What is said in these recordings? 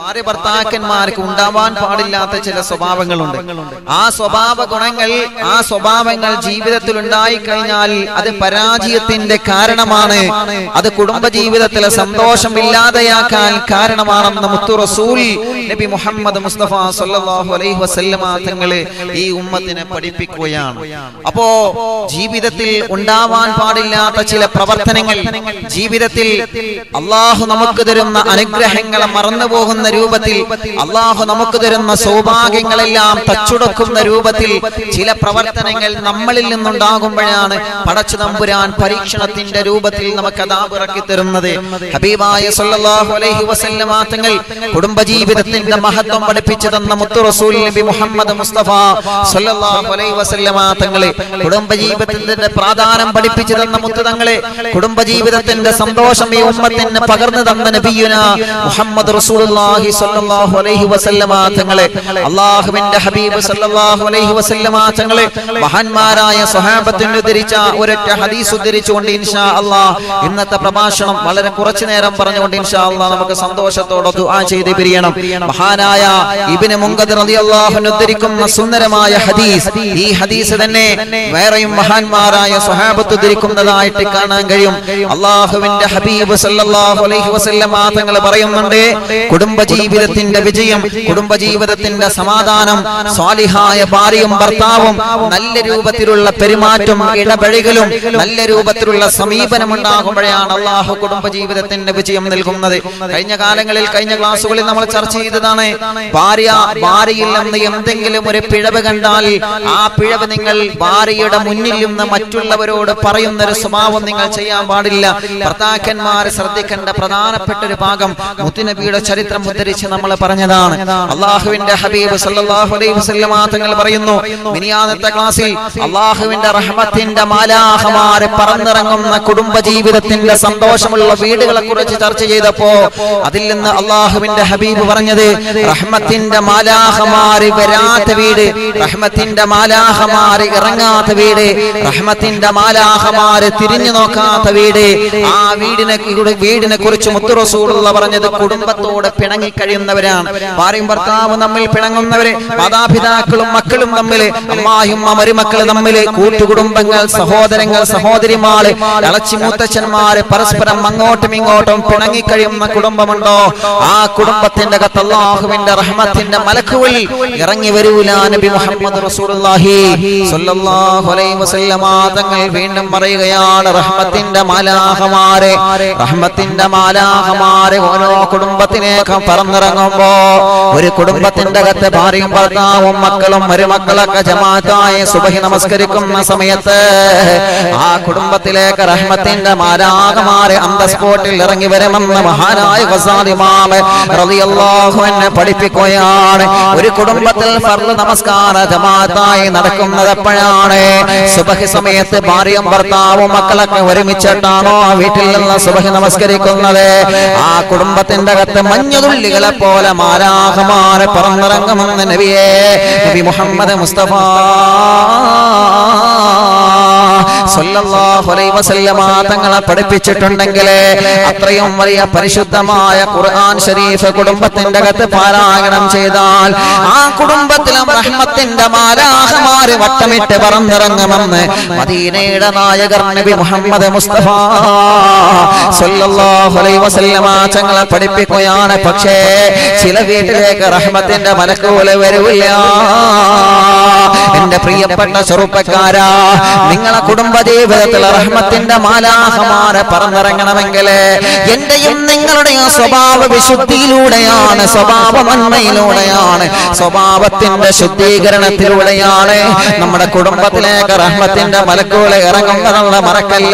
ഭാര്യ ഭർത്താക്കന്മാർക്ക് ഉണ്ടാവാൻ പാടില്ലാത്ത ചില സ്വഭാവങ്ങളുണ്ട് ആ സ്വഭാവ ഗുണങ്ങൾ ആ സ്വഭാവങ്ങൾ ജീവിതത്തിൽ ഉണ്ടായി കഴിഞ്ഞാൽ അത് പരാജയത്തിന്റെ കാരണമാണ് അത് കുടുംബ ജീവിതത്തിലെ സന്തോഷം ഇല്ലാതെയാക്കാൻ കാരണമാണെന്ന് മുത്തു റസൂൽ നബി മുഹമ്മദ് മുസ്തഫ സല്ലല്ലാഹു അലൈഹി വസല്ലമ തങ്ങള് ഈ ഉമ്മത്തിനെ പഠിപ്പിക്കുകയാണ് അപ്പോ ജീവിതത്തിൽ ഉണ്ടാവാൻ പാടില്ലാത്ത ചില പ്രവർത്തനങ്ങൾ ജീവിതത്തിൽ അള്ളാഹു നമുക്ക് തരുന്ന അനുഗ്രഹങ്ങളെ മറന്നു പോകുന്ന രൂപത്തിൽ അള്ളാഹു നമുക്ക് തരുന്ന സൗഭാഗ്യങ്ങളെല്ലാം തച്ചുടക്കുന്ന രൂപത്തിൽ ചില പ്രവർത്തനങ്ങൾ നമ്മളിൽ നിന്നുണ്ടാകുമ്പോഴാണ് പടച്ചു തമ്പുരാൻ പരീക്ഷണത്തിന്റെ രൂപത്തിൽ നമുക്ക് അതാപിറക്കി തരുന്നത് ഹബീബായ സല്ലല്ലാഹു അലൈഹി വസല്ലമ തങ്ങൾ കുടുംബജീവിതത്തിന്റെ മഹത്വം പഠിപ്പിച്ചു തന്ന മുത്തു റസൂൽ നബി മുഹമ്മദ് മുസ്തഫ സല്ലല്ലാഹു അലൈഹി വസല്ലമ തങ്ങളെ കുടുംബജീവിതത്തിന്റെ പ്രാധാന്യം പഠിപ്പിച്ചു തന്ന മുത്തു തങ്ങളെ കുടുംബജീവിതത്തിന്റെ സന്തോഷം ഈ ഉമ്മത്തിന് പകർന്നു തന്ന നബിയുന മുഹമ്മദ് റസൂലുള്ളാഹി സ്വല്ലല്ലാഹു അലൈഹി വസല്ലമ തങ്ങളെ അള്ളാഹുവിന്റെ ഹബീബ് സല്ലല്ലാഹു അലൈഹി വസല്ലമ തങ്ങളെ മഹാന്മാരായ സ്വഹാബത്തിന് ഉദ്ധരിച്ച ഒരൊറ്റ ഹദീസ് ഉദ്ധരിച്ചുകൊണ്ട് ഇൻഷാ അള്ളാഹ് ഇന്നത്തെ പ്രഭാഷണം വളരെ കുറച്ചു നേരം പറഞ്ഞുകൊണ്ട് ഇൻഷാ അള്ളാഹ് നമുക്ക് സന്തോഷത്തോടെ ദുആ ചെയ്ത് പിരിയണം മഹാനായ ഇബ്നു മുൻകദിർ റളിയല്ലാഹു അൻഹു ഉദ്ധരിക്കുന്ന സുന്ദരമായ ഹദീസ് ഈ ഹദീസ് തന്നെ വേറെയും മഹാന്മാരായ സ്വഹാബത്ത് ഉദ്ധരിക്കുന്നതായിട്ട് കാണാൻ കഴിയും അള്ളാഹുവിന്റെ ഹബീബ് സല്ലല്ലാഹു അലൈഹി വസല്ലമ തങ്ങൾ പറയുന്നുണ്ട് കുടുംബജീവിതത്തിന്റെ വിജയം കുടുംബജീവിതത്തിന്റെ സമാധാനം സ്വാലിഹായ ഭാര്യയും ഭർത്താവും നല്ല രൂപത്തിലുള്ള പെരുമാറ്റം ഇടപഴകലും നല്ല രൂപത്തിലുള്ള സമീപനം ഉണ്ടാകുമ്പോഴാണ് അള്ളാഹു കുടുംബജീവിതത്തിന്റെ വിജയം നൽകുന്നത് കഴിഞ്ഞ കാലങ്ങളിൽ കഴിഞ്ഞ ക്ലാസ്സുകളിൽ നമ്മൾ ചർച്ച ചെയ്തതാണ് ഭാര്യ ഭാര്യയിൽ നിന്ന് എന്തെങ്കിലും ഒരു പിഴവ് കണ്ടാൽ ആ പിഴവ് നിങ്ങൾ ഭാര്യയുടെ മുന്നിൽ നിന്ന് മറ്റുള്ളവരോട് പറയുന്ന ഒരു സ്വഭാവം നിങ്ങൾ ചെയ്യാൻ പാടില്ല ഭർത്താക്കന്മാർ ശ്രദ്ധിക്കേണ്ട പ്രധാനപ്പെട്ട ഒരു ഭാഗം മുത്തുനബിയുടെ ചരിത്രം ഉദ്ധരിച്ച് നമ്മൾ പറഞ്ഞതാണ് അള്ളാഹുവിന്റെ ഹബീബ് സല്ലല്ലാഹു അലൈഹി വസല്ലമ തങ്ങൾ പറയുന്നു മിനിയാന്നത്തെ ക്ലാസ്സിൽ അള്ളാഹുവിന്റെ റഹ്മത്തിന്റെ മാലാഹമാരെ പറന്നിറങ്ങുന്ന കുടുംബ ജീവിതത്തിന്റെ സന്തോഷമുള്ള വീടുകളെ കുറിച്ച് ചർച്ച ചെയ്തപ്പോ അതിൽ നിന്ന് അള്ളാഹുവിന്റെ ഹബീബ് പറഞ്ഞത് റഹ്മത്തിന്റെ മാലാഹമാര് വരാത്ത വീട് റഹ്മത്തിന്റെ മാലാഹമാര് ഇറങ്ങാത്ത വീട് റഹ്മത്തിന്റെ മാലാഹമാര് തിരിഞ്ഞു നോക്കാത്ത വീട് ആ വീടിനെ വീടിനെ കുറിച്ച് മുത്തുറസൂടുള്ള പറഞ്ഞത് കുടുംബത്തോട് പിണങ്ങി കഴിയുന്നവരാണ് ഭാര്യയും ഭർത്താവും തമ്മിൽ പിണങ്ങുന്നവര് മാതാപിതാക്കളും മക്കളും തമ്മിൽ അമ്മായും മരുമക്കൾ തമ്മിൽ കൂട്ടുകുടുംബങ്ങൾ സഹോദരങ്ങൾ സഹോദരിമാര് ഇളച്ചി മൂത്തച്ഛന്മാര് പരസ്പരം അങ്ങോട്ടും ഇങ്ങോട്ടും പിണങ്ങിക്കഴിയുന്ന കുടുംബമുണ്ടോ ആ കുടുംബത്തിന്റെ അകത്ത് അള്ളാഹുവിന്റെ റഹ്മത്തിന്റെ മലക്കുകൾ ഇറങ്ങി വരൂല നബി മുഹമ്മദ് റസൂലുള്ളാഹി സ്വല്ലല്ലാഹു അലൈഹി വസല്ലമ തങ്ങൾ വീണ്ടും പറയുകയാണ് റഹ്മത്തിന്റെ മാലാഹമാരെ റഹ്മത്തിന്റെ മാലാഹമാരെ ഓരോ കുടുംബത്തിലേക്ക് പറന്നിറങ്ങുമ്പോ ഒരു കുടുംബത്തിന്റെ അകത്ത് ഭാര്യയും ഭർത്താവും മക്കളും മരുമക്കളൊക്കെ ജമാഅത്തായി സുബഹി നമസ്കരിക്കുന്ന സമയത്ത് ആ കുടുംബത്തിലേക്ക് റഹ്മത്തിന്റെ മാലാഹമാരെ അന്ത സ്പോട്ടിൽ ഇറങ്ങി വരുമെന്ന് മഹാനായ ഖസാദ് ഇമാം റളിയല്ലാഹു അൻഹു പഠിപ്പിക്കുകയാണ് ഒരു കുടുംബത്തിൽ ഫർദ് നമസ്കാര ജമാഅത്തായി നടക്കുന്നത് എപ്പോഴാണ് സുബഹി സമയത്ത് ഭാര്യയും ഭർത്താവും മക്കളൊക്കെ ഒരുമിച്ചിട്ടാണോ വീട്ടിൽ നിന്ന് സുബഹി നമസ്കരിക്കുന്നത് ആ കുടുംബത്തിന്റെ അകത്ത് മഞ്ഞുതുള്ളികളെ പോലെ മാരാഹമാരെ പറന്നിറങ്ങുമെന്ന് നബിയെ നബി മുഹമ്മദ് മുസ്തഫ സല്ലല്ലാഹു അലൈഹി വസല്ലമ തങ്ങളെ പഠിപ്പിച്ചിട്ടുണ്ടെങ്കിൽ അത്രയും വലിയ പരിശുദ്ധമായ ഖുർആൻ ഷരീഫ് കുടുംബത്തിന്റെ അകത്ത് പാരായണം ചെയ്താൽ ആ കുടുംബത്തിലും റഹ്മത്തിന്റെ മാലാഹമാര് വട്ടമിട്ട് പറന്നിറങ്ങുമെന്ന് മദീനയുടെ നായകർ നബി മുഹമ്മദ് മുസ്തഫ സല്ലല്ലാഹു അലൈഹി വസല്ലമ തങ്ങളെ പഠിപ്പിക്കുകയാണ് പക്ഷേ ചില വീട്ടിലേക്ക് റഹ്മത്തിന്റെ മലക്കൂല് വരില്ല എന്റെ പ്രിയപ്പെട്ട ചെറുപ്പക്കാരാ നിങ്ങളെ കുടുംബ ജീവിതത്തിൽ റഹ്മത്തിന്റെ മാലാഹമാരെ പറന്നിറങ്ങണമെങ്കിൽ എന്റെയും നിങ്ങളുടെയും സ്വഭാവ വിശുദ്ധിയിലൂടെയാണ് സ്വഭാവ നന്മയിലൂടെയാണ് സ്വഭാവത്തിന്റെ ശുദ്ധീകരണത്തിലൂടെയാണ് നമ്മുടെ കുടുംബത്തിലേക്ക് റഹ്മത്തിന്റെ മലക്കുകളെ ഇറങ്ങുന്നതെന്ന് മറക്കല്ല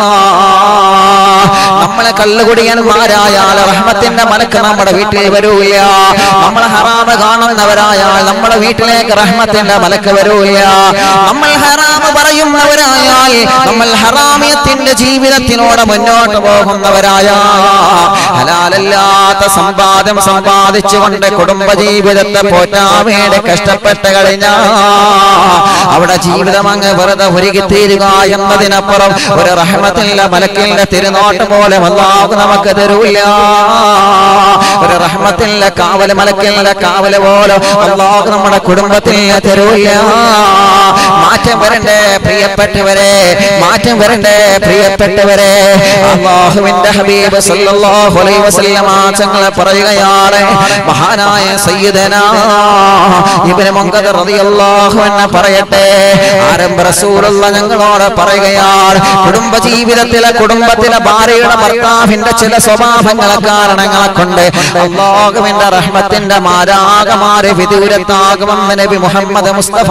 നമ്മളെ കള്ളുകുടിയന്മാരായാൽ റഹ്മത്തിന്റെ മലക്ക് നമ്മുടെ വീട്ടിൽ വരൂല നമ്മളെ ഹറാമ് കാണുന്നവരായാൽ നമ്മുടെ വീട്ടിലേക്ക് റഹ്മത്തിന്റെ മലക്ക് വരൂല നമ്മൾ ഹറാമ് പറയുന്നവരായാൽ കഴിഞ്ഞാൽ നമ്മൾ ഹറാമിയത്തിന്റെ ജീവിതത്തിനോട് മുന്നോട്ട് പോകുന്നവരായ ഹലാലല്ലാത്ത സമ്പാദ്യം സമ്പാദിച്ചുകൊണ്ട് കുടുംബ ജീവിതത്തെ പോറ്റാൻ വേണ്ടി കഷ്ടപ്പെട്ട് കഴിഞ്ഞാ അവിടെ ജീവിതം അങ്ങ് വെറുതെ ഒരുകിത്തീരുക എന്നതിനപ്പുറം ഒരു റഹ്മത്തില്ല മലക്കിന്റെ തിരുനോട്ട് പോലെ വല്ലാഹു നമുക്ക് തരൂല്ല ഒരു റഹ്മത്തില്ല കാവല് മലക്കില്ല കാവല് പോലെ അള്ളാഹു നമ്മുടെ കുടുംബത്തിൽ തരൂല്ല മാറ്റം വരണ്ടേ പ്രിയപ്പെട്ടവരെ മാറ്റം വരണ്ടേ പ്രിയപ്പെട്ടവരെ അള്ളാഹുവിന്റെ ഹബീബ് സല്ലല്ലാഹു അലൈഹി വസല്ലമ തങ്ങൾ പറയുകയാണ് മഹാനായ സയ്യിദന ഇബ്നു മുൻകദർ റളിയല്ലാഹു അൻഹു പറയട്ടെ ആരംഭ റസൂലുള്ള ഞങ്ങളോട് പറയുകയാണ് കുടുംബ ജീവിതത്തിലെ കുടുംബത്തിലെ ഭാര്യയുടെ ഭർത്താവിന്റെ ചില സ്വഭാവങ്ങളെ കാരണങ്ങളെ കൊണ്ട് അള്ളാഹുവിന്റെ റഹ്മത്തിന്റെ മാരാകമാരെ വിദൂരത്താകുമെന്ന് നബി മുഹമ്മദ് മുസ്തഫ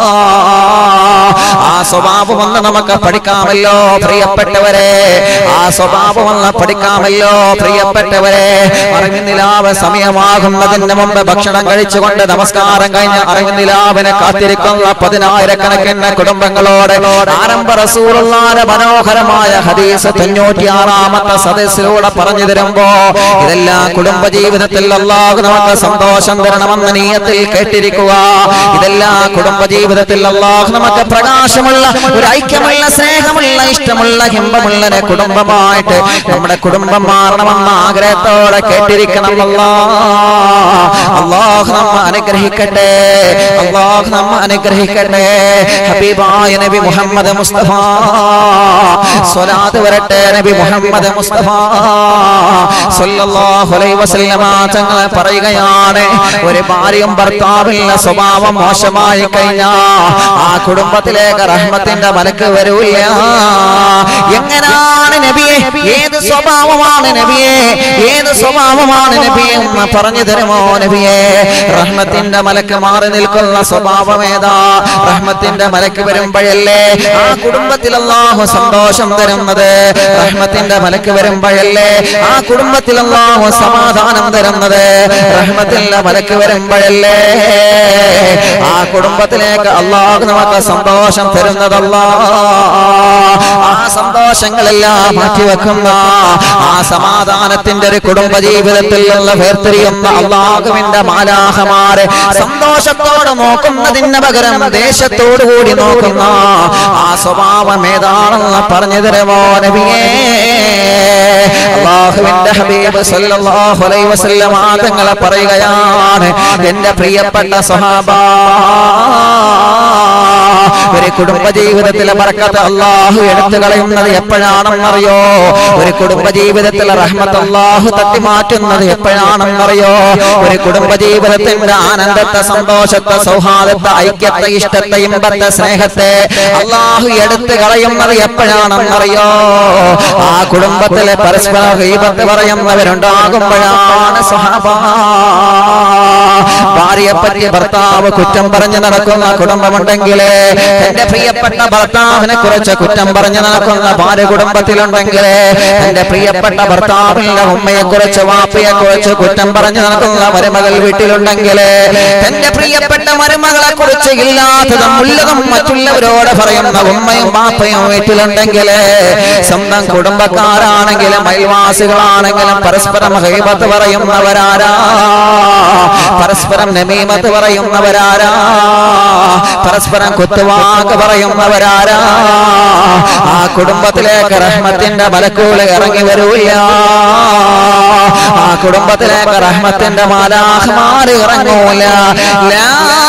ആ സ്വഭാവം ഒന്ന് നമുക്ക് പഠിക്കാമല്ലോ പ്രിയപ്പെട്ടവരെ ആ സ്വഭാവം ഒന്ന് പഠിക്കാമല്ലോ പ്രിയപ്പെട്ടവരെ അറിവിനിലാവ് സമയമാകുന്നതിന് മുമ്പ് ഭക്ഷണം കഴിച്ചുകൊണ്ട് നമസ്കാരം കഴിഞ്ഞ് അറിവിനിലാവിനെ കാത്തിരിക്കുന്ന പതിനായിരക്കണക്കിന് കുടുംബങ്ങളോട് ആരംഭ റസൂലുള്ളാന്റെ മനോഹരമായ ഹദീസ് തൊണ്ണൂറ്റിയാറാമത്തെ സദസ്സിലൂടെ പറഞ്ഞു തരുമ്പോ ഇതെല്ലാം കുടുംബ ജീവിതത്തിൽ അള്ളാഹു നമുക്ക് സന്തോഷം തരണമെന്ന നീയത്തിൽ കേട്ടിരിക്കുക ഇതെല്ലാം കുടുംബ ജീവിതത്തിൽ അള്ളാഹു നമുക്ക് പ്രകാശമുള്ള ഒരു ഐക്യമുള്ള സ്നേഹമുള്ള ഇഷ്ടമുള്ള ഹിമ്പമുള്ള ഒരു കുടുംബമായിട്ട് നമ്മുടെ കുടുംബം മാറണമെന്ന ആഗ്രഹത്തോടെ കേട്ടിരിക്കണം അല്ലാ അള്ളാഹു നമ്മ അനുഗ്രഹിക്കട്ടെ അള്ളാഹു നമ്മ അനുഗ്രഹിക്കട്ടെ ഹബീബായ നബി മുഹമ്മദ് മുസ്തഫ സ്വലാത്ത് വരട്ടെ നബി മുഹമ്മദ് മുസ്തഫ സല്ലല്ലാഹു അലൈഹി വസല്ലമ തങ്ങൾ പറയുകയാണ് ഒരു ഭാര്യയും ഭർത്താവിന്റെ സ്വഭാവം മോശമായി കഴിഞ്ഞാ ആ കുടുംബത്തിലേക്ക് റഹ്മത്തിന്റെ മലക്ക് വരൂല്ല എങ്ങനാണ് നബിയെ ഏത് സ്വഭാവമാണ് നബിയെ ഏത് സ്വഭാവമാണ് നബിയെ എന്ന് പറഞ്ഞു തരുമോ നബിയെ റഹ്മത്തിന്റെ മലക്ക് മാറി നിൽക്കുന്ന സ്വഭാവം ഏതാ റഹ്മത്തിന്റെ മലക്ക് വരുമ്പോഴല്ലേ ആ കുടുംബത്തിൽ അല്ലാഹു സന്തോഷം തരുന്നത് റഹ്മത്തിന്റെ മലക്ക് വരുമ്പോഴല്ലേ ആ കുടുംബത്തിൽ അല്ലാഹു സമാധാനം തരുന്നത് റഹ്മത്തിന്റെ മലക്ക് വരുമ്പോഴല്ലേ ആ കുടുംബത്തിലേക്ക് അള്ളാഹു നമുക്ക് സന്തോഷം തരുന്നതല്ലാ ആ സന്തോഷങ്ങളെല്ലാം മാറ്റിവെക്കുന്ന ആ സമാധാനത്തിന്റെ ഒരു കുടുംബ ജീവിതത്തിലുള്ള വേർതിരിയുന്ന അള്ളാഹുവിന്റെ മാലാഹമാരെ സന്തോഷത്തോടെ നോക്കുന്നതിന് പകരം ദേശത്തോടു കൂടി നോക്കുന്ന ആ സ്വഭാവം ഏതാണെന്ന് പറഞ്ഞു തരുമോ നബിയേ അള്ളാഹുവിന്റെ ഹബീബ് സല്ലല്ലാഹു അലൈഹി വസല്ലം ആദങ്ങളെ പറയുകയാണ് എന്റെ പ്രിയപ്പെട്ട സ്വഹാബാ ഒരു കുടുംബ ജീവിതത്തിലെ പറക്കത്ത് അള്ളാഹു എടുത്തു കളയുന്നത് എപ്പോഴാണെന്നറിയോ ഒരു കുടുംബ ജീവിതത്തിലെ റഹ്മത്ത് അള്ളാഹു തട്ടി മാറ്റുന്നത് എപ്പോഴാണെന്നറിയോ ഒരു കുടുംബ ജീവിതത്തിന്റെ ആനന്ദത്തെ സന്തോഷത്തെ സൗഹാർദ്ദത്തെ ഐക്യത്തെ ഇഷ്ടത്തെ ഇമ്പത്തെ സ്നേഹത്തെ അള്ളാഹു എടുത്തു കളയുന്നത് എപ്പോഴാണെന്നറിയോ ആ കുടുംബത്തിലെ പരസ്പര ഹീപത്ത് പറയുന്നവരുണ്ടാകുമ്പോഴാണ് സ്വഹാബ ഭാര്യയെ പറ്റി ഭർത്താവ് കുറ്റം പറഞ്ഞു നടക്കുന്ന കുടുംബമുണ്ടെങ്കിൽ എന്റെ പ്രിയപ്പെട്ട ഭർത്താവിനെ കുറിച്ച് കുറ്റം പറഞ്ഞു നടക്കുന്ന ഭാര്യ കുടുംബത്തിലുണ്ടെങ്കിൽ എന്റെ പ്രിയപ്പെട്ട ഭർത്താവിന്റെ ഉമ്മയെ കുറിച്ച് വാപ്പയെ കുറിച്ച് കുറ്റം പറഞ്ഞു നടക്കുന്ന മരുമകൾ വീട്ടിലുണ്ടെങ്കിൽ എന്റെ പ്രിയപ്പെട്ട മരുമകളെ കുറിച്ച് ഇല്ലാത്തതും ഉള്ളതും മറ്റുള്ളവരോട് പറയുന്ന ഉമ്മയും വാപ്പയും വീട്ടിലുണ്ടെങ്കിൽ സ്വന്തം കുടുംബക്കാരാണെങ്കിലും അയൽവാസികളാണെങ്കിലും പരസ്പരം ഹൈബത്ത് പറയുന്നവരാരാ പരസ്പരം നമീമത്ത് പറയുന്നവരാരാ പരസ്പരം കുത്തുവാക്ക് പറയുന്നവരാരാ ആ കുടുംബത്തിലേക്ക് റഹ്മത്തിന്റെ മലക്കൂല് ഇറങ്ങി വരൂല്ല ആ കുടുംബത്തിലേക്ക് റഹ്മത്തിന്റെ മാലാഹമാര് ഇറങ്ങൂല ലാ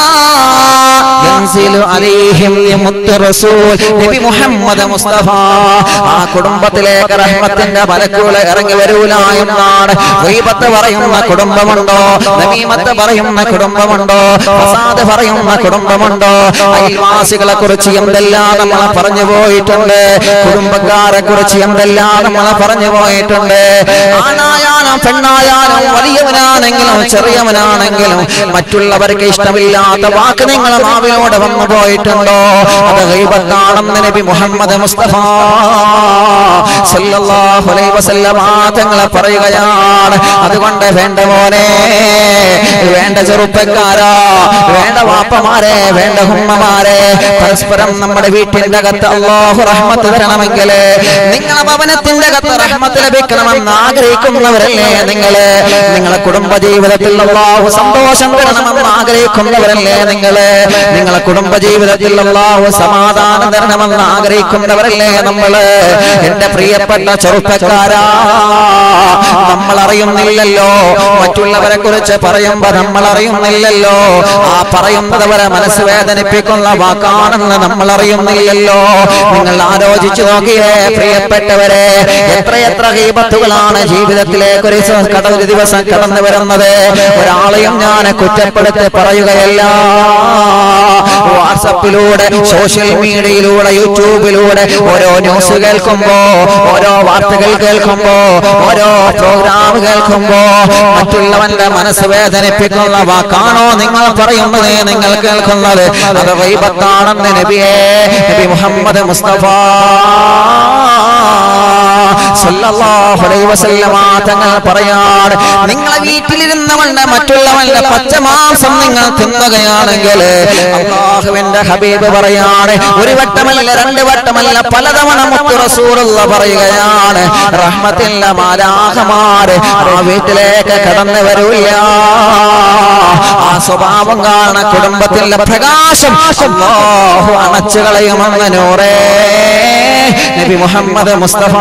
ينزل عليهم يمت رسول നബി മുഹമ്മദ് മുസ്തഫ ആ കുടുംബത്തിലേക്ക് റഹ്മത്തിന്റെ മലക്കുകൾ ഇറങ്ങി വരൂല എന്നാണ് ഗൈബത്ത് പറയുന്ന കുടുംബമുണ്ടോ നമീമത്ത് പറയുന്ന കുടുംബമുണ്ടോ ഫസാദ് പറയുന്ന കുടുംബമുണ്ടോ അയൽവാസികളെ കുറിച്ച് എന്തെല്ലാം നമ്മൾ പറഞ്ഞു പോയിട്ടുണ്ട് കുടുംബക്കാരെ കുറിച്ച് എന്തെല്ലാം നമ്മൾ പറഞ്ഞു പോയിട്ടുണ്ട് ആണായാലും പെണ്ണായാലും വലിയവനാണ് വലിയവനാണെങ്കിലും ചെറിയവനാണെങ്കിലും മറ്റുള്ളവർക്ക് ഇഷ്ടമില്ലാത്ത വാക്ക് നിങ്ങളെ നാവിലൂടെ വന്നു പോയിട്ടുണ്ടോ അത് ഗൈബത്താണെന്ന് നബി മുഹമ്മദ് മുസ്തഫ സല്ലല്ലാഹു അലൈഹി വസല്ലമ തങ്ങളെ പറയുകയാണ് അതുകൊണ്ട് വേണ്ട മോനെ വേണ്ട ചെറുപ്പക്കാരാ വേണ്ട വാപ്പമാരെ വേണ്ട ഉമ്മമാരെ പരസ്പരം നമ്മുടെ വീട്ടിന്റെ അകത്ത് അള്ളാഹു റഹ്മത്ത് തരണമെങ്കിൽ നിങ്ങളെ ഭവനത്തിന്റെ അകത്ത് റഹ്മത്ത് ലഭിക്കണമെന്ന് ആഗ്രഹിക്കുന്നവരല്ലേ നിങ്ങള് നിങ്ങളെ കുടുംബ ജീവിതത്തിൽ അള്ളാഹു സന്തോഷം തരണമെന്ന് ആഗ്രഹിക്കുന്നവരല്ലേ നിങ്ങള് നിങ്ങളെ കുടുംബ ജീവിതത്തിൽ അള്ളാഹു സമാധാനം തരണമെന്ന് ആഗ്രഹിക്കുന്നവരല്ലേ നമ്മള് എന്റെ പ്രിയപ്പെട്ട ചെറുപ്പക്കാരാ നമ്മൾ അറിയുന്നില്ലല്ലോ മറ്റുള്ളവരെ കുറിച്ച് പറയുമ്പോ നമ്മൾ അറിയുന്നില്ലല്ലോ ആ പറയുന്നത് അവരെ മനസ്സ് വേദനിപ്പിക്കുന്ന വാക്കാണെന്ന് നമ്മൾ അറിയുന്നില്ലല്ലോ നിങ്ങൾ ആലോചിച്ചു നോക്കിയേ പ്രിയപ്പെട്ടവരെ എത്രയെത്ര ഹീബത്തുകളാണ് ജീവിതത്തിലേക്ക് ഒരു ദിവസം കട ഒരു ദിവസം കടന്നു വരുന്നത് ഒരാളെയും ഞാൻ കുറ്റപ്പെടുത്തി പറയുകയല്ല വാട്സപ്പിലൂടെ സോഷ്യൽ മീഡിയയിലൂടെ യൂട്യൂബിലൂടെ ഓരോ ന്യൂസ് കേൾക്കുമ്പോ ഓരോ വാർത്തകൾ കേൾക്കുമ്പോ ഓരോ പ്രോഗ്രാം കേൾക്കുമ്പോ മറ്റുള്ളവന്റെ മനസ്സ് വേദനിപ്പിക്കുന്ന വാക്കാണോ നിങ്ങൾ പറയുന്നത് നിങ്ങൾ കേൾക്കുന്നത് അത് വൈബത്താണെന്ന് നബിയേ നബി മുഹമ്മദ് മുസ്തഫ സല്ലല്ലാഹു അലൈഹി വസല്ലമ തങ്ങൾ പറയാണ് നിങ്ങളെ വീട്ടിലിരുന്നവളുടെ മറ്റുള്ളവന്റെ പച്ചമാംസം നിങ്ങൾ തിന്നുകയാണെങ്കിൽ അള്ളാഹുവിന്റെ ഹബീബ് പറയാണ് ഒരു വട്ടമല്ല രണ്ട് വട്ടമല്ല പലതവണ മുത്തു റസൂലുള്ള പറയുകയാണ് റഹ്മത്തില്ല മാലാഹമാര് ആ വീട്ടിലേക്ക് കടന്നു വരൂല്ല ആ സ്വഭാവം കാണ കുടുംബത്തിലെ പ്രകാശം അല്ലാഹു അണച്ചു കളയുമെന്ന് നൂറേ നബി മുഹമ്മദ് മുസ്തഫ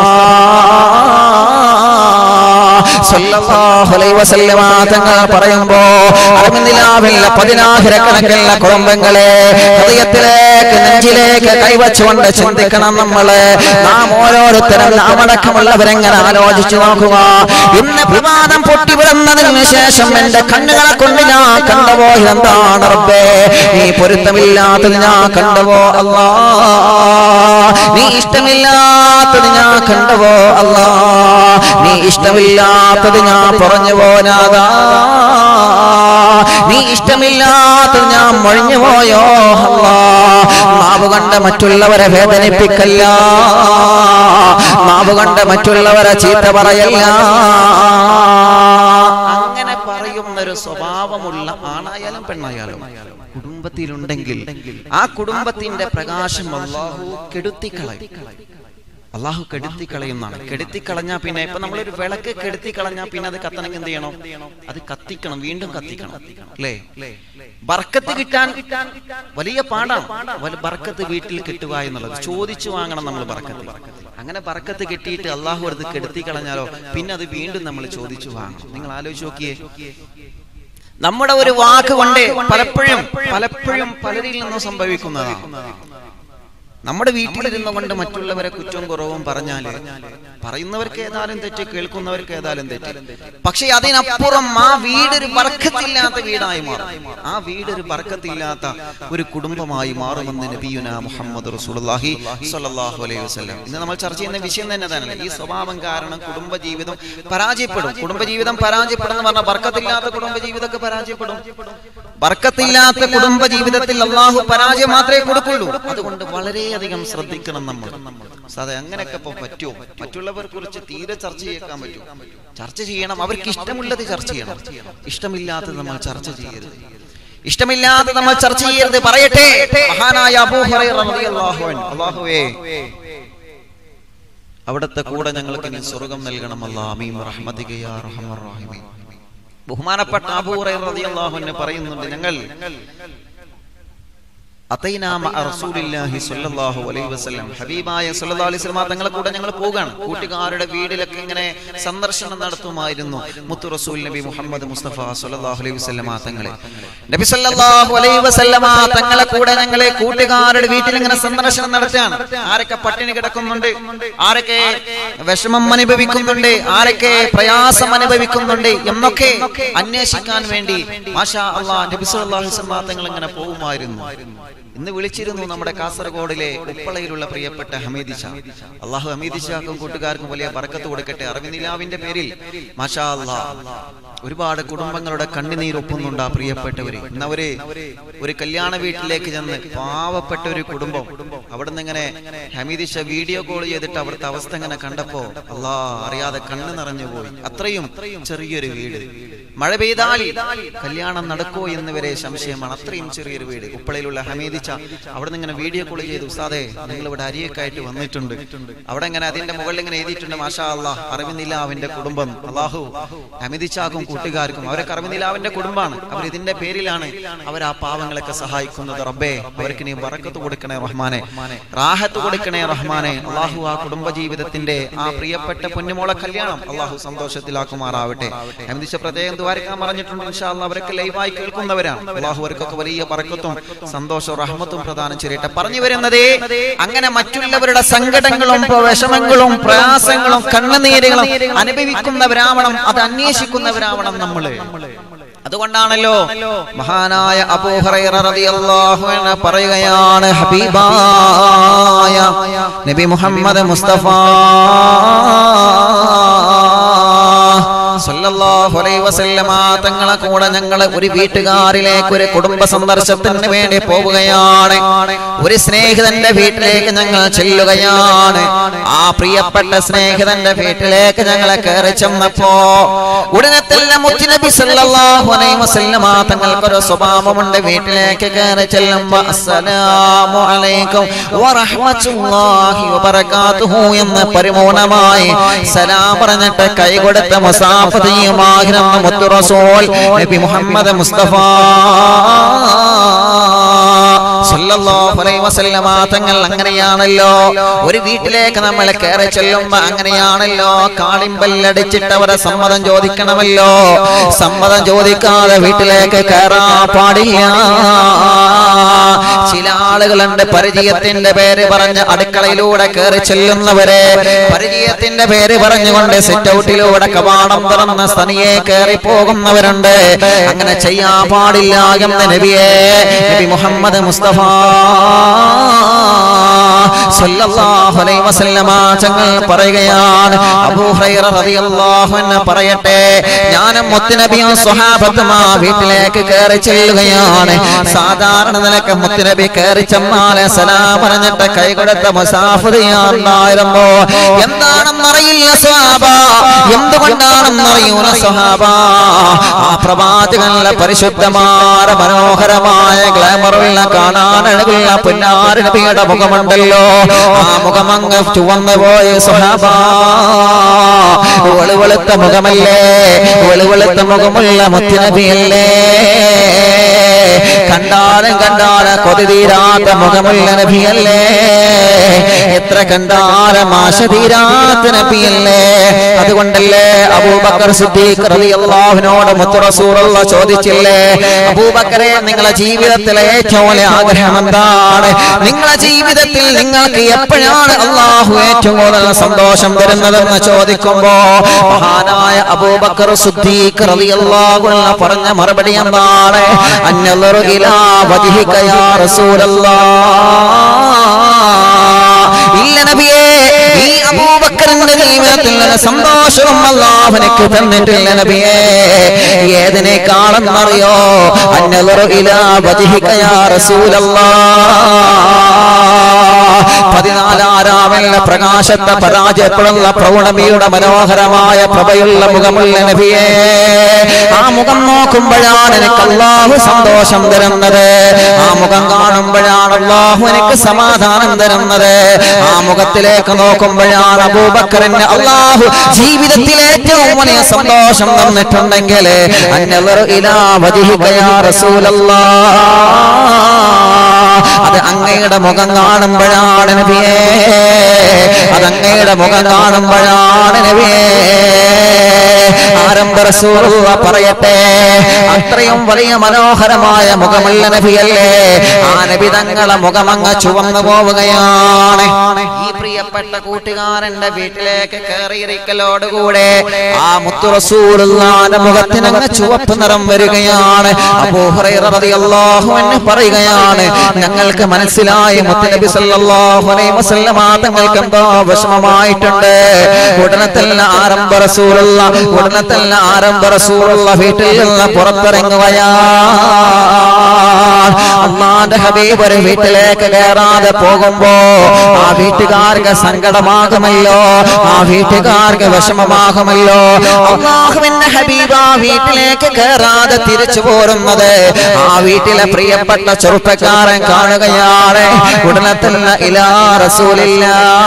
സല്ലല്ലാഹു അലൈഹി വസല്ലമ തങ്ങൾ പറയുമ്പോ അറമിനിലാവില്ല പതിനായിരക്കണക്കിനുള്ള കുടുംബങ്ങളെ ഹൃദയത്തിലേക്ക് നെഞ്ചിലേക്ക് കൈവച്ചുകൊണ്ട് ചിന്തിക്കണം നമ്മള് നാം ഓരോരുത്തരും നാം അടക്കമുള്ളവരെങ്ങനെ ആലോചിച്ചു നോക്കുക ഇന്ന് പ്രഭാതം പൊട്ടി വിടുന്നതിന് ശേഷം എന്റെ കണ്ണുകളെ കൊണ്ട് ഞാൻ കണ്ടവോ എന്താണ് റബ്ബേ നീ പൊരുത്തമില്ലാത്തത് ഞാൻ കണ്ടവോ അല്ലാ നീ ഇഷ്ടമില്ലാത്തത് ഞാൻ കണ്ടവോ അല്ലാ നീ ഇഷ്ടമില്ലാത്തത് ഞാൻ പറഞ്ഞു പോനാതാ നീ ഇഷ്ടമില്ലാത്തത് ഞാൻ മൊഴിഞ്ഞു പോയോ അല്ലാ മാവ് കണ്ട് മറ്റുള്ളവരെ വേദനിപ്പിക്കല്ല മാവ് കണ്ട് മറ്റുള്ളവരെ ചീത്ത പറയല്ല അങ്ങനെ പറയുന്ന ഒരു സ്വഭാവമുള്ള ആണായാലും പെണ്ണായാലും കുടുംബത്തിലുണ്ടെങ്കിൽ ആ കുടുംബത്തിന്റെ പ്രകാശം അള്ളാഹു കെടുത്തിക്കളയും അള്ളാഹു കെടുത്തി കളയുന്നതാണ് കെടുത്തി കളഞ്ഞാൽ പിന്നെ ഇപ്പൊ നമ്മളൊരു വിളക്ക് കെടുത്തി കളഞ്ഞാൽ പിന്നെ അത് കത്തണമെങ്കിൽ എന്ത് ചെയ്യണം അത് കത്തിക്കണം വീണ്ടും കത്തിക്കണം അല്ലേ ബർക്കത്ത് കിട്ടാൻ വലിയ പാടാണ് വല- ബർക്കത്ത് വീട്ടിൽ കിട്ടുക എന്നുള്ളത് ചോദിച്ചു വാങ്ങണം നമ്മൾ ബർക്കത്ത് അങ്ങനെ ബർക്കത്ത് കിട്ടിയിട്ട് അള്ളാഹു അത് കെടുത്തി കളഞ്ഞാലോ പിന്നെ അത് വീണ്ടും നമ്മൾ ചോദിച്ചു വാങ്ങണം നിങ്ങൾ ആലോചിച്ച് നോക്കിയേ നമ്മുടെ ഒരു വാക്ക് കൊണ്ട് പലപ്പോഴും പലപ്പോഴും പലരിൽ നിന്നും സംഭവിക്കുന്നതാണ് നമ്മുടെ വീട്ടിലിരുന്നു കൊണ്ട് മറ്റുള്ളവരെ കുറ്റവും കുറവും പറഞ്ഞാല് പറയുന്നവർക്ക് ഏതായാലും തെറ്റ് കേൾക്കുന്നവർക്ക് ഏതായാലും തെറ്റ് പക്ഷെ അതിനപ്പുറം ആ വീടൊരു ബർക്കത്തില്ലാത്ത വീടായി മാറും ആ വീടൊരു ബർക്കത്തില്ലാത്ത ഒരു കുടുംബമായി മാറുമെന്ന് നബിയുന മുഹമ്മദ് റസൂലുള്ളാഹി സ്വല്ലല്ലാഹു അലൈഹി വസല്ലം ഇന്ന് നമ്മൾ ചർച്ച ചെയ്യുന്ന വിഷയം തന്നെ തന്നെ ഈ സ്വഭാവം കാരണം കുടുംബജീവിതം പരാജയപ്പെടും കുടുംബജീവിതം പരാജയപ്പെടും എന്ന് പറഞ്ഞാൽ ബർക്കത്തില്ലാത്ത കുടുംബജീവിതമൊക്കെ പരാജയപ്പെടും ബർക്കത്തില്ലാത്ത കുടുംബ ജീവിതത്തിൽ അള്ളാഹു പരാജയം മാത്രമേ കൊടുക്കുള്ളൂ അതുകൊണ്ട് വളരെയധികം ശ്രദ്ധിക്കണം നമ്മൾ സാധേ അങ്ങനെയൊക്കെ ഇപ്പൊ പറ്റുമോ മറ്റുള്ളവരെ കുറിച്ച് തീരെ ചർച്ച ചെയ്യേക്കാൻ പറ്റുമോ ചർച്ച ചെയ്യണം അവർക്ക് ഇഷ്ടമുള്ളത് ചർച്ച ചെയ്യണം ഇഷ്ടമില്ലാത്തത് നമ്മൾ ചർച്ച ചെയ്യരുത് ഇഷ്ടമില്ലാതെ നമ്മൾ ചർച്ച ചെയ്യരുത് പറയട്ടെ മഹാനായ അബൂ ഹുറൈറ റളിയല്ലാഹു അൻഹു അല്ലാഹുവേ അവിടുത്തെ കൂടെ ഞങ്ങൾക്ക് നീ സ്വർഗം നൽകണം അല്ലാ അമീം റഹ്മതിക യാ റഹ്മർ റഹീമീൻ ബഹുമാനപ്പെട്ട അബൂ ഹുറൈറ റളിയല്ലാഹു അൻഹു പറയുന്നുണ്ട് ഞങ്ങൾ അതൈനാ മഅ റസൂലില്ലാഹി സ്വല്ലല്ലാഹു അലൈഹി വസല്ലം ഹബീബായ സ്വല്ലല്ലാഹു അലൈഹി വസല്ലം തങ്ങളെ കൂടെ ഞങ്ങൾ പോവുകയാണ് കൂട്ടുകാരുടെ വീട്ടിലൊക്കെ ഇങ്ങനെ സന്ദർശനം നടത്തുമായിരുന്നു മുത്തു റസൂൽ നബി മുഹമ്മദ് മുസ്തഫ സ്വല്ലല്ലാഹു അലൈഹി വസല്ലം തങ്ങളെ നബി സല്ലല്ലാഹു അലൈഹി വസല്ലം തങ്ങളെ കൂടെ ഞങ്ങളെ കൂട്ടുകാരുടെ വീട്ടിൽ ഇങ്ങനെ സന്ദർശനം നടത്തുകയാണ് ആരൊക്കെ പട്ടിണി കിടക്കുന്നുണ്ട് ആരൊക്കെ വിഷമം അനുഭവിക്കുന്നുണ്ട് ആരൊക്കെ പ്രയാസം അനുഭവിക്കുന്നുണ്ട് എന്നൊക്കെ അന്വേഷിക്കാൻ വേണ്ടി മാഷാ അള്ളാഹ് നബി സല്ലല്ലാഹു അലൈഹി വസല്ലം തങ്ങൾ ഇങ്ങനെ പോകുമായിരുന്നു ഇന്ന് വിളിച്ചിരുന്നു നമ്മുടെ കാസർഗോഡിലെ ഉപ്പളയിലുള്ള പ്രിയപ്പെട്ട ഹമീദ് ഷാ അള്ളാഹു ഹമീദ് ഷാക്കും കൂട്ടുകാർക്കും വലിയ ബർക്കത്ത് കൊടുക്കട്ടെ അറിവിനിലാവിന്റെ പേരിൽ മാഷാ അല്ലാ ഒരുപാട് കുടുംബങ്ങളുടെ കണ്ണുനീരൊപ്പുന്നുണ്ട് ആ പ്രിയപ്പെട്ടവര് ഇന്നവര് ഒരു കല്യാണ വീട്ടിലേക്ക് ചെന്ന് പാവപ്പെട്ട ഒരു കുടുംബം അവിടുന്ന് ഇങ്ങനെ ഹമീദ് ഷാ വീഡിയോ കോൾ ചെയ്തിട്ട് അവിടുത്തെ അവസ്ഥ ഇങ്ങനെ കണ്ടപ്പോ അല്ലാ അറിയാതെ കണ്ണ് നിറഞ്ഞു പോയി അത്രയും ചെറിയൊരു വീട് മഴ പെയ്താൽ കല്യാണം നടക്കോ എന്ന് വരെ സംശയമാണ് അത്രയും ചെറിയൊരു വീട് ഉപ്പളയിലുള്ള ഹമീദിച്ച അവിടെ നിന്ന് ഇങ്ങനെ വീഡിയോ കോൾ ചെയ്തു ഉസ്താദെ നിങ്ങൾ ഇവിടെ അരിയൊക്കെ ആയിട്ട് വന്നിട്ടുണ്ട് അവിടെ ഇങ്ങനെ അതിന്റെ മുകളിൽ ഇങ്ങനെ എഴുതിയിട്ടുണ്ട് മാഷാ അള്ളാഹ് അറിവിന്നില്ല അവന്റെ കുടുംബം അള്ളാഹു ഹമീദിച്ചാക്കും കൂട്ടുകാർക്കും അവരൊക്കെ അറിവിന്നില്ലാവിന്റെ കുടുംബമാണ് അവർ ഇതിന്റെ പേരിലാണ് അവർ ആ പാവങ്ങളൊക്കെ സഹായിക്കുന്നത് റബ്ബേ അവർക്ക് നീ വറക്കത്ത് കൊടുക്കണേ റഹ്മാനെ റാഹത്ത് കൊടുക്കണേ റഹ്മാനെ അള്ളാഹു ആ കുടുംബ ജീവിതത്തിന്റെ ആ പ്രിയപ്പെട്ട പൊന്നുമോളെ കല്യാണം അള്ളാഹു സന്തോഷത്തിലാക്കുമാറാവട്ടെ ഹമീദിച്ച പ്രത്യേകം ദ്വാരക്കാൻ പറഞ്ഞിട്ടുണ്ട് ഇൻഷാ അല്ലാഹ് അവരൊക്കെ ലൈവായി കേൾക്കുന്നവരാണ് അള്ളാഹു അവർക്കൊക്കെ വലിയ പറക്കത്തും സന്തോഷവും റഹ്മത്തും പ്രദാനം ചെയ്യട്ടെ പറഞ്ഞു വരുന്നതേ അങ്ങനെ മറ്റുള്ളവരുടെ സങ്കടങ്ങളും വിഷമങ്ങളും പ്രയാസങ്ങളും കണ്ണുനീരുകളും അനുഭവിക്കുന്നവരാവണം അത് അന്വേഷിക്കുന്നവരാവണം നമ്മള് അതുകൊണ്ടാണല്ലോ മഹാനായ അബൂഹറൈറ റളിയല്ലാഹു അൻഹു പറയുകയാണ് ഹബീബായ നബി മുഹമ്മദ് മുസ്തഫ സല്ലല്ലാഹു അലൈഹി വസല്ലമ തങ്ങളെ കൂടെ ഞങ്ങൾ ഒരു വീട്ടുകാരിലേക്ക് ഒരു കുടുംബ സന്ദർശനത്തിന് വേണ്ടി പോവുകയാണ് ഒരു സ്നേഹിതന്റെ വീട്ടിലേക്ക് ഞങ്ങൾ ചെല്ലുകയാണ് ആ പ്രിയപ്പെട്ട സ്നേഹിതന്റെ വീട്ടിലേക്ക് ഞങ്ങളെ കയറി ചെന്നപ്പോ ഉടനെ തന്നെ മുത്തുനബി സല്ലല്ലാഹു അലൈഹി വസല്ലമ തങ്ങൾക്കൊരു സ്വഭാവമുണ്ട് വീട്ടിലേക്ക് കയറി ചെല്ലുമ്പോ അസ്സലാമു അലൈക്കും വറഹ്മത്തുള്ളാഹി വബറകാതുഹു എന്ന് പരിപൂർണമായി സലാം പറഞ്ഞിട്ട് കൈ കൊടുത്ത മുസാഫതിയുമാകുന്ന മുത്തു റസൂൽ നബി മുഹമ്മദ് മുസ്തഫ സല്ലല്ലാഹു അലൈഹി വസല്ലമ തങ്ങൾ അങ്ങനെയാണല്ലോ ഒരു വീട്ടിലേക്ക് നമ്മൾ കയറി ചെല്ലുമ്പോ അങ്ങനെയാണല്ലോ കാളിമ്പല്ലടിച്ചിട്ട് അവരെ സമ്മതം ചോദിക്കണമല്ലോ സമ്മതം ചോദിക്കാതെ വീട്ടിലേക്ക് കയറാൻ പാടില്ല ചില ആളുകളുണ്ട് പരിചയത്തിന്റെ പേര് പറഞ്ഞ് അടുക്കളയിലൂടെ കയറി ചെല്ലുന്നവരെ പരിചയത്തിന്റെ പേര് പറഞ്ഞുകൊണ്ട് സിറ്റ് ഔട്ടിലൂടെ കവാടം തുറന്ന് സ്ഥനിയെ കയറി പോകുന്നവരുണ്ട് അങ്ങനെ ചെയ്യാൻ പാടില്ല എന്ന് നബിയെ നബി മുഹമ്മദ് മുസ്തഫ സല്ലല്ലാഹു അലൈഹി വസല്ലമ തങ്ങൾ പറയുകയാണ് അബൂ ഹുറൈറ റളിയല്ലാഹു അൻഹു പറയട്ടെ ഞാനും മുത്തുനബിയും സ്വഹാബത്തും ആ വീട്ടിലേക്ക് കയറി ചെല്ലുകയാണ് സാധാരണ നിലക്ക് മുത്തുനബി കയറി ചെന്നാല് സലാം പറഞ്ഞിട്ട് കൈകൊടുത്ത മുസാഫിറിയാണ്ടായിരുന്നു എന്താണെന്നറിയില്ല സ്വഹാബ എന്തുകൊണ്ടാണെന്നറിയൂല സ്വഹാബ ആ പ്രവാചകനിലെ പരിശുദ്ധമായ മനോഹരമായ ഗ്ലാമറുള്ള കാണാനഴകുള്ള പുന്നാര നബിയുടെ മുഖമുണ്ടല്ലോ ആ മുഖമങ്ങ് ചുവന്നു പോയ സ്വഹാബ വെളുവെളുത്ത മുഖമല്ലേ വെളുവെളുത്ത മുഖമുള്ള മുത്തുനബിയല്ലേ കണ്ടാലും കണ്ടാലും കൊതി തീരാത്ത മുഖമുള്ള നബിയല്ലേ എത്ര കണ്ടാലും ആശ തീരാത്ത നബിയല്ലേ അതുകൊണ്ടല്ലേ അബൂബക്കർ സിദ്ദീഖ് റളിയല്ലാഹുവിനോട് മുത്തു റസൂലുള്ള ചോദിച്ചില്ലേ അബൂബക്കറെ നിങ്ങളെ ജീവിതത്തിലെ ഏറ്റവും വലിയ ആഗ്രഹം എന്താണ് നിങ്ങളെ ജീവിതത്തിൽ നിങ്ങൾക്ക് എപ്പോഴാണ് അള്ളാഹു ഏറ്റവും കൂടുതൽ സന്തോഷം തരുന്നതെന്ന് ചോദിക്കുമ്പോ മഹാനായ അബൂബക്കർ സിദ്ദീഖ് റളിയല്ലാഹു അൻഹു പറഞ്ഞ മറുപടി എന്താണ് അന്നലറു ഇലാ വജ്ഹിക യാ റസൂലല്ലാഹ് ഇല്ല നബിയേ ഈ അബൂബക്കറിന്റെ ജീവിതത്തിൽ നിന്ന് സന്തോഷവും അല്ലാഹുവിനക്ക് തന്നിട്ടില്ല നബിയേ ഏതിനേക്കാളെന്നറിയോ അന്നലറു ഇലാ വജ്ഹിക യാ റസൂലല്ലാഹ് പതിനാലാറാമല്ല പ്രകാശത്തെ പരാജയപ്പെടുന്ന പ്രൗഢമിയുടെ മനോഹരമായ പ്രഭയുള്ള മുഖമുള്ള നബിയെ ആ മുഖം നോക്കുമ്പോഴാണ് എനിക്ക് അള്ളാഹു സന്തോഷം തരുന്നത് ആ മുഖം കാണുമ്പോഴാണ് അള്ളാഹു എനിക്ക് സമാധാനം തരുന്നത് ആ മുഖത്തിലേക്ക് നോക്കുമ്പോഴാണ് അബൂബക്കറിന് അള്ളാഹു ജീവിതത്തിൽ ഏറ്റവും വലിയ സന്തോഷം തന്നിട്ടുണ്ടെങ്കിൽ അന്നലറു ഇലാ വജ്ഹിക യാ റസൂലല്ലാഹ് അത് അങ്ങയുടെ മുഖം കാണുമ്പോഴാണ് നബിയേ അത് അങ്ങയുടെ മുഖം കാണുമ്പോഴാണ് നബിയേ ആരംഭ റസൂലുള്ള പറയട്ടെ അത്രയും വലിയ മനോഹരമായ മുഖമുള്ള നബിയല്ലേ ആ നബി തങ്ങളെ മുഖമങ്ങ് ചുവന്നു പോവുകയാണ് ഈ പ്രിയപ്പെട്ട കൂട്ടുകാരന്റെ വീട്ടിലേക്ക് കയറിയിരിക്കലോടുകൂടെ ആ മുത്തു റസൂലുള്ളാന്റെ മുഖത്തിനങ്ങ് ചുവപ്പ് നിറം വരികയാണ് അബൂ ഹുറൈറ റളിയല്ലാഹു അൻഹു പറയുകയാണ് ഞങ്ങൾക്ക് മനസ്സിലായി മുത്തുനബി സല്ലല്ലാഹു അലൈഹി വസല്ലമ തങ്ങൾക്ക് എന്തോ വിഷമമായിട്ടുണ്ട് ഉടനെ തന്നെ ആരംഭ റസൂലുള്ള ഉടനെ തന്നെ ആരംഭ റസൂലുള്ള വീട്ടിൽ നിന്ന് പുറത്തിറങ്ങുകയാ അള്ളാന്റെ ഹബീബ് ഒരു വീട്ടിലേക്ക് കയറാതെ പോകുമ്പോ ആ വീട്ടുകാർക്ക് സങ്കടമാകുമല്ലോ ആ വീട്ടുകാർക്ക് വിഷമമാകുമല്ലോ അള്ളാഹുവിന്റെ ഹബീബ് ആ വീട്ടിലേക്ക് കയറാതെ തിരിച്ചു പോരുന്നത് ആ വീട്ടിലെ പ്രിയപ്പെട്ട ചെറുപ്പക്കാരൻ കാണുകയാണ് ഉടനെ തന്നെ ഇലാ റസൂലില്ല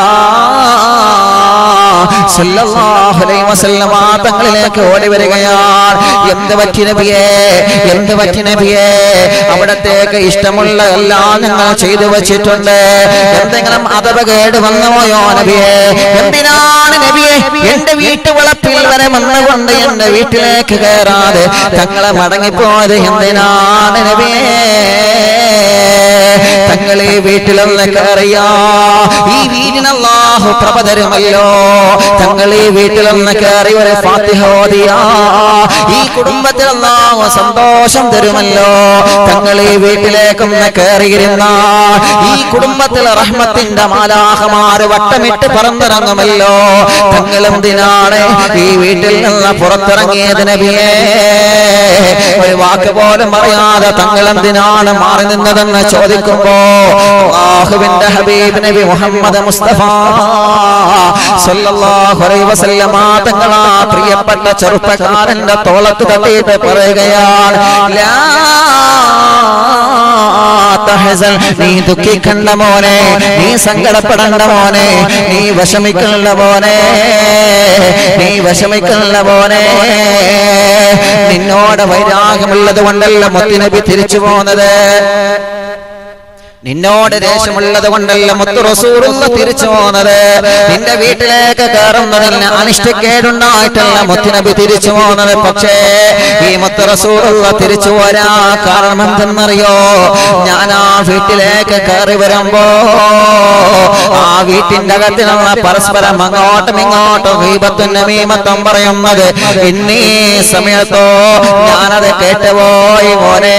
സല്ലല്ലാഹു അലൈഹി വസല്ലമ തങ്ങളിലേക്ക് ഓടി വരികയാണ് എന്ത് പറ്റി നബിയേ എന്ത് പറ്റി നബിയേ അവിടത്തേക്ക് ഇഷ്ടമുള്ള എല്ലാം ഞങ്ങൾ ചെയ്തു വെച്ചിട്ടുണ്ട് എന്തെങ്കിലും അഥപകേട് വന്നുപോയോ നബിയേ എന്തിനാണ് നബിയെ എന്റെ വീട്ടുവളപ്പിൽ വരെ വന്നുകൊണ്ട് എന്റെ വീട്ടിലേക്ക് കയറാതെ തങ്ങളെ മടങ്ങിപ്പോയത് എന്തിനാണ് നബിയേ തങ്ങളെ വീട്ടിലൊന്ന് കയറിയാ ഈ വീടിന് അല്ലാഹു പ്രഭ തരുമല്ലോ തങ്ങളെ വീട്ടിലൊന്ന് കയറി ഒരു ഫാത്തിഹ ഓതിയാ ഈ കുടുംബത്തിൽ അല്ലാഹു സന്തോഷം തരുമല്ലോ തങ്ങളെ വീട്ടിലേക്കൊന്ന് കയറിയിരുന്ന ഈ കുടുംബത്തിൽ റഹ്മത്തിന്റെ മാലാഹമാര് വട്ടമിട്ട് പറന്നിറങ്ങുമല്ലോ തങ്ങളെന്തിനാണ് ഈ വീട്ടിൽ നിന്ന് പുറത്തിറങ്ങിയത് നബിയേ ഒരു വാക്ക് പോലും പറയാതെ തങ്ങളെന്തിനാണ് മാറി നിന്നതെന്ന് ചോദിക്കുമ്പോ അല്ലാഹുവിന്റെ ഹബീബ് നബി മുഹമ്മദ് മുസ്തഫ സല്ലല്ലാഹു അലൈഹി വസല്ലമ തങ്ങളാ പ്രിയപ്പെട്ട ചെറുപ്പക്കാരന്റെ തോളത്ത് തട്ടിയിട്ട് പറയുകയാണ് ലാ തഹസൻ നീ ദുഃഖിക്കണ്ട മോനെ നീ സങ്കടപ്പെടണ്ട മോനെ നീ വിഷമിക്കണ്ട മോനെ നീ വിഷമിക്കണ്ട മോനെ നിന്നോട് വൈരാഗമുള്ളത് കൊണ്ടല്ല മുത്തുനബി തിരിച്ചു പോകുന്നത് നിന്നോട് ദേഷ്യമുള്ളത് കൊണ്ടല്ല മുത്തു റസൂറുള്ള തിരിച്ചു പോകുന്നത് നിന്റെ വീട്ടിലേക്ക് കയറുന്നതിന് അനിഷ്ടക്കേടുണ്ടായിട്ടല്ല മുത്തുനബി തിരിച്ചു പോകുന്നത് പക്ഷേ ഈ മുത്തു റസൂറുള്ള തിരിച്ചു വരാ കാരണം എന്തെന്നറിയോ ഞാൻ ആ വീട്ടിലേക്ക് കയറി വരുമ്പോ ആ വീട്ടിന്റെ അകത്തിനുള്ള പരസ്പരം അങ്ങോട്ടും ഇങ്ങോട്ടും ഹീബത്തും നമീമത്തും പറയുന്നത് ഇന്നീ സമയത്തോ ഞാനത് കേട്ടുപോയി മോനെ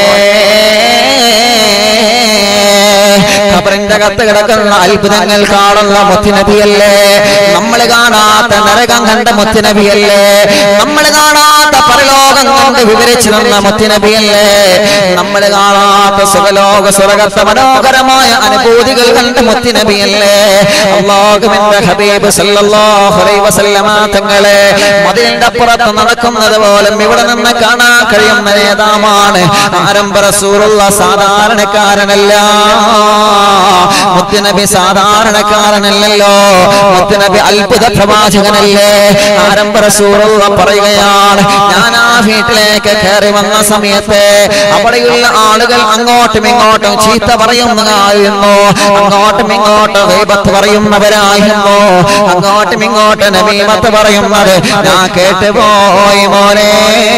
ഖബറിന്റെ അകത്ത് കിടക്കുന്ന അത്ഭുതങ്ങൾ കാണുന്ന മുത്തുനബിയല്ലേ നമ്മൾ കാണാത്ത നരകം കണ്ട മുത്തുനബിയല്ലേ നമ്മൾ കാണാത്ത പരലോകം കണ്ട് വിവരിച്ചു തന്ന മുത്തുനബിയല്ലേ നമ്മൾ കാണാത്ത സുഖലോക സ്വർഗത്തെ മനോഹരമായ അനുഭൂതികൾ കണ്ട മുത്തുനബിയല്ലേ അള്ളാഹുവിന്റെ ഹബീബ് സല്ലല്ലാഹു അലൈഹി വസല്ലമ തങ്ങളെ മതിലിന്റെ പുറത്ത് നടക്കുന്നത് പോലും ഇവിടെ നിന്ന് കാണാൻ കഴിയുന്ന നേതാവാണ് ആരംഭ റസൂലുള്ള സാധാരണക്കാരനല്ല മുത്തുനബി സാധാരണക്കാരനല്ലല്ലോ മുത്തുനബി അത്ഭുത പ്രവാചകനല്ലേ ആരംഭ റസൂലുള്ള പറയുകയാണ് ഞാൻ ആ വീട്ടിലേക്ക് കയറി വന്ന സമയത്ത് അവിടെയുള്ള ആളുകൾ അങ്ങോട്ടും ഇങ്ങോട്ടും ചീത്ത പറയുന്നതായിരുന്നു അങ്ങോട്ടും ഇങ്ങോട്ടും ദൈവത്ത് പറയുന്നവരായിരുന്നു അങ്ങോട്ടും ഇങ്ങോട്ടും നബീമത്ത് പറയുന്നത് ഞാൻ കേട്ടുപോയി മോനെ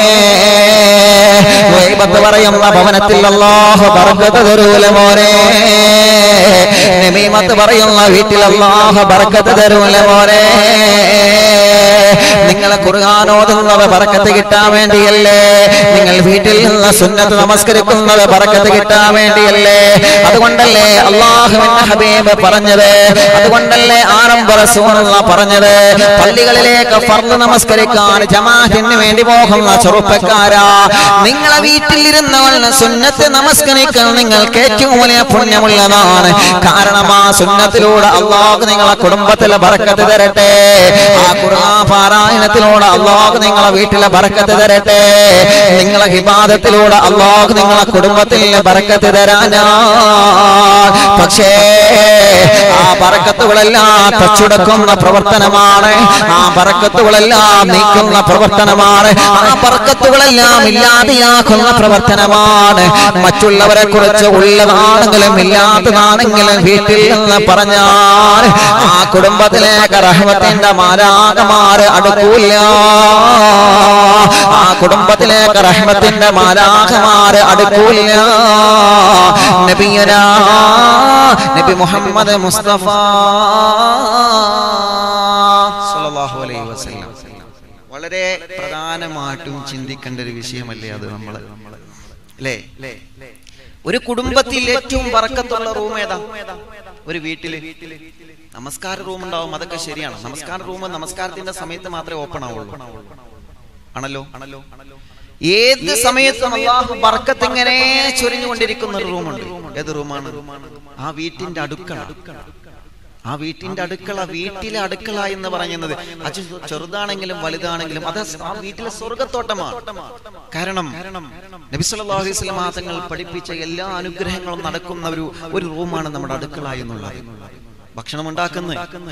ദൈവത്ത് പറയുന്ന ഭവനത്തിൽ അല്ലാഹു ബർക്കത്ത് തരൂല മോനെ നബീമത്ത് പറയുന്ന വീട്ടിൽ അല്ലാഹു ബർക്കത്ത് തരൂല മോനെ നിങ്ങളെ ഖുർആാനോതുന്നത് ബർക്കത്ത് കിട്ടാൻ വേണ്ടിയല്ലേ നിങ്ങൾ വീട്ടിൽ നിന്ന് സുന്നത്ത് നമസ്കരിക്കുന്നത് ബർക്കത്ത് കിട്ടാൻ വേണ്ടിയല്ലേ അതുകൊണ്ടല്ലേ അള്ളാഹുവിന്റെ ഹബീബ് പറഞ്ഞത് അതുകൊണ്ടല്ലേ ആരംഭ റസൂലുള്ള പറഞ്ഞത് പള്ളികളിലേക്ക് ഫർദ് നമസ്കരിക്കാൻ ജമാഅത്തിന് വേണ്ടി പോകുന്ന ചെറുപ്പക്കാരാ നിങ്ങളെ വീട്ടിലിരുന്നവൾ സുന്നത്ത് നമസ്കരിക്കാൻ നിങ്ങൾക്ക് ഏറ്റവും വലിയ പുണ്യമുള്ളതാണ് കാരണം ആ സുന്നത്തിലൂടെ അള്ളാഹു നിങ്ങളെ കുടുംബത്തിലെ ബർക്കത്ത് തരട്ടെ ആ ഖുർആൻ പാരായണത്തിലൂടെ അള്ളാഹു നിങ്ങളെ വീട്ടിലെ ബർക്കത്ത് തരട്ടെ നിങ്ങളെ ഹിബാദത്തിലൂടെ അള്ളാഹു നിങ്ങളെ കുടുംബത്തിലെ ബർക്കത്ത് തരാനാ പക്ഷേ ആ ബറക്കത്തുകളെല്ലാം തച്ചുടക്കുന്ന പ്രവർത്തനമാണ് ആ ബറക്കത്തുകളെല്ലാം നീക്കുന്ന പ്രവർത്തനമാണ് ആ ബറക്കത്തുകളെല്ലാം ഇല്ലാതെയാക്കുന്ന പ്രവർത്തനമാണ് മറ്റുള്ളവരെ കുറിച്ച് ഉള്ളതാണെങ്കിലും ഇല്ലാത്തതാണെങ്കിലും വീട്ടിൽ നിന്ന് പറഞ്ഞാൽ ആ കുടുംബത്തിലേക്ക് റഹ്മത്തിന്റെ മാരാകമാര് അടുക്കൂല ആ കുടുംബത്തിലേക്ക് റഹ്മത്തിന്റെ മാലാഖമാര് അടുക്കൂല നബിയനാ നബി മുഹമ്മദ് മുസ്തഫ സല്ലല്ലാഹു അലൈഹി വസല്ലം വളരെ പ്രധാനമായിട്ടും ചിന്തിക്കേണ്ട ഒരു വിഷയമല്ലേ അത് നമ്മൾ അല്ലേ ഒരു കുടുംബത്തിൽ ഏറ്റവും പറക്കത്തുള്ള റൂം ഏതാ ഒരു വീട്ടില് നമസ്കാര റൂം ഉണ്ടാവും അതൊക്കെ ശരിയാണ് നമസ്കാര റൂം നമസ്കാരത്തിന്റെ സമയത്ത് മാത്രമേ ഓപ്പൺ ആവുള്ളൂ ആണല്ലോ ആണല്ലോ ഏത് സമയത്തും അള്ളാഹു ബർക്കത്ത് ഇങ്ങനെ ചൊരിഞ്ഞുകൊണ്ടിരിക്കുന്ന ഒരു റൂമുണ്ട് ഏത് റൂമാണ് ആ വീട്ടിന്റെ അടുക്കള ആ വീട്ടിന്റെ അടുക്കള വീട്ടിലെ അടുക്കള എന്ന് പറയുന്നത് അത് ചെറുതാണെങ്കിലും വലുതാണെങ്കിലും അത് ആ വീട്ടിലെ സ്വർഗത്തോട്ടമാണ് കാരണം നബി സല്ലല്ലാഹു അലൈഹി വസല്ലം തങ്ങൾ പഠിപ്പിച്ച എല്ലാ അനുഗ്രഹങ്ങളും നടക്കുന്ന ഒരു ഒരു റൂമാണ് നമ്മുടെ അടുക്കള എന്നുള്ളത് ഭക്ഷണം ഉണ്ടാക്കുന്ന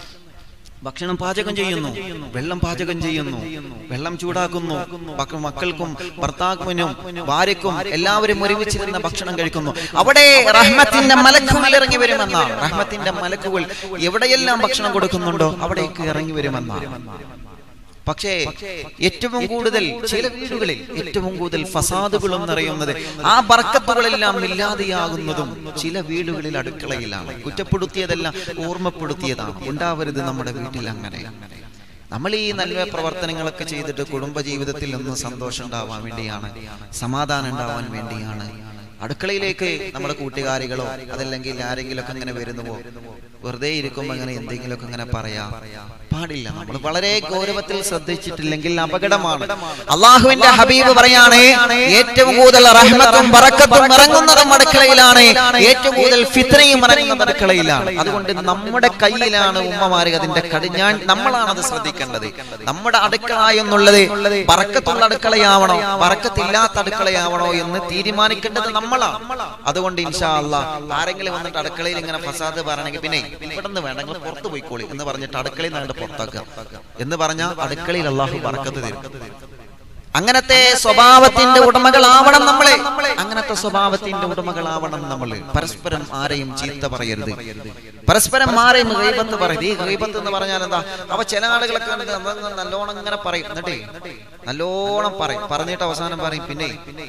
ഭക്ഷണം പാചകം ചെയ്യുന്നു വെള്ളം പാചകം ചെയ്യുന്നു വെള്ളം ചൂടാക്കുന്നു മക്ക- മക്കൾക്കും ഭർത്താവിനും ഭാര്യക്കും എല്ലാവരും ഒരുമിച്ചിരുന്ന ഭക്ഷണം കഴിക്കുന്നു അവിടെ റഹ്മത്തിന്റെ മലക്കുകൾ ഇറങ്ങി വരുമെന്നാണ് റഹ്മത്തിന്റെ മലക്കുകൾ എവിടെയെല്ലാം ഭക്ഷണം കൊടുക്കുന്നുണ്ടോ അവിടേക്ക് ഇറങ്ങി വരുമെന്നാണ് പക്ഷേ ഏറ്റവും കൂടുതൽ ചില വീടുകളിൽ ഏറ്റവും കൂടുതൽ ഫസാദുകളും നിറയുന്നത് ആ ബർക്കത്തുകളെല്ലാം ഇല്ലാതെയാകുന്നതും ചില വീടുകളിൽ അടുക്കളയിലാണ് കുറ്റപ്പെടുത്തിയതെല്ലാം ഓർമ്മപ്പെടുത്തിയതാണ് ഉണ്ടാവരുത് നമ്മുടെ വീട്ടിൽ അങ്ങനെ നമ്മൾ ഈ നല്ല പ്രവർത്തനങ്ങളൊക്കെ ചെയ്തിട്ട് കുടുംബ ജീവിതത്തിൽ ഒന്ന് സന്തോഷം ഉണ്ടാവാൻ വേണ്ടിയാണ് സമാധാനം ഉണ്ടാവാൻ വേണ്ടിയാണ് അടുക്കളയിലേക്ക് നമ്മുടെ കൂട്ടുകാരികളോ അതല്ലെങ്കിൽ ആരെങ്കിലും ഒക്കെ ഇങ്ങനെ വരുന്നുവോ വെറുതെ ഇരിക്കുമ്പോ അങ്ങനെ എന്തെങ്കിലുമൊക്കെ ഇങ്ങനെ പറയാ പാടില്ല നമ്മൾ വളരെ ഗൗരവത്തിൽ ശ്രദ്ധിച്ചിട്ടില്ലെങ്കിൽ അപകടമാണ് അള്ളാഹുവിന്റെ ഹബീബ് പറയാണ് ഏറ്റവും കൂടുതൽ റഹ്മത്തും ബറക്കത്തും ഇറങ്ങുന്നതും അടുക്കളയിലാണ് ഏറ്റവും കൂടുതൽ ഫിത്രയും ഇറങ്ങുന്നത് അടുക്കളയിലാണ് അതുകൊണ്ട് നമ്മുടെ കയ്യിലാണ് ഉമ്മമാര് അതിന്റെ കടിഞ്ഞാൻ നമ്മളാണ് അത് ശ്രദ്ധിക്കേണ്ടത് നമ്മുടെ അടുക്കള എന്നുള്ളത് ബറക്കത്തുള്ള അടുക്കളയാവണോ ബറക്കത്തില്ലാത്ത അടുക്കളയാവണോ എന്ന് തീരുമാനിക്കേണ്ടത് നമ്മളാണ് അതുകൊണ്ട് ഇൻഷാ അല്ലാ ആരെങ്കിലും വന്നിട്ട് അടുക്കളയിൽ ഇങ്ങനെ ഫസാദ് പറയണമെങ്കിൽ പിന്നെ ഇവിടെ നിന്ന് വേണ്ട നിങ്ങൾ പുറത്ത് പോയിക്കോളി എന്ന് പറഞ്ഞിട്ട് അടുക്കളയിൽ നിന്ന് പുറത്താക്കുക എന്ന് പറഞ്ഞാൽ അടുക്കളയിൽ അള്ളാഹു ബറക്കത്ത് തരും അങ്ങനത്തെ സ്വഭാവത്തിന്റെ ഉടമകളാവണം നമ്മളെ അങ്ങനത്തെ സ്വഭാവത്തിന്റെ ഉടമകളാവണം നമ്മള് പരസ്പരം ആരെയും ചീത്ത പറയരുത് പരസ്പരം ആരെയും ഗൈബത്ത് പറയരുത് ഈ ഗൈബത്ത് എന്ന് പറഞ്ഞാൽ എന്താ അവ ചില ആളുകളൊക്കെ ഉണ്ട്, നമ്മൾ നല്ലോണം ഇങ്ങനെ പറയും എന്നിട്ടേ നല്ലോണം പറയും പറഞ്ഞിട്ട് അവസാനം പറയും പിന്നെ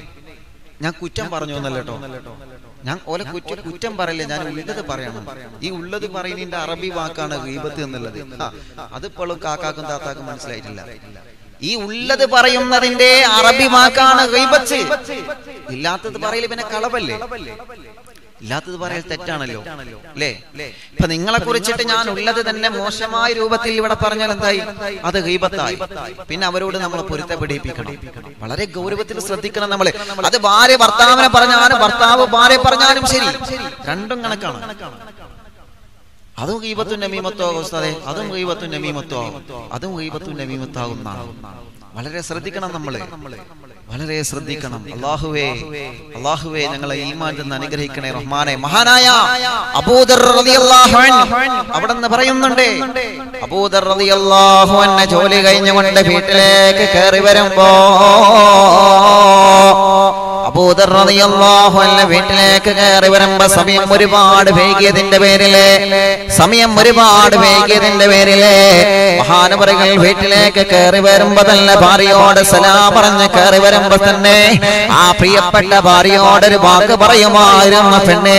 ഞാൻ കുറ്റം പറഞ്ഞു എന്നല്ല കേട്ടോ ഞാൻ ഓലെ കുറ്റം കുറ്റം പറയില്ല ഞാൻ ഉള്ളത് പറയണം ഈ ഉള്ളത് പറയുന്നതിന്റെ അറബി വാക്കാണ് ഗീബത്ത് എന്നുള്ളത് ആ, അതിപ്പോഴും കാക്കാക്കും താത്താക്കും മനസ്സിലായിട്ടില്ല ഈ ഉള്ളത് പറയുന്നതിന്റെ അറബി വാക്കാണ് ഗൈബത്ത് ഇല്ലാത്തത് പറയല് പിന്നെ കളവല്ലേ ഇല്ലാത്തത് പറയൽ തെറ്റാണല്ലോ അല്ലേ ഇപ്പൊ നിങ്ങളെ കുറിച്ചിട്ട് ഞാൻ ഉള്ളത് തന്നെ മോശമായ രൂപത്തിൽ ഇവിടെ പറഞ്ഞാൽ എന്തായി അത് ഗീബത്തായി പിന്നെ അവരോട് നമ്മൾ പൊരുത്തപ്പെടിപ്പിക്കണം വളരെ ഗൗരവത്തിൽ ശ്രദ്ധിക്കണം നമ്മള് അത് ഭാര്യ ഭർത്താവിനെ പറഞ്ഞാലും ഭർത്താവ് ഭാര്യ പറഞ്ഞാലും ശരി രണ്ടും കണക്കാണ് അതും ഗീബത്തും നമീമത്തോ ഉസ്താദെ അതും ഗീബത്തും നമീമത്തോ ആകും അതും ഗീബത്തും നമീമത്താകുന്നതാണ് വളരെ ശ്രദ്ധിക്കണം നമ്മള് വളരെ ശ്രദ്ധിക്കണം അള്ളാഹുവേ അള്ളാഹുവേ ഞങ്ങളെ ഈമാൻ നിന്ന് അനുഗ്രഹിക്കണേ റഹ്മാനെ മഹാനായ അബൂദർ റളിയല്ലാഹു അൻഹു അവിടെ നിന്ന് പറയുന്നുണ്ട് അബൂദർ റളിയല്ലാഹു അൻഹു ജോലി കഴിഞ്ഞുകൊണ്ട് വീട്ടിലേക്ക് കയറി വരുമ്പോ അബൂദർ റളിയല്ലാഹു അൻഹു വീട്ടിലേക്ക് കയറി വരുമ്പോ സമയം ഒരുപാട് വൈകിയതിന്റെ പേരില് സമയം ഒരുപാട് വൈകിയതിന്റെ പേരില് മഹാനവറുകൾ വീട്ടിലേക്ക് കയറി വരുമ്പോ തന്നെ ഭാര്യയോട് സലാം പറഞ്ഞ് കയറി വരുമ്പോ തന്നെ ആ പ്രിയപ്പെട്ട ഭാര്യയോട് ഒരു വാക്ക് പറയുമായിരുന്നു പെണ്ണേ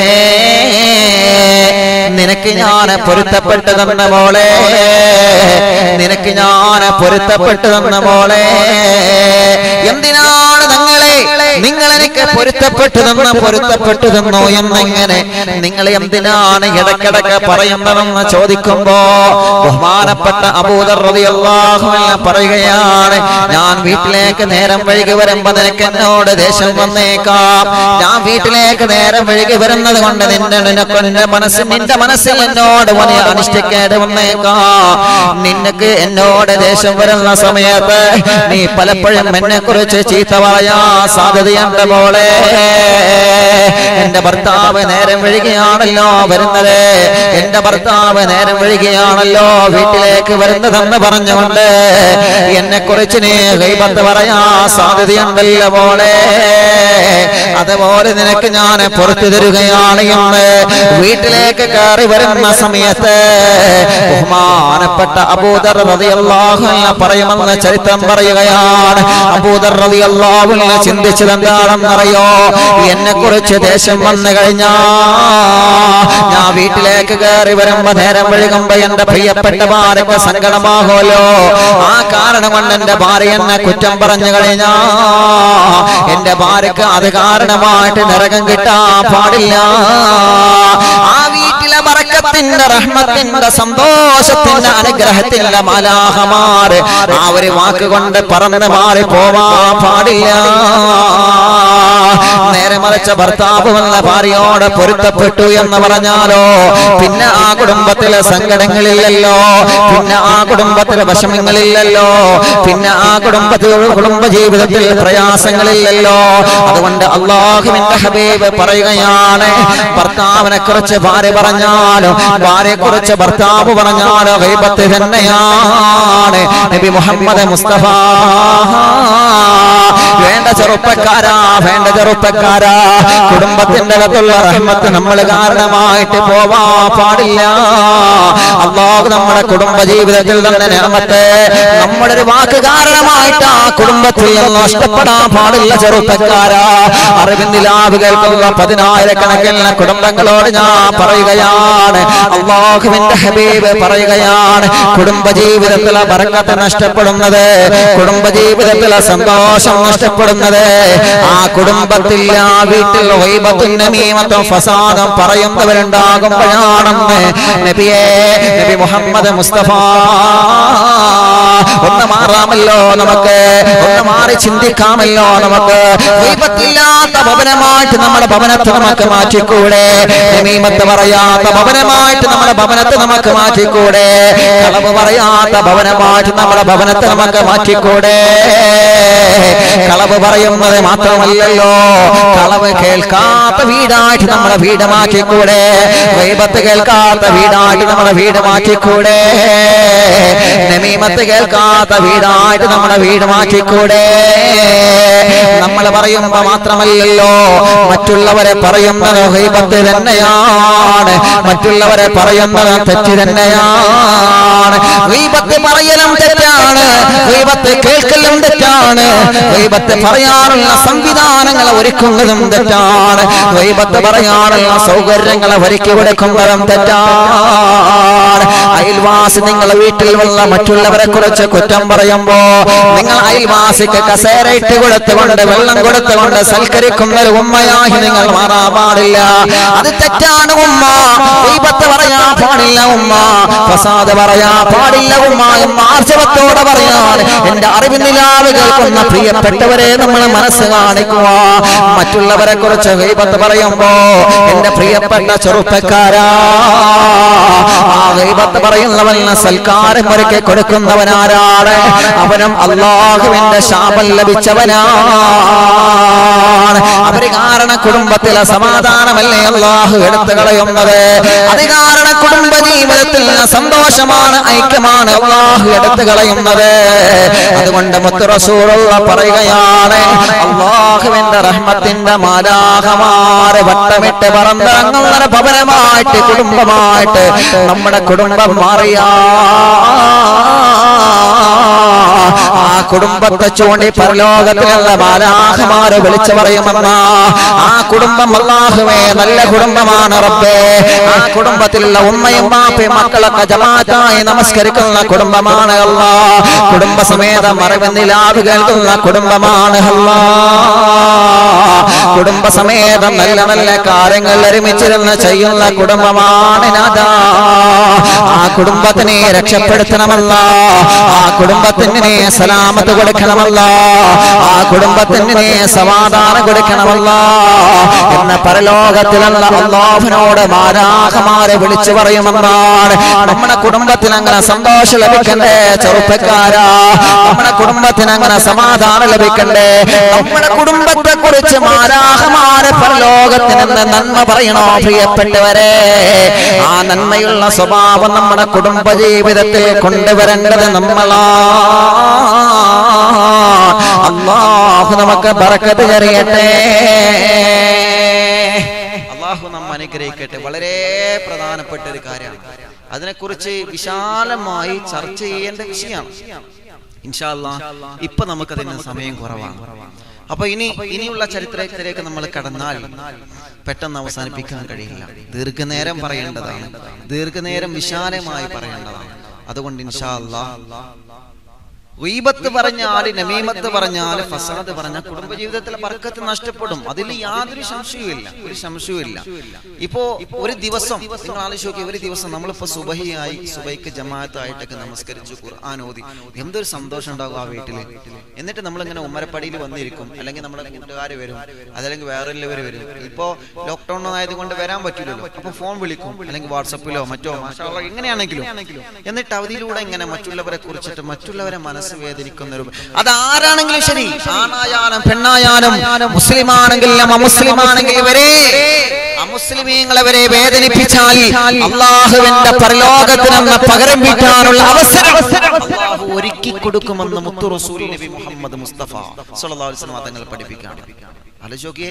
നിനക്ക് ഞാൻ പൊരുത്തപ്പെട്ടു തന്ന മോളെ നിനക്ക് ഞാൻ പൊരുത്തപ്പെട്ടു തന്ന മോളെ എന്തിനാണ് നിങ്ങളെ നിങ്ങൾ എനിക്ക് പൊരുത്തപ്പെട്ടു തന്ന പൊരുത്തപ്പെട്ടു തന്നോ എന്നിങ്ങനെ നിങ്ങൾ എന്തിനാണ് ഇടക്കിടക്ക് പറയുന്നതെന്ന് ചോദിക്കുമ്പോ ബഹുമാനപ്പെട്ട അബൂദർ റളിയല്ലാഹു അൻഹു പറയുകയാണ് ഞാൻ വീട്ടിലേക്ക് നേരം വൈകി വരുമ്പോ നിനക്ക് എന്നോട് ദേഷ്യം വന്നേക്കാം ഞാൻ വീട്ടിലേക്ക് നേരം വൈകി വരുന്നത് കൊണ്ട് നിന്റെ നിനക്ക് നിന്റെ മനസ്സിൽ നിന്റെ മനസ്സിൽ എന്നോട് വലിയ അനിഷ്ടക്കേട് വന്നേക്കാം നിനക്ക് എന്നോട് ദേഷ്യം വരുന്ന സമയത്ത് നീ പലപ്പോഴും എന്നെ കുറിച്ച് ചീത്ത പറയാ സാധ്യതയുണ്ട് മോളെ മോളെ എന്റെ ഭർത്താവ് നേരം വഴികയാണല്ലോ വരുന്നത് എന്റെ ഭർത്താവ് നേരം വഴികയാണല്ലോ വീട്ടിലേക്ക് വരുന്നതെന്ന് പറഞ്ഞുകൊണ്ട് എന്നെ കുറിച്ച് നീ ഗൈബത്ത് പറയാ സാധ്യതയുണ്ടല്ലോ മോളെ അതുപോലെ നിനക്ക് ഞാൻ പുറത്തു തരുകയാണ് എന്ന് വീട്ടിലേക്ക് കയറി വരുന്ന സമയത്ത് ബഹുമാനപ്പെട്ട അബൂദർ റളിയല്ലാഹു അൻഹു പറയുമെന്ന് ചരിത്രം പറയുകയാണ് അബൂദർ റളിയല്ലാഹു അൻഹു ചിന്തിച്ചത് എന്താണെന്നറിയോ എന്നെ കുറിച്ച് ദേഷ്യം വന്നു കഴിഞ്ഞാ ഞാൻ വീട്ടിലേക്ക് കയറി വരുമ്പോ നേരം വഴുകുമ്പോ എന്റെ പ്രിയപ്പെട്ട ഭാര്യക്ക് സങ്കടമാകുമല്ലോ ആ കാരണം കൊണ്ട് എന്റെ ഭാര്യ എന്നെ കുറ്റം പറഞ്ഞു കഴിഞ്ഞാ എന്റെ ഭാര്യക്ക് അത് കാരണമായിട്ട് നരകം കിട്ടാൻ പാടില്ല ആ വീട്ടിലെ ബറക്കത്തിന്റെ റഹ്മത്തിന്റെ സന്തോഷത്തിന്റെ അനുഗ്രഹത്തിന്റെ മലാഹമാര് ആ ഒരു വാക്ക് കൊണ്ട് പറന്ന് മാറി പോവാ പാടില്ല നേരെ മറിച്ച ഭർത്താവ് വന്ന ഭാര്യയോട് പൊരുത്തപ്പെട്ടു എന്ന് പറഞ്ഞാലോ പിന്നെ ആ കുടുംബത്തിലെ സങ്കടങ്ങളില്ലല്ലോ പിന്നെ ആ കുടുംബത്തിലെ വിഷമങ്ങളില്ലല്ലോ പിന്നെ ആ കുടുംബത്തിൽ കുടുംബ ജീവിതത്തിൽ പ്രയാസങ്ങളില്ലല്ലോ അതുകൊണ്ട് അള്ളാഹുവിന്റെ ഹബീബ് പറയുകയാണ് ഭർത്താവിനെ കുറിച്ച് ഭാര്യ പറഞ്ഞാലോ ഭാര്യയെ കുറിച്ച് ഭർത്താവ് പറഞ്ഞാലോ ഗൈബത്ത് തന്നെയാണ് നബി മുഹമ്മദ് മുസ്തഫ വേണ്ട ചെറുപ്പക്കാരാ വേണ്ട ചെറുപ്പക്കാരാ കുടുംബത്തിന്റെ അകത്തുള്ള റഹ്മത്ത് നമ്മൾ കാരണമായിട്ട് പോവാ പാടില്ല അള്ളാഹു നമ്മുടെ കുടുംബ ജീവിതത്തിൽ തന്നെ നിയമത്തെ നമ്മുടെ ഒരു വാക്ക് കാരണമായിട്ട് ആ കുടുംബത്തിൽ നിന്ന് നഷ്ടപ്പെടാൻ പാടില്ല ചെറുപ്പക്കാരാ അറിവിന്ദിലാവ് കേൾക്കുന്ന പതിനായിരക്കണക്കിന് കുടുംബങ്ങളോട് ഞാൻ പറയുകയാണ് അള്ളാഹുവിന്റെ ഹബീബ് പറയുകയാണ് കുടുംബ ജീവിതത്തിലെ ബർക്കത്ത് നഷ്ടപ്പെടുന്നത് കുടുംബ ജീവിതത്തിലെ സന്തോഷം നഷ്ടപ്പെടുന്നത് ആ കുടുംബത്തിൽ ആ വീട്ടിൽ വൈബത്തും നമീമത്തും ഫസാദും പറയുന്നവരുണ്ടാകുമ്പോഴാണെന്ന് നബിയെ നബി മുഹമ്മദ് മുസ്തഫ ഒന്ന് മാറാമല്ലോ നമുക്ക് ഒന്ന് മാറി ചിന്തിക്കാമല്ലോ നമുക്ക് വൈബത്തില്ലാത്ത ഭവനമായിട്ട് നമ്മുടെ ഭവനത്തെ നമുക്ക് മാറ്റിക്കൂടെ നമീമത്ത് പറയാത്ത ഭവനമായിട്ട് നമ്മുടെ ഭവനത്തെ നമുക്ക് മാറ്റിക്കൂടെ കളവ് പറയാത്ത ഭവനമായിട്ട് നമ്മുടെ ഭവനത്തെ നമുക്ക് മാറ്റിക്കൂടെ കളവ് പറയുന്നത് മാത്രമല്ലല്ലോ കളവ് കേൾക്കാത്ത വീടായിട്ട് നമ്മുടെ വീട് മാറ്റിക്കൂടെ വൈബത്ത് കേൾക്കാത്ത വീടായിട്ട് നമ്മുടെ വീട് മാറ്റിക്കൂടെ നമീമത്ത് കേൾക്കാത്ത വീടായിട്ട് നമ്മുടെ വീട് മാറ്റിക്കൂടെ നമ്മൾ പറയുമ്പോ മാത്രമല്ലല്ലോ മറ്റുള്ളവരെ പറയുന്നത് ഹൈബത്ത് തന്നെയാണ് മറ്റുള്ളവരെ പറയുന്നത് തെറ്റ് തന്നെയാണ് ഗീബത്ത് പറയലും തെറ്റാണ് ഗീബത്ത് കേൾക്കലും തെറ്റാണ് ഗീബത്ത് പറയാനുള്ള സംവിധാനങ്ങൾ ഒരുക്കുന്നതും തെറ്റാണ് ഗീബത്ത് പറയാനുള്ള സൗകര്യങ്ങൾ ഒരുക്കി കൊടുക്കുന്നതും തെറ്റാണ് അയൽവാസി നിങ്ങളെ വീട്ടിൽ വന്ന മറ്റുള്ളവരെ കുറിച്ച് കുറ്റം പറയുമ്പോ നിങ്ങൾ അയൽവാസിക്ക് കസേര ഇട്ട് കൊടുത്തുകൊണ്ട് വെള്ളം കൊടുത്തുകൊണ്ട് സൽക്കരിക്കുന്ന ഒരു ഉമ്മയായി നിങ്ങൾ മാറാൻ പാടില്ല അത് തെറ്റാണ് ഉമ്മ ദൈവത്തെ പറയാ പാടില്ല ഉമ്മ പ്രസാദ് പറയാ പാടില്ല ഉമ്മ എന്ന ആർജവത്തോടെ പറയാൻ എന്റെ അറിവിനിലാവ് കേൾക്കുന്ന പ്രിയപ്പെട്ടവരെ നമ്മൾ മനസ്സ് കാണിക്കുക മറ്റുള്ളവരെ കുറിച്ച് ദൈവത്ത് പറയുമ്പോ എന്റെ പ്രിയപ്പെട്ട ചെറുപ്പക്കാരാ ആ ദൈവത്ത് പറയുന്നവന് സൽക്കാരം ഒരുക്കി കൊടുക്കുന്നവനാരാണ് അവനും അള്ളാഹുവിന്റെ ശാപം ലഭിച്ചവനാണ് അവര് കാരണം കുടുംബത്തിലെ സമാധാനമല്ലേ അള്ളാഹു എടുത്തു കളയുന്നത് അത് കാരണം കുടുംബ ജീവിതത്തിൽ സന്തോഷമാണ് ഐക്യമാണ് അള്ളാഹു എടുത്തു കളയുന്നത് അതുകൊണ്ട് മുത്തുറസൂറുള്ള പറയുകയാണ് അള്ളാഹുവിന്റെ റഹ്മത്തിന്റെ മാലാഹമാരെ വട്ടമിട്ട് പറന്നിറങ്ങുന്ന ഭവനമായിട്ട് കുടുംബമായിട്ട് നമ്മുടെ കുടുംബം മാറിയാ ആ കുടുംബത്തെ ചൂണ്ടി പരലോകത്തിലുള്ള ബാലാഹമാര് വിളിച്ചു പറയുമെന്ന ആ കുടുംബം അള്ളാഹുവേ നല്ല കുടുംബമാണ് റബ്ബേ ആ കുടുംബത്തിലുള്ള ഉമ്മയും ബാപ്പയും മക്കളൊക്കെ ജമാഅത്തായി നമസ്കരിക്കുന്ന കുടുംബമാണ് അല്ലാ കുടുംബസമേതം അറിവിന്നിലാവ് കേൾക്കുന്ന കുടുംബമാണ് അല്ലാ കുടുംബസമേതം നല്ല നല്ല കാര്യങ്ങൾ ഒരുമിച്ചിരുന്ന് ചെയ്യുന്ന കുടുംബമാണ് നാഥാ. ആ കുടുംബത്തിനെ രക്ഷപ്പെടുത്തണമല്ല ആ കുടുംബത്തിന് സലാമത്ത് കൊടുക്കണമല്ല ആ കുടുംബത്തിന് സമാധാനം കൊടുക്കണമല്ല എന്ന പരലോകത്തിലുള്ള അള്ളാഹുവിനോട് മാരാഹമാരെ വിളിച്ചു പറയുമെന്നാണ് നമ്മുടെ കുടുംബത്തിന് അങ്ങനെ സന്തോഷം ലഭിക്കണ്ടേ ചെറുപ്പക്കാരാ നമ്മുടെ കുടുംബത്തിന് അങ്ങനെ സമാധാനം ലഭിക്കണ്ടേ നമ്മുടെ കുടുംബത്തെ കുറിച്ച് മാരാഹമാരെ പരലോകത്തിന് എന്ന് നന്മ പറയണോ പ്രിയപ്പെട്ടവരെ ആ നന്മയുള്ള സ്വഭാവം നമ്മുടെ കുടുംബ ജീവിതത്തിൽ കൊണ്ടുവരേണ്ടത് നമ്മളാ അള്ളാഹു നമുക്ക് ബറക്കത്ത് ചെറിയട്ടെ അള്ളാഹു നമ്മ അനുഗ്രഹിക്കട്ടെ വളരെ പ്രധാനപ്പെട്ട ഒരു കാര്യമാണ് അതിനെക്കുറിച്ച് വിശാലമായി ചർച്ച ചെയ്യേണ്ട വിഷയമാണ് ഇൻഷാല്ല ഇപ്പൊ നമുക്കതിന് സമയം കുറവാണ് അപ്പൊ ഇനി ഇനിയുള്ള ചരിത്രത്തിലേക്ക് നമ്മൾ കടന്നാൽ പെട്ടെന്ന് അവസാനിപ്പിക്കാൻ കഴിയില്ല ദീർഘനേരം പറയേണ്ടതാണ് ദീർഘനേരം വിശാലമായി പറയേണ്ടതാണ് അതുകൊണ്ട് ഇൻഷാ അല്ലാ ഗീബത്ത് പറഞ്ഞാല് നമീമത്ത് പറഞ്ഞാല് ഫസാദ് പറഞ്ഞ കുടുംബജീവിതത്തിലെ ബർക്കത്ത് നഷ്ടപ്പെടും അതിൽ യാതൊരു സംശയവുമില്ല ഒരു സംശയവുമില്ല ഇപ്പോ ഒരു ദിവസം നിങ്ങൾ ആലോചിച്ച് നോക്കി ഒരു ദിവസം നമ്മളിപ്പോ സുബഹിയായി സുബൈക്ക് ജമാഅത്തായിട്ടൊക്കെ നമസ്കരിച്ചു ഖുർആൻ ഓതി എന്തൊരു സന്തോഷം ഉണ്ടാകും ആ വീട്ടില് എന്നിട്ട് നമ്മളിങ്ങനെ ഉമ്മരപ്പടിയിൽ വന്നിരിക്കും അല്ലെങ്കിൽ നമ്മുടെ കൂട്ടുകാർ വരും അതല്ലെങ്കിൽ വേറെ എല്ലാവരും വരും ഇപ്പോ ലോക്ക്ഡൌൺ ആയതുകൊണ്ട് വരാൻ പറ്റില്ലല്ലോ അപ്പൊ ഫോൺ വിളിക്കും അല്ലെങ്കിൽ വാട്സപ്പിലോ മറ്റോ മാഷാ അല്ലാ, എങ്ങനെയാണെങ്കിലും എന്നിട്ട് അവധിയിലൂടെ ഇങ്ങനെ മറ്റുള്ളവരെ കുറിച്ചിട്ട് മറ്റുള്ളവരെ മനസ്സ് വേദനിക്കുന്ന ഒരു അത് ആരാണെങ്കിലും ശരി ആണായാലും പെണ്ണായാലും മുസ്ലിം ആണെങ്കിലും അമുസ്ലിം ആണെങ്കിൽ വരെ അമുസ്ലിമീങ്ങളെ വരെ വേദനിപ്പിച്ചാൽ അള്ളാഹുവിന്റെ പരലോകത്തിനെന്ന പകരം വീട്ടാനുള്ള അവസരം അള്ളാഹു ഒരുക്കി കൊടുക്കുമെന്ന് മുത്തു റസൂൽ നബി മുഹമ്മദ് മുസ്തഫ സല്ലല്ലാഹു അലൈഹി വസല്ലം തങ്ങൾ പഠിപ്പിക്കുകയാണ് ആലോചിക്കേ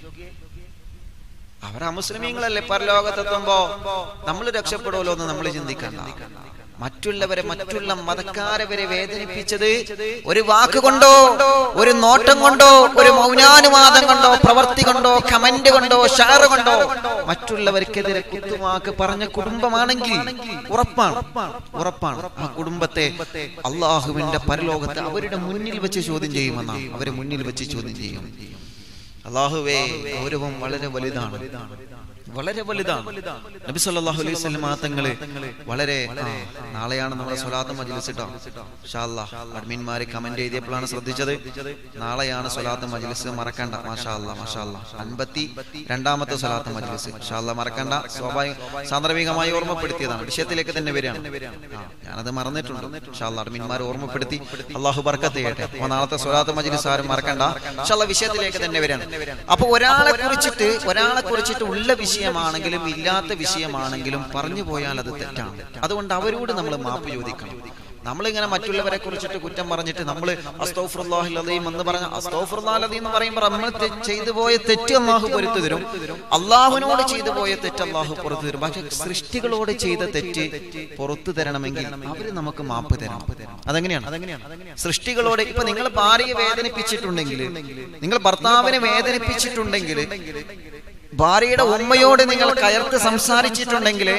അവർ അമുസ്ലിമീങ്ങളല്ലേ പരലോകത്തെത്തുമ്പോ നമ്മൾ രക്ഷപ്പെടുമല്ലോ എന്ന് നമ്മൾ ചിന്തിക്കണ്ട മറ്റുള്ളവരെ മറ്റുള്ള മതക്കാരെ വരെ വേദനിപ്പിച്ചത് ഒരു വാക്ക് കൊണ്ടോ ഒരു നോട്ടം കൊണ്ടോ ഒരു മൗനാനുവാദം കൊണ്ടോ പ്രവർത്തി കൊണ്ടോ കമന്റ് കൊണ്ടോ ഷെയർ കൊണ്ടോ മറ്റുള്ളവർക്കെതിരെ കുത്തുവാക്ക് പറഞ്ഞ കുടുംബമാണെങ്കിൽ ഉറപ്പാണ് ഉറപ്പാണ് ആ കുടുംബത്തെ അള്ളാഹുവിന്റെ പരലോകത്ത് അവരുടെ മുന്നിൽ വെച്ച് ചോദ്യം ചെയ്യുമെന്നാണ് അവരെ മുന്നിൽ വെച്ച് ചോദ്യം ചെയ്യും അള്ളാഹുവേ ഗൗരവം വളരെ വലുതാണ് വളരെ വലുതാണ് നബി സല്ലല്ലാഹു അലൈഹി വസല്ലം തങ്ങള് വളരെ ആ, നാളെയാണ് നമ്മുടെ സ്വലാത്ത് മജ്ലിസ് ട്ടോ ഇൻഷാ അല്ലാഹ് അഡ്മിൻമാര് കമന്റ് എഴുതിയപ്പോഴാണ് ശ്രദ്ധിച്ചത് നാളെയാണ് സ്വലാത്ത് മജ്ലിസ് മറക്കണ്ട മാഷാ അല്ലാ മാഷാ അല്ലാ അൻപത്തി രണ്ടാമത്തെ സ്വലാത്ത് മജ്ലിസ് ഇൻഷാ അല്ലാ മറക്കണ്ട സ്വാഭാവിക സാന്ദർഭികമായി ഓർമ്മപ്പെടുത്തിയതാണ് വിഷയത്തിലേക്ക് തന്നെ വരികയാണ് ആ, ഞാനത് മറന്നിട്ടുണ്ട് ഇൻഷാ അല്ലാ അഡ്മിൻമാർ ഓർമ്മപ്പെടുത്തി അള്ളാഹു ബർക്കത്ത് ചെയ്യട്ടെ അപ്പൊ നാളത്തെ സ്വലാത്ത് മജ്ലിസ് ആരും മറക്കണ്ട ഇൻഷാ അല്ലാ വിഷയത്തിലേക്ക് തന്നെ വരികയാണ് അപ്പൊ ഒരാളെ കുറിച്ചിട്ട് ഒരാളെ കുറിച്ചിട്ട് ഉള്ള വിഷയമാണെങ്കിലും ഇല്ലാത്ത വിഷയമാണെങ്കിലും പറഞ്ഞു പോയാൽ അത് തെറ്റാണ് അതുകൊണ്ട് അവരോട് നമ്മൾ മാപ്പ് ചോദിക്കണം നമ്മളിങ്ങനെ മറ്റുള്ളവരെ കുറിച്ചിട്ട് കുറ്റം പറഞ്ഞിട്ട് നമ്മൾ അസ്തോഫുല്ലാഹിലതയും എന്ന് പറഞ്ഞ അസ്തോഫുല്ലാലതി എന്ന് പറയുമ്പോൾ നമ്മൾ തെ- ചെയ്തു പോയ തെറ്റ് അള്ളാഹു പൊരുത്തു തരും അള്ളാഹുവിനോട് ചെയ്തു പോയ തെറ്റ് അള്ളാഹു പുറത്തു തരും പക്ഷെ സൃഷ്ടികളോട് ചെയ്ത തെറ്റ് പുറത്തു തരണമെങ്കിൽ അവര് നമുക്ക് മാപ്പ് തരണം അതെങ്ങനെയാണ് സൃഷ്ടികളോട് ഇപ്പൊ നിങ്ങൾ ഭാര്യയെ വേദനിപ്പിച്ചിട്ടുണ്ടെങ്കിൽ നിങ്ങൾ ഭർത്താവിനെ വേദനിപ്പിച്ചിട്ടുണ്ടെങ്കിൽ ഭാര്യയുടെ ഉമ്മയോട് നിങ്ങൾ കയർത്ത് സംസാരിച്ചിട്ടുണ്ടെങ്കിൽ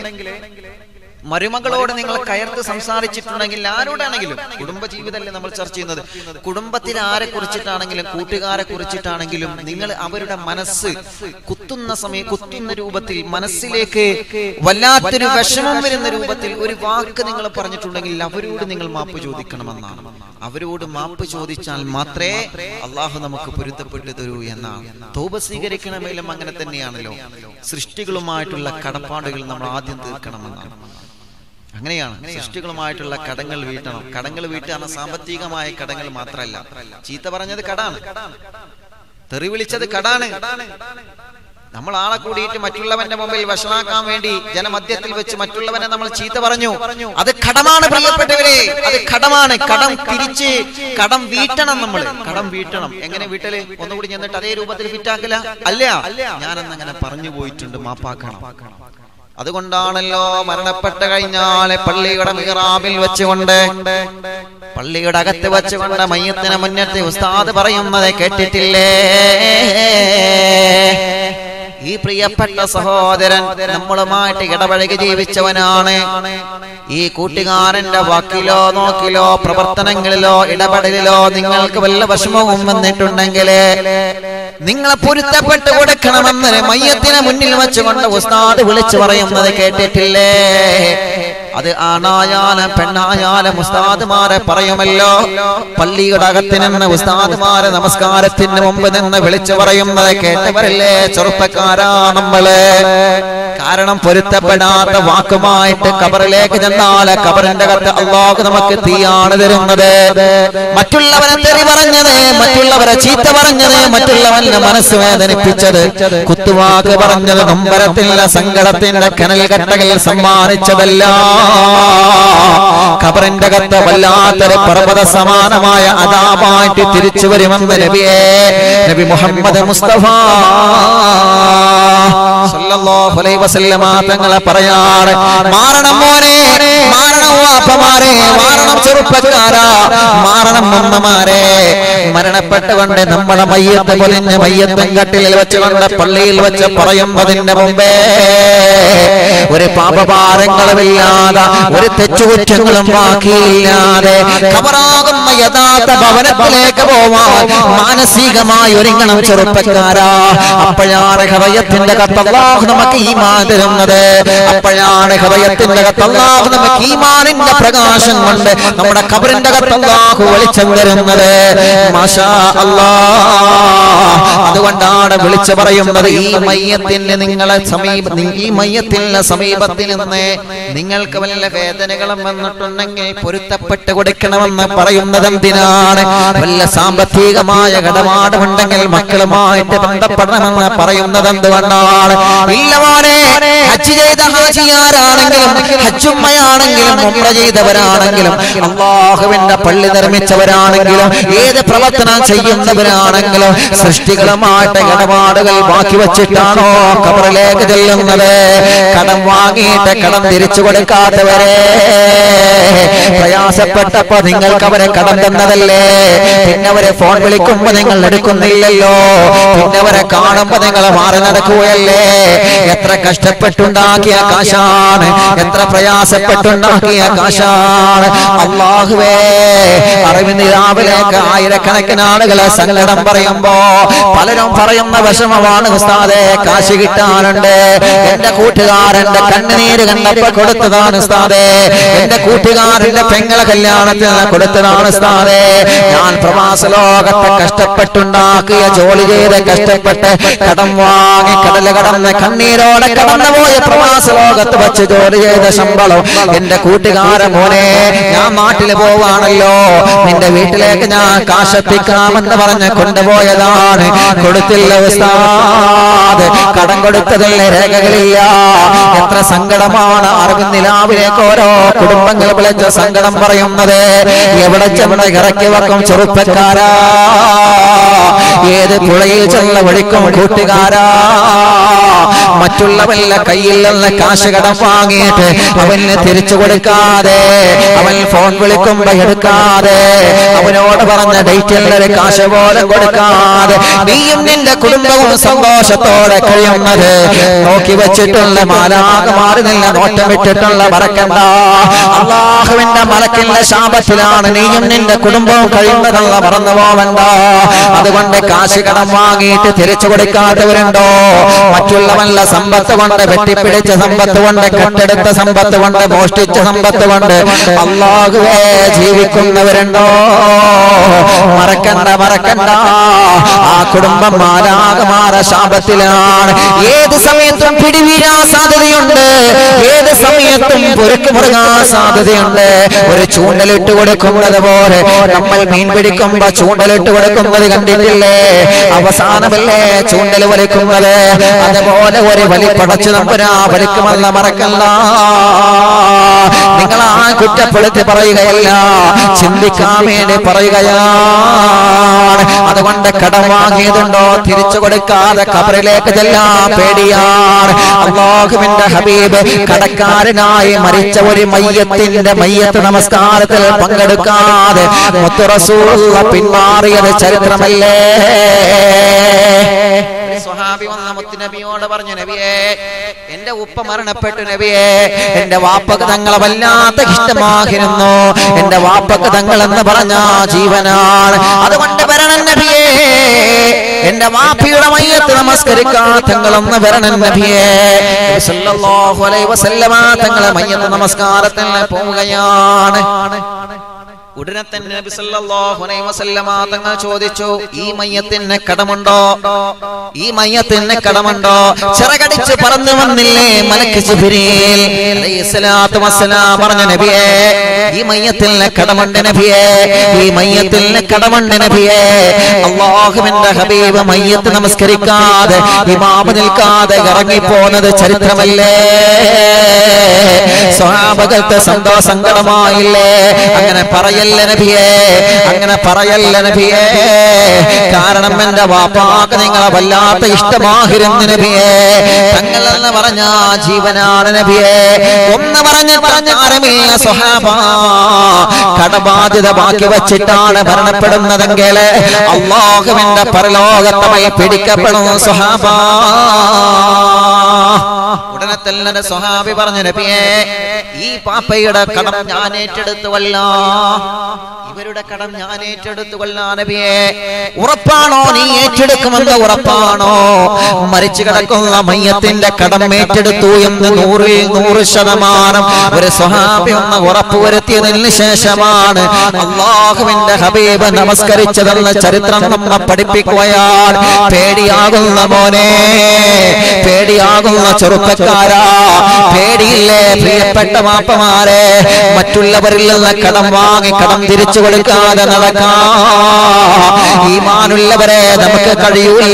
മരുമകളോട് നിങ്ങൾ കയർത്ത് സംസാരിച്ചിട്ടുണ്ടെങ്കിൽ ആരോടാണെങ്കിലും കുടുംബ ജീവിതമല്ലേ നമ്മൾ ചർച്ച ചെയ്യുന്നത് കുടുംബത്തിൽ ആരെ കുറിച്ചിട്ടാണെങ്കിലും കൂട്ടുകാരെ കുറിച്ചിട്ടാണെങ്കിലും നിങ്ങൾ അവരുടെ മനസ്സ് കുത്തുന്ന സമയം കുത്തുന്ന രൂപത്തിൽ മനസ്സിലേക്ക് വല്ലാത്തൊരു വിഷമം വരുന്ന രൂപത്തിൽ ഒരു വാക്ക് നിങ്ങൾ പറഞ്ഞിട്ടുണ്ടെങ്കിൽ അവരോട് നിങ്ങൾ മാപ്പ് ചോദിക്കണമെന്നാണ് അവരോട് മാപ്പ് ചോദിച്ചാൽ മാത്രമേ അള്ളാഹു നമുക്ക് പൊരുത്തപ്പെട്ടു തരൂ എന്നാണ് തോപ സ്വീകരിക്കണമെങ്കിലും അങ്ങനെ തന്നെയാണല്ലോ സൃഷ്ടികളുമായിട്ടുള്ള കടപ്പാടുകൾ നമ്മൾ ആദ്യം തീർക്കണമെന്നാണ് അങ്ങനെയാണ് സൃഷ്ടികളുമായിട്ടുള്ള കടങ്ങൾ വീട്ടണം കടങ്ങൾ വീട്ടാണ് സാമ്പത്തികമായ കടങ്ങൾ മാത്രമല്ല ചീത്ത പറഞ്ഞത് കടാണ് തെറി വിളിച്ചത് കടാണ് നമ്മൾ ആളെ കൂടിയിട്ട് മറ്റുള്ളവന്റെ മുമ്പിൽ വഷളാക്കാൻ വേണ്ടി ജനമധ്യത്തിൽ വെച്ച് മറ്റുള്ളവനെ നമ്മൾ ചീത്ത പറഞ്ഞു അത് കടമാണ് പ്രിയപ്പെട്ടവരെ അത് കടമാണ് കടം തിരിച്ച് കടം വീട്ടണം നമ്മൾ കടം വീട്ടണം എങ്ങനെ വീട്ടല് ഒന്നുകൂടി ചെന്നിട്ട് അതേ രൂപത്തിൽ ഫിറ്റാക്കല അല്ല ഞാനെന്ന് അങ്ങനെ പറഞ്ഞു പോയിട്ടുണ്ട് മാപ്പാക്കണം അതുകൊണ്ടാണല്ലോ മരണപ്പെട്ട കഴിഞ്ഞാൽ പള്ളിയുടെ മിഹറാബിൽ വെച്ചുകൊണ്ട് പള്ളിയുടെ അകത്ത് വെച്ചുകൊണ്ട് മയ്യത്തിന് മുന്നത്തെ ഉസ്താദ് പറയുന്നത് കേട്ടിട്ടില്ലേ ഈ പ്രിയപ്പെട്ട സഹോദരൻ നമ്മളുമായിട്ട് ഇടപഴകി ജീവിച്ചവനാണ് ഈ കൂട്ടുകാരന്റെ വാക്കിലോ നോക്കിലോ പ്രവർത്തനങ്ങളിലോ ഇടപെടലിലോ നിങ്ങൾക്ക് വല്ല വിഷമവും വന്നിട്ടുണ്ടെങ്കിൽ നിങ്ങളെ പൊരുത്തപ്പെട്ട് കൊടുക്കണമെന്ന് മയ്യത്തിനെ മുന്നിൽ വെച്ചുകൊണ്ട് ഉസ്താദ് വിളിച്ചു പറയുന്നത് കേട്ടിട്ടില്ലേ അത് ആണായാലും പെണ്ണായാലും ഉസ്താദുമാരെ പറയുമല്ലോ പള്ളിയുടെ അകത്ത് നിന്ന് ഉസ്താദുമാരെ നമസ്കാരത്തിന് മുമ്പ് നിന്ന് വിളിച്ചു പറയുന്നത് കേട്ടവരല്ലേ ചെറുപ്പക്കാരാ നമ്മള് കാരണം പൊരുത്തപ്പെടാത്ത വാക്കുമായിട്ട് കബറിലേക്ക് ചെന്നാൽ കബറിന്റെ അകത്ത് അള്ളാഹു നമുക്ക് തീയാണ് തരുന്നത് മറ്റുള്ളവരെ തെറി പറഞ്ഞത് മറ്റുള്ളവരെ ചീത്ത പറഞ്ഞത് മറ്റുള്ളവന്റെ മനസ്സ് വേദനിപ്പിച്ചത് കുത്തുവാക്ക് പറഞ്ഞത് നൊമ്പരത്തിലുള്ള സങ്കടത്തിന്റെ കനൽ കട്ടകൾ സമ്മാനിച്ചതല്ല ഖബറിന്റെ അകത്ത് വല്ലാത്തൊരു പർവ്വത സമാനമായ അതാപായിട്ട് തിരിച്ചു വരുമെന്ന് നബിയെ നബി മുഹമ്മദ് മുസ്തഫ സല്ലല്ലാഹു അലൈഹി വസല്ലമ തങ്ങളെ പറയാണ് മാറണം മോനെ മാറണം വാപ്പമാരെ മാറണം ചെറുപ്പക്കാരാ മാറണം അമ്മമാരെ മരണപ്പെട്ടുകൊണ്ട് നമ്മളെ മയ്യത്ത് പൊലിഞ്ഞ് മയ്യത്തും കട്ടിലിൽ വെച്ചുകൊണ്ട് പള്ളിയിൽ വെച്ച് പറയുന്നതിന്റെ മുമ്പേ ഒരു പാപഭാരങ്ങളുമില്ലാതെ ഒരു തെറ്റുകുറ്റങ്ങളും ബാക്കിയില്ലാതെ ഖബറാകുന്ന യഥാർത്ഥ ഭവനത്തിലേക്ക് പോവാൻ മാനസികമായി ഒരുങ്ങണം ചെറുപ്പക്കാരാ അപ്പോഴാണ് ഹൃദയത്തിന്റെ കത്തല്ലാഹു നമുക്ക് ഈമാൻ തരുന്നത് അപ്പോഴാണ് ഹൃദയത്തിന്റെ കത്തല്ലാഹു നമുക്ക് ഈമാനിന്റെ പ്രകാശം കൊണ്ട് നമ്മുടെ ഖബറിന്റെ കത്തല്ലാഹു വെളിച്ചം തരുന്നത് മാഷാ അല്ലാ അതുകൊണ്ടാണ് വിളിച്ചു പറയുന്നത് ഈ മയ്യത്തിന് നിങ്ങളെ സമീപ നി- ഈ മയ്യത്തിന്റെ സമീപത്തിൽ നിന്ന് നിങ്ങൾക്ക് വല്ല വേദനകളും വന്നിട്ടുണ്ടെങ്കിൽ പൊരുത്തപ്പെട്ട് കൊടുക്കണമെന്ന് പറയുന്നത് എന്തിനാണ് വല്ല സാമ്പത്തികമായ ഇടപാടുമുണ്ടെങ്കിൽ മക്കളുമായിട്ട് ബന്ധപ്പെടണമെന്ന് പറയുന്നത് എന്തുകൊണ്ടാണ് ഇല്ലവാനെ ഹജ്ജ് ചെയ്ത ഹാജിയാരാണെങ്കിലും ഹജ്ജുമ്മയാണെങ്കിലും ഉംറ ചെയ്തവരാണെങ്കിലും അള്ളാഹുവിന്റെ പള്ളി നിർമ്മിച്ചവരാണെങ്കിലും ഏത് പ്രവർത്തനം ചെയ്യുന്നവരാണെങ്കിലും സൃഷ്ടികളുമായിട്ട് ഇടപാടുകൾ ബാക്കി വെച്ചിട്ടാണോ കബറിലേക്ക് ചെല്ലുന്നത് കടം വാങ്ങിയിട്ട് കടം തിരിച്ചു കൊടുക്കാത്തവരെ പ്രയാസപ്പെട്ടപ്പോ നിങ്ങൾക്ക് അവരെ കടം തന്നതല്ലേ പിന്നെ അവരെ ഫോൺ വിളിക്കുമ്പോ നിങ്ങൾ എടുക്കുന്നില്ലല്ലോ പിന്നെ അവരെ കാണുമ്പോ നിങ്ങൾ മാറി നടക്കുകയല്ലേ എത്ര കഷ്ടപ്പെട്ടുണ്ടാക്കിയ കാശാണ് എത്ര പ്രയാസപ്പെട്ടുണ്ടാക്കിയ കാശാണ് അള്ളാഹുവേ അറിവിന് രാവിലേക്ക് ആയിരക്കണക്കിന് ആളുകളെ സങ്കടം പറയുമ്പോ പലരും പറയുന്ന വിഷമമാണ് ഉസ്താദെ കാശ് കിട്ടാനുണ്ട് എന്റെ കൂട്ടുകാരന്റെ കണ്ണുനീര് കണ്ടപ്പോ കൊടുത്തതാണ് ഉസ്താദെ എന്റെ കൂട്ടുകാരന്റെ പെങ്ങളെ കല്യാണത്തിന് കൊടുത്തതാണ് ഉസ്താദെ ഞാൻ പ്രവാസ ലോകത്തെ കഷ്ടപ്പെട്ടുണ്ടാക്കിയ ജോലി ചെയ്ത് കഷ്ടപ്പെട്ട് കടം വാങ്ങി കടല കടന്ന് കണ്ണീരോടെ കടന്നുപോയ പ്രവാസ ലോകത്ത് വെച്ച് ജോലി ചെയ്ത ശമ്പളം എന്റെ കൂട്ടുകാരൻ മോനെ ഞാൻ നാട്ടിൽ പോവാണല്ലോ നിന്റെ വീട്ടിലേക്ക് ഞാൻ കാശെത്തിക്കാമെന്ന് പറഞ്ഞ് കൊണ്ടുപോയതാണ് കൊടുത്തില്ല ഉസ്താദ് കടം കൊടുത്തതിലെ രേഖകളില്ല എത്ര സങ്കടമാണ് അറിവ് നിലാവിലേക്ക് ഓരോ കുടുംബങ്ങൾ വിളിച്ച സങ്കടം പറയുന്നത് എവിടെ ചെന്ന് ഇറക്കി വെക്കും ചെറുപ്പക്കാരാ ഏത് പുഴയിൽ ചെന്ന വഴിക്കും കൂട്ടുകാരാ മറ്റുള്ളവരുടെ കയ്യിൽ നിന്ന് കാശ് കടം വാങ്ങിയിട്ട് അവന് തിരിച്ചു കൊടുക്കാതെ അവൻ ഫോൺ വിളിക്കുമ്പോ എടുക്കാതെ അവനോട് പറഞ്ഞ ഡേറ്റിൽ ഒരു കാശ് പോലും കൊടുക്കാതെ നീയും നിന്റെ കുടുംബവും സന്തോഷത്തോടെ കഴിയുന്നത് നോക്കി വെച്ചിട്ടുള്ള മാലാകമാറി നില്ല നോട്ടം വിട്ടിട്ടുള്ള മറക്കണ്ട അള്ളാഹുവിന്റെ മലക്കിന്റെ ശാപത്തിലാണ് നീയും നിന്റെ കുടുംബവും കഴിയുന്നതല്ല മറന്നു പോവണ്ട അതുകൊണ്ട് കാശ് കടം വാങ്ങിയിട്ട് തിരിച്ചു കൊടുക്കാത്തവരുണ്ടോ മറ്റുള്ളവല്ല സമ്പത്ത് കൊണ്ട് വെട്ടിപ്പിടിച്ച സമ്പത്ത് കൊണ്ട് കെട്ടെടുത്ത സമ്പത്ത് കൊണ്ട് മോഷ്ടിച്ച സമ്പത്ത് കൊണ്ട് അള്ളാഹുവേ ജീവിക്കുന്നവരുണ്ടോ മറക്കണ്ട മറക്കണ്ട ആ കുടുംബം മാലാകമാര ശാപത്തിലാണ് ഏത് സമയത്തും പിടിവീഴാൻ സാധ്യതയുണ്ട് ഏത് സമയത്തും പൊരുക്ക് മുറുകാൻ സാധ്യതയുണ്ട് ഒരു ചൂണ്ടലിട്ട് കൊടുക്കുന്നത് പോലെ നമ്മൾ മീൻ പിടിക്കുമ്പോ ചൂണ്ടലിട്ട് കൊടുക്കുന്നത് കണ്ടിട്ടില്ലേ അവസാനമല്ലേ ചൂണ്ടൽ വലിക്കുന്നത് അതുപോലെ ഒരു വലി പടച്ചു നമ്പുരാ വലിക്കുമല്ല മറക്കല്ല നിങ്ങൾ ആ കുറ്റപ്പെടുത്തി പറയുകയല്ല ചിന്തിക്കാൻ വേണ്ടി പറയുകയാണ് അതുകൊണ്ട് കടം വാങ്ങിയതുണ്ടോ തിരിച്ചു കൊടുക്കാതെ കബറിലേക്ക് ചെല്ലാൻ പേടിയാണ് അള്ളാഹുവിന്റെ ഹബീബ് കടക്കാരനായി മരിച്ച ഒരു മയ്യത്തിന്റെ മയ്യത്ത് നമസ്കാരത്തിൽ പങ്കെടുക്കാതെ മുത്തുറസൂള്ള പിന്മാറിയത് ചരിത്രമല്ലേ ഒരു സ്വഹാബി വന്ന മുത്തുനബിയോട് പറഞ്ഞു നബിയേ എന്റെ ഉപ്പ മരണപ്പെട്ടു നബിയേ എന്റെ വാപ്പക്ക് തങ്ങളെ വല്ലാത്ത ഇഷ്ടമാകിരുന്നു എന്റെ വാപ്പക്ക് തങ്ങൾ എന്ന് പറഞ്ഞ ജീവനാണ് അതുകൊണ്ട് വരണം നബിയേ എന്റെ വാപ്പിയുടെ മയ്യത്ത് നമസ്കരിക്കാൻ തങ്ങളൊന്ന് വരണം നബിയേ നബി സല്ലല്ലാഹു അലൈഹി വസല്ലമ തങ്ങളെ മയ്യത്ത് നമസ്കാരത്തിന് പോവുകയാണ് ഉടനെ തന്നെ നബി സല്ലല്ലാഹു അലൈഹി വസല്ലമ തങ്ങൾ ചോദിച്ചു ഈ മയ്യത്തിന് കടമുണ്ടോ ഈ മയ്യത്തിന് കടമുണ്ടോ ചിറകടിച്ച് പറന്നു വന്നില്ലേ മലക്ക് ജിബ്രീൽ അലൈഹിസ്സലാത്തു വസ്സലാം പറഞ്ഞ നബിയേ ഈ മയ്യത്തിന് കടമുണ്ട് നബിയേ ഈ മയ്യത്തിന് കടമുണ്ട് നബിയേ അല്ലാഹുവിന്റെ ഹബീബ് മയ്യത്ത് നമസ്കരിക്കാതെ ഇമാമ നിൽക്കാതെ ഇറങ്ങിപ്പോന്നത് ചരിത്രമല്ലേ സ്വഹാബകൾക്ക് സന്തോഷ സങ്കടമായില്ലേ അങ്ങനെ പറയല്ല നബിയേ അങ്ങനെ പറയല്ല നബിയേ കാരണം എന്റെ വാപ്പാക്ക് നിങ്ങളെ വല്ലാത്ത ഇഷ്ടമാഹിരുന്നു നബിയേ തങ്ങൾ എന്ന് പറഞ്ഞ ജീവനാണ് നബിയേ ഒന്ന് പറഞ്ഞ പറഞ്ഞാരമില്ല സ്വഹാബ കടബാധ്യത ബാക്കി വച്ചിട്ടാണ് മരണപ്പെടുന്നതെങ്കിൽ അള്ളാഹുവിന്റെ പരലോകത്തമായി പിടിക്കപ്പെടും സ്വഹാബ ഉടനെ തന്നെ സ്വഹാബി പറഞ്ഞു നബിയേ ഈ പാപ്പയുടെ കടം ഞാൻ ഏറ്റെടുത്തുവല്ല ഇവരുടെ കടം ഞാൻ ഏറ്റെടുത്തുവല്ല നബിയേ ഉറപ്പാണോ നീ ഏറ്റെടുക്കുമെന്ന് ഉറപ്പാണോ മരിച്ചു കിടക്കുന്ന മയ്യത്തിന്റെ കടം ഏറ്റെടുത്തു എന്ന് നൂറിൽ നൂറ് ശതമാനം ഒരു സ്വഹാബി ഒന്ന് ഉറപ്പുവരുത്തിയതിന് ശേഷമാണ് അള്ളാഹുവിന്റെ ഹബീബ് നമസ്കരിച്ചതെന്ന ചരിത്രം നമ്മെ പഠിപ്പിക്കുകയാണ് പേടിയാകുന്ന മോനെ പേടിയാകുന്ന ചെറുപ്പക്കാരാ പേടിയില്ലേ പ്രിയപ്പെട്ട മാപ്പമാരെ മറ്റുള്ളവരിൽ നിന്ന് കടം വാങ്ങി കടം തിരിച്ചു കൊടുക്കാതെ നടക്കാ ഈമാനുള്ളവരെ നമുക്ക് കഴിയൂല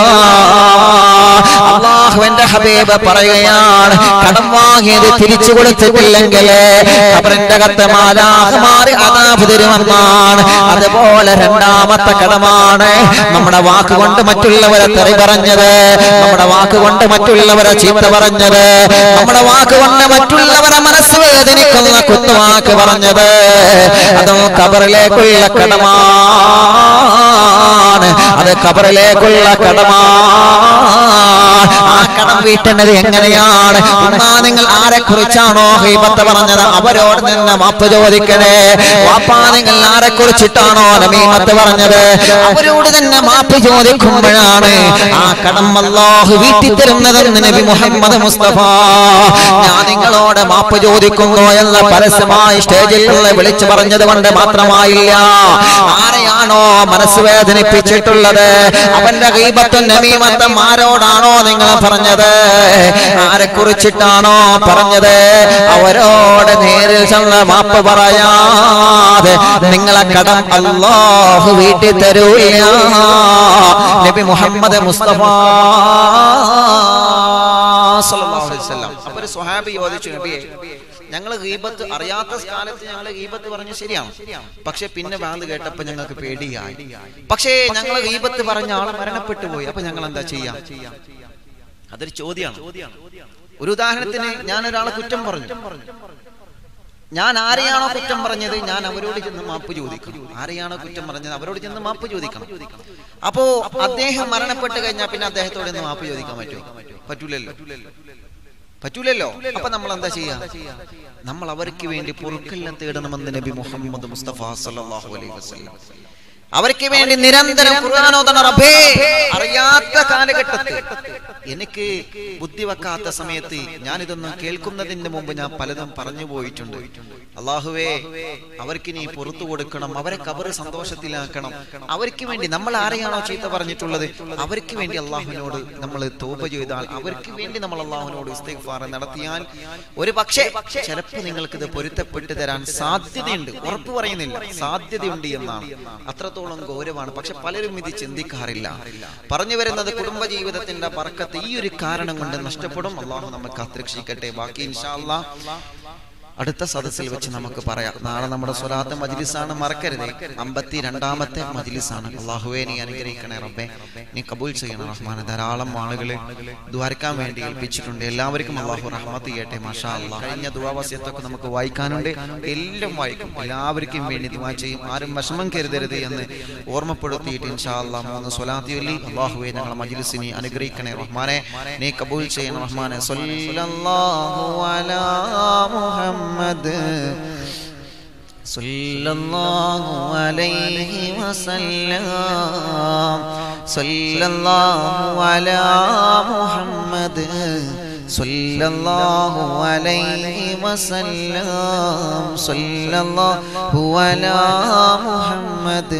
അള്ളാഹുവിന്റെ ഹബീബ് പറയുകയാണ് കടം വാങ്ങിയത് തിരിച്ചു കൊടുത്തിട്ടില്ലെങ്കിൽ അവരുടെ കത്ത് മാലാഹമാറി അതാപ് തരുമെന്നാണ് അതുപോലെ രണ്ടാമത്തെ കടമാണ് നമ്മുടെ വാക്കുകൊണ്ട് മറ്റുള്ളവരെ തെറി പറഞ്ഞത് നമ്മുടെ വാക്കുകൊണ്ട് മറ്റുള്ളവരെ ചീത്ത പറഞ്ഞത് നമ്മുടെ വാക്കുകൊണ്ട് മറ്റുള്ളവരെ മനസ്സ് വേദനിക്കുന്ന കുത്തുവാക്ക് പറഞ്ഞത് അതും കബറിലേക്കുള്ള കടമാണ് അത് കബറിലേക്കുള്ള കടമാണ് ആ കടം വീട്ടുന്നത് എങ്ങനെയാണ് ഒന്നാ നിങ്ങൾ ആരെ കുറിച്ചാണോ ഹൈബത്ത് പറഞ്ഞത് അവരോട് നിന്ന് മാപ്പ് ചോദിക്കണേ വാപ്പാ നിങ്ങൾ ആരെ കുറിച്ചിട്ടാണോ നമീമത്ത് പറഞ്ഞത് അവരോട് തന്നെ മാപ്പ് ചോദിക്കുമ്പോഴാണ് ആ കടം അല്ലാഹു വീട്ടി തരുന്നതെന്ന് നബി മുഹമ്മദ് മുസ്തഫ ഞാൻ നിങ്ങളോട് മാപ്പ് ചോദിക്കുന്നു എന്ന് പരസ്യമായി സ്റ്റേജിൽ നിന്ന് വിളിച്ചു പറഞ്ഞത് കൊണ്ട് മാത്രമായില്ല ആരെയാണോ മനസ്സ് വേദനിപ്പിച്ചിട്ടുള്ളത് അവന്റെ ഗീപത്തും നമീമത്തും ആരോടാണോ നിങ്ങൾ പറഞ്ഞത് ആരെ കുറിച്ചിട്ടാണോ പറഞ്ഞത് അവരോട് നേരിൽ ചെന്ന് മാപ്പ് പറയാതെ നിങ്ങളെ കടം അല്ലാഹു വീട്ടി തരൂല്ല നബി മുഹമ്മദ് മുസ്തഫ സല്ലല്ലാഹു അലൈഹി വസല്ലം അപ്പൊ ഒരു സ്വഹാബി ചോദിച്ചു നബിയെ ഞങ്ങൾ ഗീബത്ത് അറിയാത്ത കാലത്ത് ഞങ്ങൾ ഗീബത്ത് പറഞ്ഞു ശരിയാണ് പക്ഷെ പിന്നെ വാത് കേട്ടപ്പോ ഞങ്ങൾക്ക് പേടിയായി പക്ഷേ ഞങ്ങൾ ഗീബത്ത് പറഞ്ഞ ആള് മരണപ്പെട്ടു പോയി അപ്പൊ ഞങ്ങൾ എന്താ ചെയ്യാം അതൊരു ചോദ്യമാണ് ഒരു ഉദാഹരണത്തിന് ഞാൻ ഒരാളെ കുറ്റം പറഞ്ഞു ഞാൻ ആരെയാണോ കുറ്റം പറഞ്ഞത് ഞാൻ അവരോട് ചെന്ന് മാപ്പ് ചോദിക്കണം ആരെയാണോ കുറ്റം പറഞ്ഞത് അവരോട് ചെന്ന് മാപ്പ് ചോദിക്കണം അപ്പോ അദ്ദേഹം മരണപ്പെട്ട് കഴിഞ്ഞാൽ പിന്നെ അദ്ദേഹത്തോട് ഒന്ന് മാപ്പ് ചോദിക്കാൻ പറ്റുമോ പറ്റൂലല്ലോ പറ്റൂലല്ലോ അപ്പൊ നമ്മൾ എന്താ ചെയ്യാ നമ്മൾ അവർക്ക് വേണ്ടി പൊറുക്കെല്ലാം തേടണമെന്ന് നബി മുഹമ്മദ് മുസ്തഫ സല്ലല്ലാഹു അലൈഹി വസല്ലം അവർക്ക് വേണ്ടി നിരന്തരം ഖുർആാനോദന റബ്ബേ അറിയാത്ത കാലഘട്ടത്തിൽ എനിക്ക് ബുദ്ധി വെക്കാത്ത സമയത്ത് ഞാൻ ഇതൊന്നും കേൾക്കുന്നതിന് മുമ്പ് ഞാൻ പലതും പറഞ്ഞു പോയിട്ടുണ്ട് അള്ളാഹുവേ അവർക്ക് നീ പുറത്തു കൊടുക്കണം അവരെ കബറ് സന്തോഷത്തിലാക്കണം അവർക്ക് വേണ്ടി നമ്മൾ ആരെയാണോ ചീത്ത പറഞ്ഞിട്ടുള്ളത് അവർക്ക് വേണ്ടി അള്ളാഹുവിനോട് നമ്മൾ തോപ ചെയ്താൽ അവർക്ക് വേണ്ടി നമ്മൾ അള്ളാഹുവിനോട് ഇസ്തിഗ്ഫാർ നടത്തിയാൽ ഒരു പക്ഷേ ചിലപ്പോൾ നിങ്ങൾക്ക് ഇത് പൊരുത്തപ്പെട്ടു തരാൻ സാധ്യതയുണ്ട് ഉറപ്പ് പറയുന്നില്ല സാധ്യതയുണ്ട് എന്നാണ് അത്രത്തോളം ഗൗരവമാണ് പക്ഷെ പലരും ഇത് ചിന്തിക്കാറില്ല പറഞ്ഞു വരുന്നത് കുടുംബ ജീവിതത്തിന്റെ പറക്കത്ത് ഈ ഒരു കാരണം കൊണ്ട് നഷ്ടപ്പെടും അള്ളാഹു നമുക്ക് കാത്തിരക്ഷിക്കട്ടെ ബാക്കി ഇൻഷാ അല്ലാ അടുത്ത സദസ്സിൽ വെച്ച് നമുക്ക് പറയാം നാളെ നമ്മുടെ സ്വലാത്ത് മജ്ലിസാണ് മറക്കരുത് അമ്പത്തി രണ്ടാമത്തെ മജ്ലിസാണ് അള്ളാഹുവെ നീ അനുഗ്രഹിക്കണേ റബ്ബെ നീ കബൂൽ ചെയ്യണം റഹ്മാനെ ധാരാളം ആളുകളെ ദ്വാരക്കാൻ വേണ്ടി ഏൽപ്പിച്ചിട്ടുണ്ട് എല്ലാവർക്കും അള്ളാഹു റഹ്മത്ത് ചെയ്യട്ടെ മാഷാ അള്ളാഹ് കഴിഞ്ഞ ദുവാവസ്യത്തൊക്കെ നമുക്ക് വായിക്കാനുണ്ട് എല്ലാം വായിക്കും എല്ലാവർക്കും വേണ്ടി ദുവാ ചെയ്യും ആരും വിഷമം കരുതരുത് എന്ന് ഓർമ്മപ്പെടുത്തിയിട്ട് ഇൻഷാ അള്ളാഹ് മൂന്ന് സ്വലാത്തി ചൊല്ലി അള്ളാഹുവെ ഞങ്ങളെ മജ്ലിസിനെ അനുഗ്രഹിക്കണേ റഹ്മാനെ നീ കബൂൽ ചെയ്യണം റഹ്മാനെ സ്വല്ലല്ലാഹു അലാ മുഹമ്മദ് صلى الله عليه وسلم സല്ലല്ലാഹു അലാ മുഹമ്മദ് സല്ലല്ലാഹു അലൈഹി വസല്ലം സല്ലല്ലാഹു അലാ മുഹമ്മദ്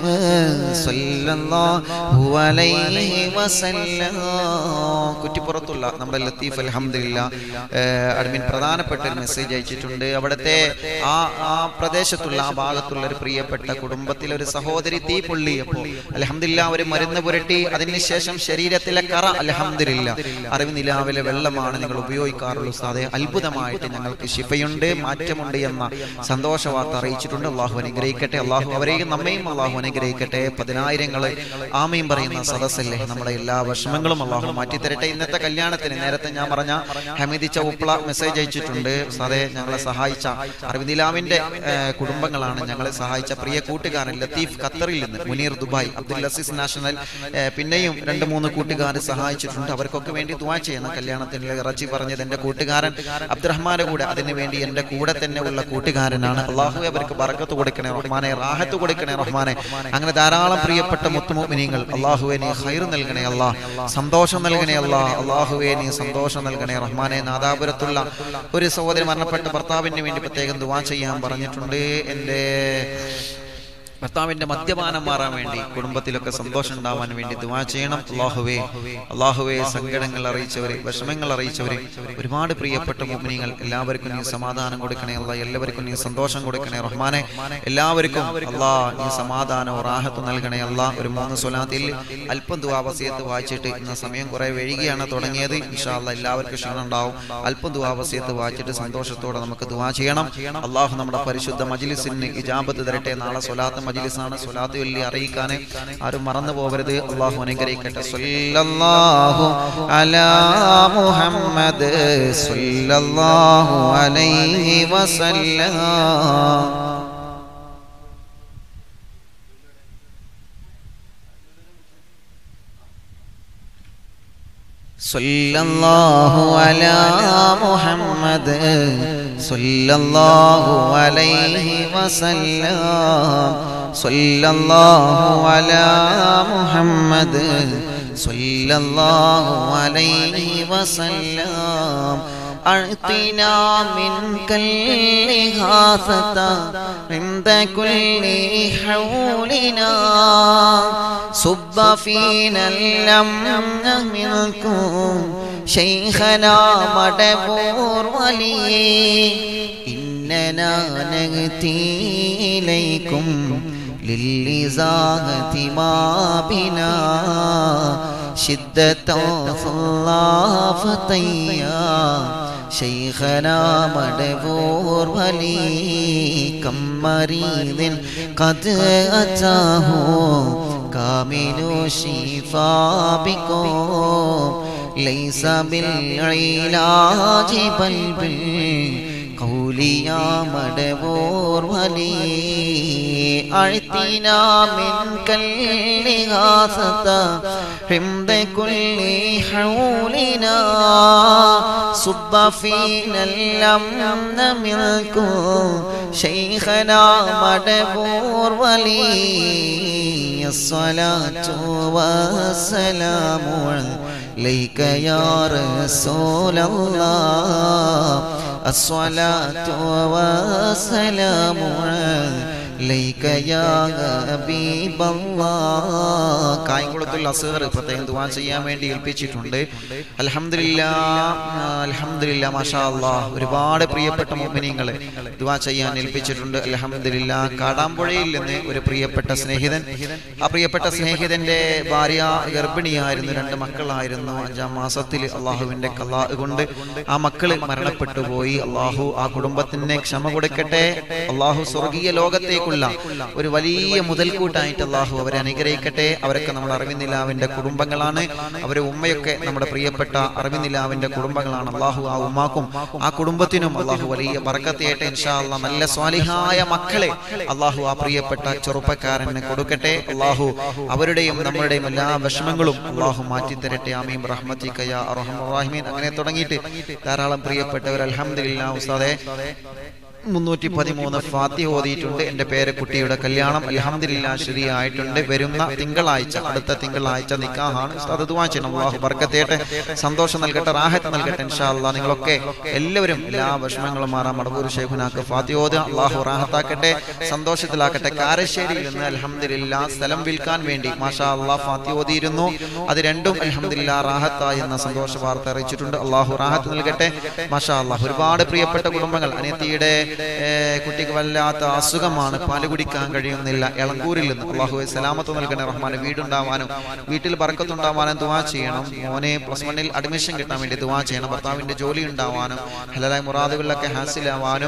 സല്ലല്ലാഹു അലൈഹി വസല്ലം കുറ്റിപ്പുറത്തുള്ള നമ്മുടെ ലത്തീഫ് അൽഹംദുലില്ല അഡ്മിൻ പ്രധാനപ്പെട്ട ഒരു മെസ്സേജ് അയച്ചിട്ടുണ്ട് അവിടുത്തെ ആ ആ പ്രദേശത്തുള്ള ആ ഭാഗത്തുള്ള ഒരു പ്രിയപ്പെട്ട കുടുംബത്തിലെ ഒരു സഹോദരി തീ പൊള്ളിയപ്പോൾ അലഹമില്ല ഒരു മരുന്ന് പുരട്ടി അതിനുശേഷം ശരീരത്തിലെ കറ അലഹമില്ല അറിവ് നിലാവിലെ വെള്ളമാണ് നിങ്ങൾ ഉപയോഗിക്കാറുള്ളൂ സാധേ അത്ഭുതമായിട്ട് ഞങ്ങൾക്ക് ശിഫയുണ്ട് മാറ്റമുണ്ട് എന്ന സന്തോഷ വാർത്ത അറിയിച്ചിട്ടുണ്ട് അള്ളാഹു അനുഗ്രഹിക്കട്ടെ അള്ളാഹു അവരെയും നമ്മയും അള്ളാഹു അനുഗ്രഹിക്കട്ടെ പതിനായിരങ്ങള് ആമയും പറയുന്ന സദസ്സല്ലേ നമ്മുടെ എല്ലാ വിഷമങ്ങളും അള്ളാഹു മാറ്റിത്തരട്ടെ ഇന്നത്തെ കല്യാണത്തിന് നേരത്തെ ഞാൻ പറഞ്ഞ ഹമീദി ചൗപ്ല മെസ്സേജ് അയച്ചിട്ടുണ്ട് സാറേ ഞങ്ങളെ സഹായിച്ച അരവിന്ദിലാമിന്റെ കുടുംബങ്ങളാണ് ഞങ്ങളെ സഹായിച്ച പ്രിയ കൂട്ടുകാരൻ ലത്തീഫ് ഖത്തറിൽ നിന്ന് മുനീർ ദുബായ് അബ്ദുൽ അസീസ് നാഷണൽ ഏഹ്, പിന്നെയും രണ്ട് മൂന്ന് കൂട്ടുകാർ സഹായിച്ചിട്ടുണ്ട് അവർക്കൊക്കെ വേണ്ടി ദുവാ ചെയ്യുന്ന കല്യാണത്തിന് ഇറച്ചി പറഞ്ഞത് എന്റെ കൂട്ടുകാരൻ അബ്ദുറഹ്മാന്റെ കൂടെ അതിനു വേണ്ടി എന്റെ കൂടെ തന്നെ ഉള്ള കൂട്ടുകാരനാണ് അള്ളാഹു അവർക്ക് ബറക്കത്ത് കൊടുക്കണേ റഹ്മാനെ റാഹത്ത് കൊടുക്കണേ റഹ്മാനെ അങ്ങനെ ധാരാളം പ്രിയപ്പെട്ട മുത്തുമോമിനിങ്ങൾ അള്ളാഹുവെ നീ ഹൈർ നൽകണേ അല്ലാ സന്തോഷം നൽകണേ അല്ലാ അള്ളാഹുവെ നീ സന്തോഷം നൽകണേ റഹ്മാനെ നാദാപുരത്തുള്ള ഒരു സഹോദരി മരണപ്പെട്ട ഭർത്താവിന് വേണ്ടി പ്രത്യേകം ദുവാ ചെയ്യാൻ പറഞ്ഞിട്ടുണ്ട് എൻ്റെ ഭർത്താവിന്റെ മദ്യപാനം മാറാൻ വേണ്ടി കുടുംബത്തിലൊക്കെ സന്തോഷം ഉണ്ടാവാൻ വേണ്ടി ദുവാ ചെയ്യണം അള്ളാഹുവേ അള്ളാഹുവേ സങ്കടങ്ങൾ അറിയിച്ചവരെ വിഷമങ്ങൾ അറിയിച്ചവരെ ഒരുപാട് പ്രിയപ്പെട്ട മുഗ്നികൾ എല്ലാവർക്കും നീ സമാധാനം കൊടുക്കണേ അല്ല എല്ലാവർക്കും നീ സന്തോഷം കൊടുക്കണേ റഹ്മാനെ എല്ലാവർക്കും അല്ലാ നീ സമാധാനവും റാഹത്തും നൽകണേ അല്ല ഒരു മൂന്ന് സ്വലാത്തിൽ അല്പം ദുവാവസ്യത്ത് വായിച്ചിട്ട് ഇന്ന് സമയം കുറെ വൈകിയാണ് തുടങ്ങിയത് ഇൻഷാല്ല എല്ലാവർക്കും ക്ഷീണം ഉണ്ടാവും അല്പം ദുവാവസ്യത്ത് വായിച്ചിട്ട് സന്തോഷത്തോടെ നമുക്ക് ദുവാ ചെയ്യണം അള്ളാഹു നമ്മുടെ പരിശുദ്ധ മജിലിസിന് ഇജാബത്ത് തരട്ടെ നാളെ സ്വലാത്ത് മജിലിസാണ് സ്വലാത്ത് വെല്ലി അറിയിക്കാൻ ആരും മറന്നു പോകരുത് അള്ളാഹു അനുഗ്രഹിക്കട്ടെ സല്ലല്ലാഹു അലാ മുഹമ്മദ് സല്ലല്ലാഹു അലൈഹി വസല്ലം صلى الله على محمد صلى الله عليه وسلم صلى الله على محمد صلى الله عليه وسلم أعطنا منك الإغاثة عند كل حولنا صب فينا الأمن منكم شيخنا مدبور ولي إننا نأتي إليكم للإزاغة ما بنا شدة فتيا شيخنا مدبور ولي كم مريض قد أتاه كامل الشفاء بكم ليس بالعلاج بل بالقول يا مدبور ولي أعطنا منك الإغاثة عند كل حولنا صب فينا الأمن منكم شيخنا مدبور ولي الصلاة والسلام عليك يا رسول الله الصلاة والسلام عليك يا حبيب الله കായംകുളത്തുള്ള അസഹർ പ്രത്യേകം ദുവാ ചെയ്യാൻ വേണ്ടി ഏൽപ്പിച്ചിട്ടുണ്ട് അൽഹംദുലില്ല അൽഹംദുലില്ല മാഷാ അല്ലാഹ് ഒരുപാട് പ്രിയപ്പെട്ട മോമിനിയങ്ങളെ ദുവാ ചെയ്യാൻ ഏൽപ്പിച്ചിട്ടുണ്ട് അൽഹംദുലില്ല കാടാമ്പുഴയിൽ നിന്ന് ഒരു പ്രിയപ്പെട്ട സ്നേഹിതൻ ആ പ്രിയപ്പെട്ട സ്നേഹിതന്റെ ഭാര്യ ഗർഭിണിയായിരുന്നു രണ്ട് മക്കളായിരുന്നു അഞ്ചാം മാസത്തിൽ അള്ളാഹുവിന്റെ കലാ കൊണ്ട് ആ മക്കള് മരണപ്പെട്ടു പോയി അള്ളാഹു ആ കുടുംബത്തിന് ക്ഷമ കൊടുക്കട്ടെ അള്ളാഹു സ്വർഗീയ ലോകത്തേക്കുള്ള ഒരു വലിയ മുതൽക്കൂട്ടായിട്ട് അള്ളാഹു അവരെ അനുഗ്രഹിക്കട്ടെ അവരൊക്കെ നമ്മുടെ അറിവിനിലാവിന്റെ കുടുംബങ്ങളാണ് അവരെ ഉമ്മയൊക്കെ നമ്മുടെ പ്രിയപ്പെട്ട അറിവിനിലാവിന്റെ കുടുംബങ്ങളാണ് അള്ളാഹു ആ ഉമ്മാക്കും ആ കുടുംബത്തിനും അള്ളാഹു വലിയ ബർക്കത്തേട്ടെ ഇൻഷാ അള്ളാഹ് നല്ല സ്വാലിഹായ മക്കളെ അള്ളാഹു ആ പ്രിയപ്പെട്ട ചെറുപ്പക്കാരന് കൊടുക്കട്ടെ അള്ളാഹു അവരുടെയും നമ്മളുടെയും എല്ലാ വിഷമങ്ങളും അള്ളാഹു മാറ്റി തരട്ടെ ആമീം റഹ്മത്തിക്കയ റഹ്മീൻ അങ്ങനെ തുടങ്ങിയിട്ട് ധാരാളം പ്രിയപ്പെട്ടവർ അൽഹംദുലില്ലാ ഉസ്താദെ മുന്നൂറ്റി പതിമൂന്ന് ഫാത്തിഹ ഓതിയിട്ടുണ്ട് എന്റെ പേരക്കുട്ടിയുടെ കല്യാണം അൽഹംദുലില്ലാ ശരിയായിട്ടുണ്ട് വരുന്ന തിങ്കളാഴ്ച അടുത്ത തിങ്കളാഴ്ച നിക്കാഹാണ് ഉസ്താദ് ദുആ ചെയ്യണം അള്ളാഹു ബർക്കത്തേട്ടെ സന്തോഷം നൽകട്ടെ റാഹത്ത് നൽകട്ടെ ഇൻഷാ അല്ലാ നിങ്ങളൊക്കെ എല്ലാവരും എല്ലാ വിഷമങ്ങളും മാറാൻ മടവൂർ ഷേഖുനാക്ക് ഫാത്തിഹ ഓതുക അള്ളാഹു റാഹത്താക്കട്ടെ സന്തോഷത്തിലാക്കട്ടെ കാരശ്ശേരിയിൽ നിന്ന് അൽഹംദുലില്ലാ സ്ഥലം വിൽക്കാൻ വേണ്ടി മാഷാ അള്ളാഹ് ഫാത്തിഹ ഓതിയിരുന്നു അത് രണ്ടും അൽഹംദുലില്ലാ റാഹത്തായി എന്ന സന്തോഷ വാർത്ത അറിയിച്ചിട്ടുണ്ട് അള്ളാഹു റാഹത്ത് നൽകട്ടെ മാഷാ അള്ളാഹ് ഒരുപാട് പ്രിയപ്പെട്ട കുടുംബങ്ങൾ അനിയത്തിയുടെ ഏർ, കുട്ടിക്ക് വല്ലാത്ത അസുഖമാണ് പാല് കുടിക്കാൻ കഴിയുന്നില്ല എളങ്കൂരിൽ നിന്ന് അള്ളാഹു സലാമത്ത് നൽകണേ റഹ്മാന് വീടുണ്ടാവാനും വീട്ടിൽ ബർക്കത്തുണ്ടാവാനും ദുവാ ചെയ്യണം മോനെ പ്ലസ് വണ്ണിൽ അഡ്മിഷൻ കിട്ടാൻ വേണ്ടി ദുവാ ചെയ്യണം ഭർത്താവിന്റെ ജോലി ഉണ്ടാവാനും ഹലാലായ മുറാദുകളിലൊക്കെ ഹാസിലാവാനും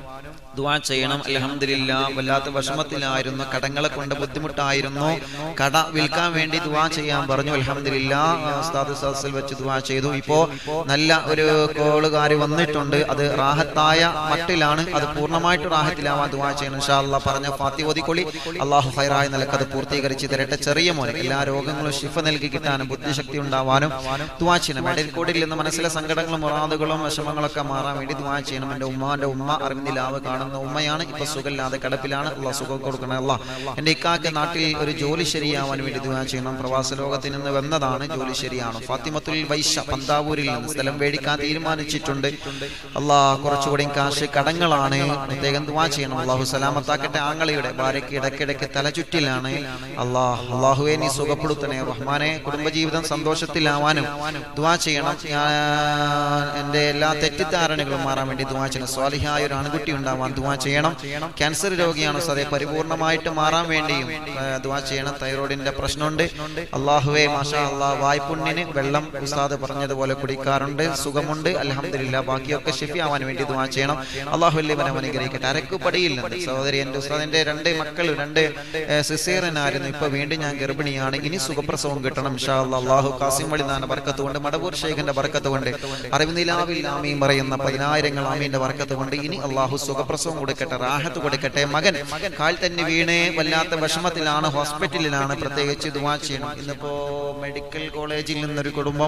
ദുവാ ചെയ്യണം അലഹമില്ല വല്ലാത്ത വിഷമത്തിലായിരുന്നു കടങ്ങളെ കൊണ്ട് ബുദ്ധിമുട്ടായിരുന്നു കട വിൽക്കാൻ വേണ്ടി ദുവാ ചെയ്യാൻ പറഞ്ഞു അലഹമില്ല ഉസ്താദ് സദസ്സിൽ വെച്ച് ദുവാ ചെയ്തു ഇപ്പോ നല്ല ഒരു കോളുകാർ വന്നിട്ടുണ്ട് അത് റാഹത്തായ മട്ടിലാണ് അത് പൂർണ്ണമായിട്ട് റാഹത്തിലാവാൻ ദുവാ ചെയ്യണം ഇൻഷാ അല്ലാ പറഞ്ഞ ഫാത്തി ഓതിക്കൊളി അള്ളാഹു ഹൈറായ നിലക്ക് അത് പൂർത്തീകരിച്ച് തരട്ടെ ചെറിയ മോനെ എല്ലാ രോഗങ്ങളും ശിഫ നൽകി കിട്ടാനും ബുദ്ധിശക്തി ഉണ്ടാവാനും ദുവാ ചെയ്യണം മെഡിക്കോടിൽ നിന്ന് മനസ്സിലെ സങ്കടങ്ങളും മുറാദുകളും വിഷമങ്ങളൊക്കെ മാറാൻ വേണ്ടി ദുവാ ചെയ്യണം എന്റെ ഉമ്മാന്റെ ഉമ്മ അറിവിന്ദിലാവ് കാണുന്ന ഉമ്മയാണ് ഇപ്പൊ സുഖമില്ലാതെ കിടപ്പിലാണ് അള്ളാഹ് സുഖം കൊടുക്കണേ അല്ല എന്റെ ഇക്കാക്ക് നാട്ടിൽ ഒരു ജോലി ശരിയാവാൻ വേണ്ടി ദുവാ ചെയ്യണം പ്രവാസ ലോകത്തിൽ നിന്ന് വന്നതാണ് ജോലി ശരിയാണ് ഫാത്തിമത്തുൽ വൈശ പന്താവൂരിൽ നിന്ന് സ്ഥലം മേടിക്കാൻ തീരുമാനിച്ചിട്ടുണ്ട് അള്ളാഹ് കുറച്ചുകൂടി കാശ് കടങ്ങളാണ് പ്രത്യേകം ദുവാ ചെയ്യണം അള്ളാഹു സലാമത്താക്കട്ടെ ആങ്ങളയുടെ ഭാര്യയ്ക്ക് ഇടയ്ക്കിടയ്ക്ക് തലചുറ്റിലാണ് അള്ളാഹ് അള്ളാഹുവെ നീ സുഖപ്പെടുത്തണേ റഹ്മാനെ കുടുംബജീവിതം സന്തോഷത്തിലാവാനും ദുവാ ചെയ്യണം ഞാൻ എന്റെ എല്ലാ തെറ്റിദ്ധാരണകളും മാറാൻ വേണ്ടി ദുവാ ചെയ്യണം സ്വാലിഹായ ഒരു ആൺകുട്ടി ഉണ്ടാവാൻ ദുവാ ചെയ്യണം ക്യാൻസർ രോഗിയാണ് സതേ പരിപൂർണമായിട്ട് മാറാൻ വേണ്ടിയും ആ, ദുവാ ചെയ്യണം തൈറോയിഡിന്റെ പ്രശ്നമുണ്ട് അള്ളാഹുവെ മാഷാ അള്ളാഹ് വായ്പുണ്ണിന് വെള്ളം ഉസ്താദ് പറഞ്ഞതുപോലെ കുടിക്കാറുണ്ട് സുഖമുണ്ട് അലഹമില്ല ബാക്കിയൊക്കെ ഷിഫിയാവാൻ വേണ്ടി ദുവാ ചെയ്യണം അള്ളാഹു വല്യവനം അനുഗ്രഹിക്കട്ടെ അരക്കുപടിയിൽ നിന്ന് സഹോദരി എന്റെ ഉസ്താദിന്റെ രണ്ട് മക്കൾ രണ്ട് സിസേറിനായിരുന്നു ഇപ്പൊ വീണ്ടും ഞാൻ ഗർഭിണിയാണ് ഇനി സുഖപ്രസവം കിട്ടണം ഇൻഷാ അല്ലാ. അള്ളാഹു കാസിം വഴി നാന ബർക്കത്ത് കൊണ്ട് മടവൂർ ഷേഖിന്റെ ബർക്കത്ത് കൊണ്ട് അറിവിനിലാവിൽ ആമീൻ പറയുന്ന പതിനായിരങ്ങൾ ആമീന്റെ ബർക്കത്ത് കൊണ്ട് ഇനി അള്ളാഹു സുഖപ്രസവം കൊടുക്കട്ടെ റാഹത്ത് കൊടുക്കട്ടെ മകൻ കാൽ തന്നെ വീണ് വല്ലാത്ത വിഷമത്തിലാണ് ഹോസ്പിറ്റലിലാണ് പ്രത്യേകിച്ച് ദുവാ ചെയ്യണം ഇന്നിപ്പോ മെഡിക്കൽ കോളേജിൽ നിന്നൊരു കുടുംബം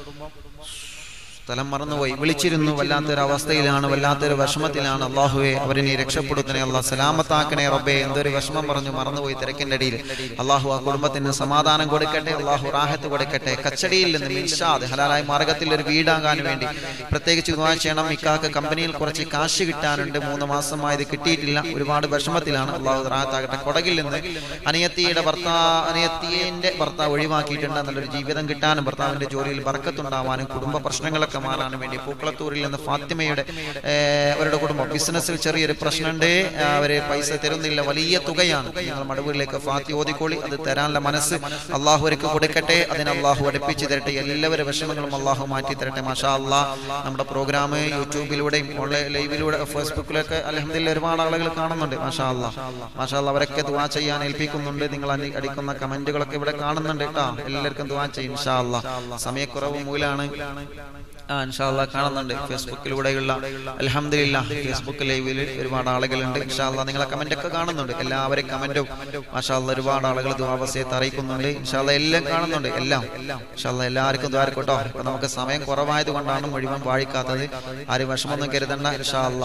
സ്ഥലം മറന്നുപോയി വിളിച്ചിരുന്നു വല്ലാത്തൊരു അവസ്ഥയിലാണ് വല്ലാത്തൊരു വിഷമത്തിലാണ് അള്ളാഹുവെ അവരെ നീ രക്ഷപ്പെടുത്തണേ അള്ളാഹ് സലാമത്താക്കണേ റബ്ബേ എന്തൊരു വിഷമം പറഞ്ഞു മറന്നുപോയി തിരക്കിന്റെ ഇടയിൽ അള്ളാഹു ആ കുടുംബത്തിന് സമാധാനം കൊടുക്കട്ടെ അള്ളാഹു റാഹത്ത് കൊടുക്കട്ടെ കച്ചടിയിൽ നിന്ന് ഇൻഷാദ് ഹലാലായ മാർഗത്തിൽ ഒരു വീടാകാൻ വേണ്ടി പ്രത്യേകിച്ച് ദുആ ചെയ്യണം ഇക്കാക്ക് കമ്പനിയിൽ കുറച്ച് കാശ് കിട്ടാനുണ്ട് മൂന്ന് മാസമായത് കിട്ടിയിട്ടില്ല ഒരുപാട് വിഷമത്തിലാണ് അള്ളാഹു റാഹത്താകട്ടെ കൊടകിൽ നിന്ന് അനിയത്തിയുടെ ഭർത്താവ് അനിയത്തിയുടെ ഭർത്താവ് ഒഴിവാക്കിയിട്ടുണ്ട് നല്ലൊരു ജീവിതം കിട്ടാനും ഭർത്താവിന്റെ ജോലിയിൽ ബർക്കത്തുണ്ടാവാനും കുടുംബ പ്രശ്നങ്ങളൊക്കെ മാറാനും വേണ്ടി പൂക്കളത്തൂരിൽ നിന്ന് ഫാത്തിമയുടെ ഏർ, അവരുടെ കുടുംബം ബിസിനസ്സിൽ ചെറിയൊരു പ്രശ്നമുണ്ട് അവര് പൈസ തരുന്നില്ല വലിയ തുകയാണ് നിങ്ങൾ മടവൂരിലേക്ക് ഫാത്തി ഓതിക്കോളി അത് തരാനുള്ള മനസ്സ് അള്ളാഹു അവർക്ക് കൊടുക്കട്ടെ അതിന് അള്ളാഹു അടുപ്പിച്ച് തരട്ടെ എല്ലാവരുടെ വിഷമങ്ങളും അള്ളാഹു മാറ്റി തരട്ടെ മാഷാ അള്ളാ നമ്മുടെ പ്രോഗ്രാം യൂട്യൂബിലൂടെയും ഓൺലൈൻ ലൈവിലൂടെ ഫേസ്ബുക്കിലൊക്കെ അലഹമില്ല ഒരുപാട് ആളുകൾ കാണുന്നുണ്ട് മാഷാ അള്ളാ മാഷാ അള്ളാ അവരൊക്കെ ദുവാ ചെയ്യാൻ ഏൽപ്പിക്കുന്നുണ്ട് നിങ്ങൾ അടി- അടിക്കുന്ന കമന്റുകളൊക്കെ ഇവിടെ കാണുന്നുണ്ട് കേട്ടോ എല്ലാവർക്കും ദുവാ ചെയ്യും ഇൻഷാ അള്ളാ സമയക്കുറവ് മൂലാണ് ആ ഇൻഷാല്ല കാണുന്നുണ്ട് ഫേസ്ബുക്കിലൂടെയുള്ള അലഹമില്ല ഫേസ്ബുക്ക് ലൈവിൽ ഒരുപാട് ആളുകളുണ്ട് ഇൻഷാല്ല നിങ്ങളെ കമന്റ് ഒക്കെ കാണുന്നുണ്ട് എല്ലാവരും കമന്റും മാഷാല്ല ഒരുപാട് ആളുകൾ ദ്വാവസയത്ത് അറിയിക്കുന്നുണ്ട് ഇൻഷാല്ല എല്ലാം കാണുന്നുണ്ട് എല്ലാം ഇൻഷാല്ല എല്ലാവർക്കും ദ്വാരക്കോട്ടോ അപ്പൊ നമുക്ക് സമയം കുറവായത് കൊണ്ടാണ് മുഴുവൻ വാഴിക്കാത്തത് ആരും വിഷമൊന്നും കരുതണ്ട ഇൻഷാല്ല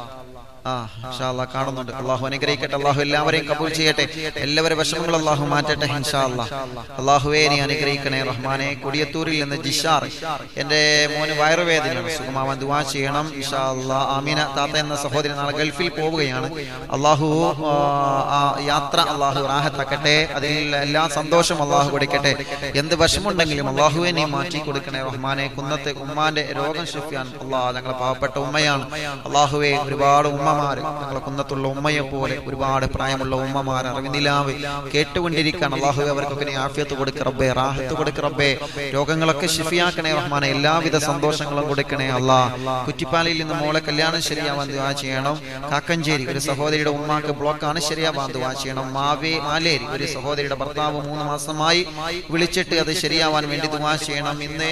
ആ ഇൻഷാ അല്ലാ കാണുന്നുണ്ട് അള്ളാഹു അനുഗ്രഹിക്കട്ടെ അള്ളാഹു എല്ലാവരെയും കബൂൽ ചെയ്യട്ടെ എല്ലാവരുടെ വിഷമങ്ങൾ അള്ളാഹു മാറ്റട്ടെ ഇൻഷാ അല്ലാ അള്ളാഹുവേ നീ അനുഗ്രഹിക്കണേ റഹ്മാനെ കൊടിയത്തൂരിൽ നിന്ന് ജിഷാർ എന്റെ മോന് വയറുവേദനയാണ് സുഖമാവാൻ ദുവാ ചെയ്യണം ഇൻഷാ അല്ലാ ആമീന താത്ത എന്ന സഹോദരി നാളെ ഗൾഫിൽ പോവുകയാണ് അള്ളാഹു ആ, ആ യാത്ര അള്ളാഹു റാഹത്താക്കട്ടെ അതിൽ എല്ലാ സന്തോഷം അള്ളാഹു കൊടുക്കട്ടെ എന്ത് വിഷമുണ്ടെങ്കിലും അള്ളാഹുവെ നീ മാറ്റി കൊടുക്കണേ റഹ്മാനെ കുന്നത്തെ ഉമ്മാന്റെ രോഗം ഷിഫിയാൻ അള്ളാഹ് ഞങ്ങളെ പാവപ്പെട്ട ഉമ്മയാണ് അള്ളാഹുവെ ഒരുപാട് ഉമ്മമാര് ഞങ്ങളെ കുന്നത്തുള്ള ഉമ്മയെ പോലെ ഒരുപാട് പ്രായമുള്ള ഉമ്മമാർ അറിവിനിലാവ് കേട്ടുകൊണ്ടിരിക്കാൻ അള്ളാഹുവെ അവർക്കൊക്കെ നീ ആഫിയത്ത് കൊടുക്ക റബ്ബേ റാഹത്ത് കൊടുക്ക റബ്ബേ രോഗങ്ങളൊക്കെ ഷിഫിയാക്കണേ റഹ്മാനെ എല്ലാവിധ സന്തോഷങ്ങളും കൊടുക്കണേ അള്ളാ കുറ്റിപ്പാലയിൽ നിന്ന് മോളെ കല്യാണം ശരിയാവാൻ ദുവാ ചെയ്യണം കാക്കഞ്ചേരി ഒരു സഹോദരിയുടെ ഉമ്മാക്ക് ബ്ലോക്കാണ് ശരിയാവാൻ ദുവാ ചെയ്യണം മാവേ മാലേരി ഒരു സഹോദരിയുടെ ഭർത്താവ് മൂന്ന് മാസമായി വിളിച്ചിട്ട് അത് ശരിയാവാൻ വേണ്ടി ദുവാ ചെയ്യണം ഇന്നേ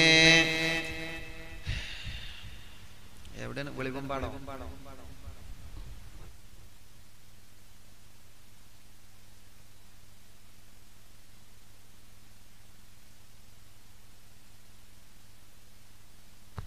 എവിടെയാണ് വെളിവമ്പാടോ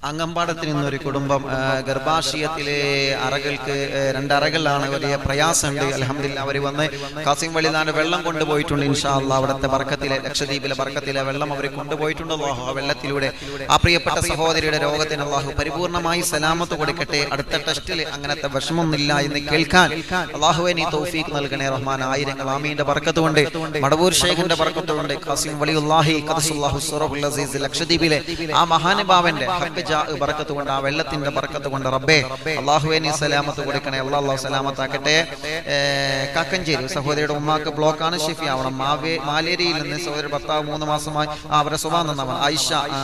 അങ്കമ്പാടത്തിൽ നിന്നൊരു കുടുംബം ആ, ഗർഭാശയത്തിലെ അറകൾക്ക് ആ, രണ്ട് അറകളിലാണ് വലിയ പ്രയാസമുണ്ട് അലഹമില്ല അവർ വന്ന് കാസിം വളിനാട് വെള്ളം കൊണ്ടുപോയിട്ടുണ്ട് ഇൻഷാ അല്ലാ അവിടുത്തെ ബർക്കത്തിലെ ലക്ഷദ്വീപിലെ ബർക്കത്തിലെ വെള്ളം അവർ കൊണ്ടുപോയിട്ടുണ്ട് അള്ളാഹു ആ വെള്ളത്തിലൂടെ ആ പ്രിയപ്പെട്ട സഹോദരിയുടെ രോഗത്തിന് അള്ളാഹു പരിപൂർണമായി സലാമത്ത് കൊടുക്കട്ടെ അടുത്ത ടെസ്റ്റിൽ അങ്ങനത്തെ വിഷമമൊന്നുമില്ല എന്ന് കേൾക്കാൻ അള്ളാഹുവെ നീ തൗഫീഖ് നൽകണേ റഹ്മാൻ ആയിരങ്ങൾ ആമീന്റെ ബർക്കത്ത് കൊണ്ട് മടവൂർ ഷേഖിന്റെ ബർക്കത്ത് കൊണ്ട് കാസിം വലിയുല്ലാഹി ഖദസുല്ലാഹു സുറഹുൽ അസീസ് ലക്ഷദ്വീപിലെ ആ മഹാനുഭാവന്റെ ഹക്ക് ജാ ബർക്കത്ത് കൊണ്ട് ആ വെള്ളത്തിന്റെ ബർക്കത്ത് കൊണ്ട് റബ്ബേ അള്ളാഹുവെ നീ സലാമത്ത് കൊടുക്കണേ അള്ളാഹ് അള്ളാഹു സലാമത്താക്കട്ടെ ഏ, കാക്കഞ്ചേരി സഹോദരിയുടെ ഉമ്മാക്ക് ബ്ലോക്കാണ് ഷിഫി ആവണം മാവേ മാലേരിയിൽ നിന്ന് സഹോദരി ഭർത്താവ് മൂന്ന് മാസമായി ആ, അവരുടെ സ്വഭാവം നന്നാവണം ഐഷ ആ,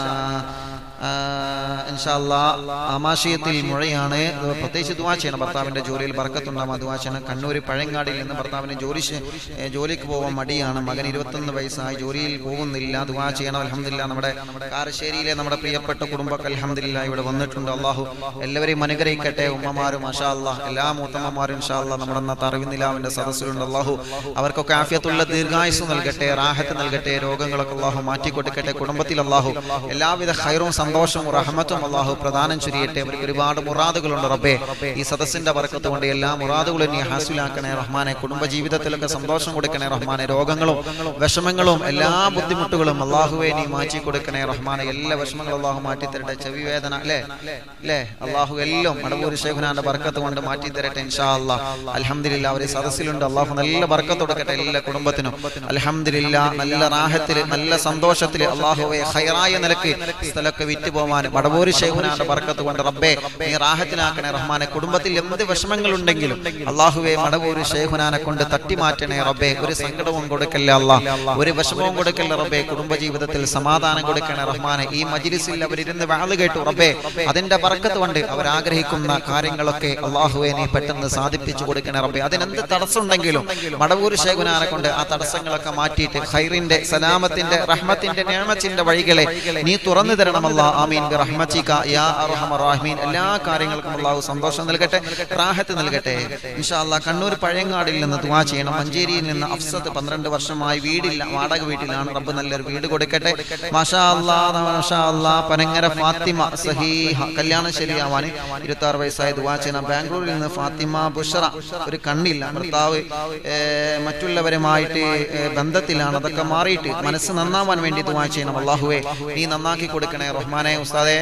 ആ, ഇൻഷാ അല്ലാ, ആമാശയത്തിൽ മുഴയാണ് ഇത് പ്രത്യേകിച്ച് ദുവാ ചെയ്യണം ഭർത്താവിന്റെ ജോലിയിൽ ബർക്കത്തുണ്ടാകും ദുവാ ചെയ്യണം കണ്ണൂർ പഴയങ്ങാടിയിൽ നിന്ന് ഭർത്താവിന് ജോലി ശേ- ഏ, ജോലിക്ക് പോകാൻ മടിയാണ് മകൻ ഇരുപത്തൊന്ന് വയസ്സായി ജോലിയിൽ പോകുന്നില്ല ദുവാ ചെയ്യണം അലഹമില്ല നമ്മുടെ കാരശ്ശേരിയിലെ നമ്മുടെ പ്രിയപ്പെട്ട കുടുംബക്ക് അലഹമില്ല ഇവിടെ വന്നിട്ടുണ്ട് അള്ളാഹു എല്ലാവരെയും അനുഗ്രഹിക്കട്ടെ ഉമ്മമാരും മാഷാ അല്ലാ എല്ലാ മൂത്തമ്മമാരും ഇൻഷാ അല്ലാ നമ്മുടെ ഇന്നത്തെ അറിവിനിലാവിന്റെ സദസ്സിലുണ്ട് അള്ളാഹു അവർക്കൊക്കെ ആഫിയത്തുള്ള ദീർഘായുസ് നൽകട്ടെ റാഹത്ത് നൽകട്ടെ രോഗങ്ങളൊക്കെ അള്ളാഹു മാറ്റിക്കൊടുക്കട്ടെ കുടുംബത്തിൽ അള്ളാഹു എല്ലാവിധ ഹൈറും സന്തോഷവും റഹ്മത്തും അള്ളാഹു പ്രദാനം ചുരിയട്ടെ അവർക്ക് ഒരുപാട് മുറാദുകളുണ്ട് റബ്ബേ ഈ സദസ്സിന്റെ വർക്കത്ത് കൊണ്ട് എല്ലാ മുറാദുകളും നീ ഹാസിലാക്കണേ റഹ്മാനെ കുടുംബ ജീവിതത്തിലൊക്കെ സന്തോഷം കൊടുക്കണേ റഹ്മാനെ രോഗങ്ങളും വിഷമങ്ങളും എല്ലാ ബുദ്ധിമുട്ടുകളും അള്ളാഹുവെ നീ മാറ്റി കൊടുക്കണേ റഹ്മാനെ എല്ലാ വിഷമങ്ങളും അള്ളാഹു മാറ്റി തരട്ടെ ചെവി വേദന അല്ലേ അല്ലേ അള്ളാഹു എല്ലാം മടവൂർ ശേഖുനാന്റെ ബർക്കത്ത് കൊണ്ട് മാറ്റി തരട്ടെ ഇൻഷാ അല്ലാ അൽഹംദുലില്ലാ അവര് സദസ്സിലുണ്ട് അള്ളാഹു നല്ല ബർക്കത്ത് കൊടുക്കട്ടെ എല്ലാ കുടുംബത്തിനും അൽഹംദുലില്ലാ നല്ല റാഹത്തിൽ നല്ല സന്തോഷത്തിൽ അള്ളാഹുവെ ഹൈറായ നിലക്ക് സ്ഥലമൊക്കെ വിറ്റ് പോകാൻ മടവൂര് ശേഖുനാന്റെ ബർക്കത്ത് കൊണ്ട് റബ്ബേ നീ റാഹത്തിലാക്കണേ റഹ്മാനെ കുടുംബത്തിൽ എന്ത് വിഷമങ്ങൾ ഉണ്ടെങ്കിലും അള്ളാഹുവെ മടവൂര് ശേഖുനാനെ കൊണ്ട് തട്ടി മാറ്റണേ റബ്ബേ ഒരു സങ്കടവും കൊടുക്കല്ല അല്ലാ ഒരു വിഷമവും കൊടുക്കല്ല റബ്ബേ കുടുംബ ജീവിതത്തിൽ സമാധാനം കൊടുക്കണേ റഹ്മാനെ ഈ മജിലിസിൽ അവരിരുന്ന് വാള് കേട്ടു റബ്ബേ അതിന്റെ ബർക്കത്ത് കൊണ്ട് അവർ ആഗ്രഹിക്കുന്ന കാര്യങ്ങളൊക്കെ അള്ളാഹുവെ നീ പെട്ടെന്ന് സാധിപ്പിച്ചു കൊടുക്കണേ റബ്ബേ അതിനെന്ത് തടസ്സമുണ്ടെങ്കിലും മടവൂർ ശേഖുനാനെ കൊണ്ട് ആ തടസ്സങ്ങളൊക്കെ മാറ്റിയിട്ട് ഖൈറിന്റെ സലാമത്തിന്റെ റഹ്മത്തിന്റെ നേമത്തിന്റെ വഴികളെ നീ തുറന്നു തരണമല്ല ആമീൻ ബി റഹ്മതിക യാ അർഹമർ റഹീമീൻ എല്ലാ കാര്യങ്ങൾക്കും അള്ളാഹു സന്തോഷം നൽകട്ടെ റാഹത്ത് നൽകട്ടെ ഇൻഷാ അല്ലാഹ് കണ്ണൂർ പഴയങ്ങാടിൽ നിന്ന് ദുആ ചെയ്യണം മഞ്ചേരിയിൽ നിന്ന് അഫ്സത്ത് പന്ത്രണ്ട് വർഷമായി വീടില്ല വാടക വീട്ടിലാണ് റബ്ബ് നല്ലൊരു വീട് കൊടുക്കട്ടെ മാഷാ അല്ലാ മാഷാ അല്ലാ പനങ്ങര ഫാത്തിമ സഹീഹ കല്യാണം ശരിയാവാൻ ഇരുപത്തി ആറ് വയസ്സായി ദുആ ചെയ്യണം ബാംഗ്ലൂരിൽ നിന്ന് ഫാത്തിമ ബുഷറ ഒരു കണ്ണില്ല ഭർത്താവ് ഏ, മറ്റുള്ളവരുമായിട്ട് ഏ, ബന്ധത്തിലാണ് അതൊക്കെ മാറിയിട്ട് മനസ്സ് നന്നാവാൻ വേണ്ടി ദുആ ചെയ്യണം അള്ളാഹുവേ നീ നന്നാക്കി കൊടുക്കണേ റഹ്മാനെ ഉസ്താദെ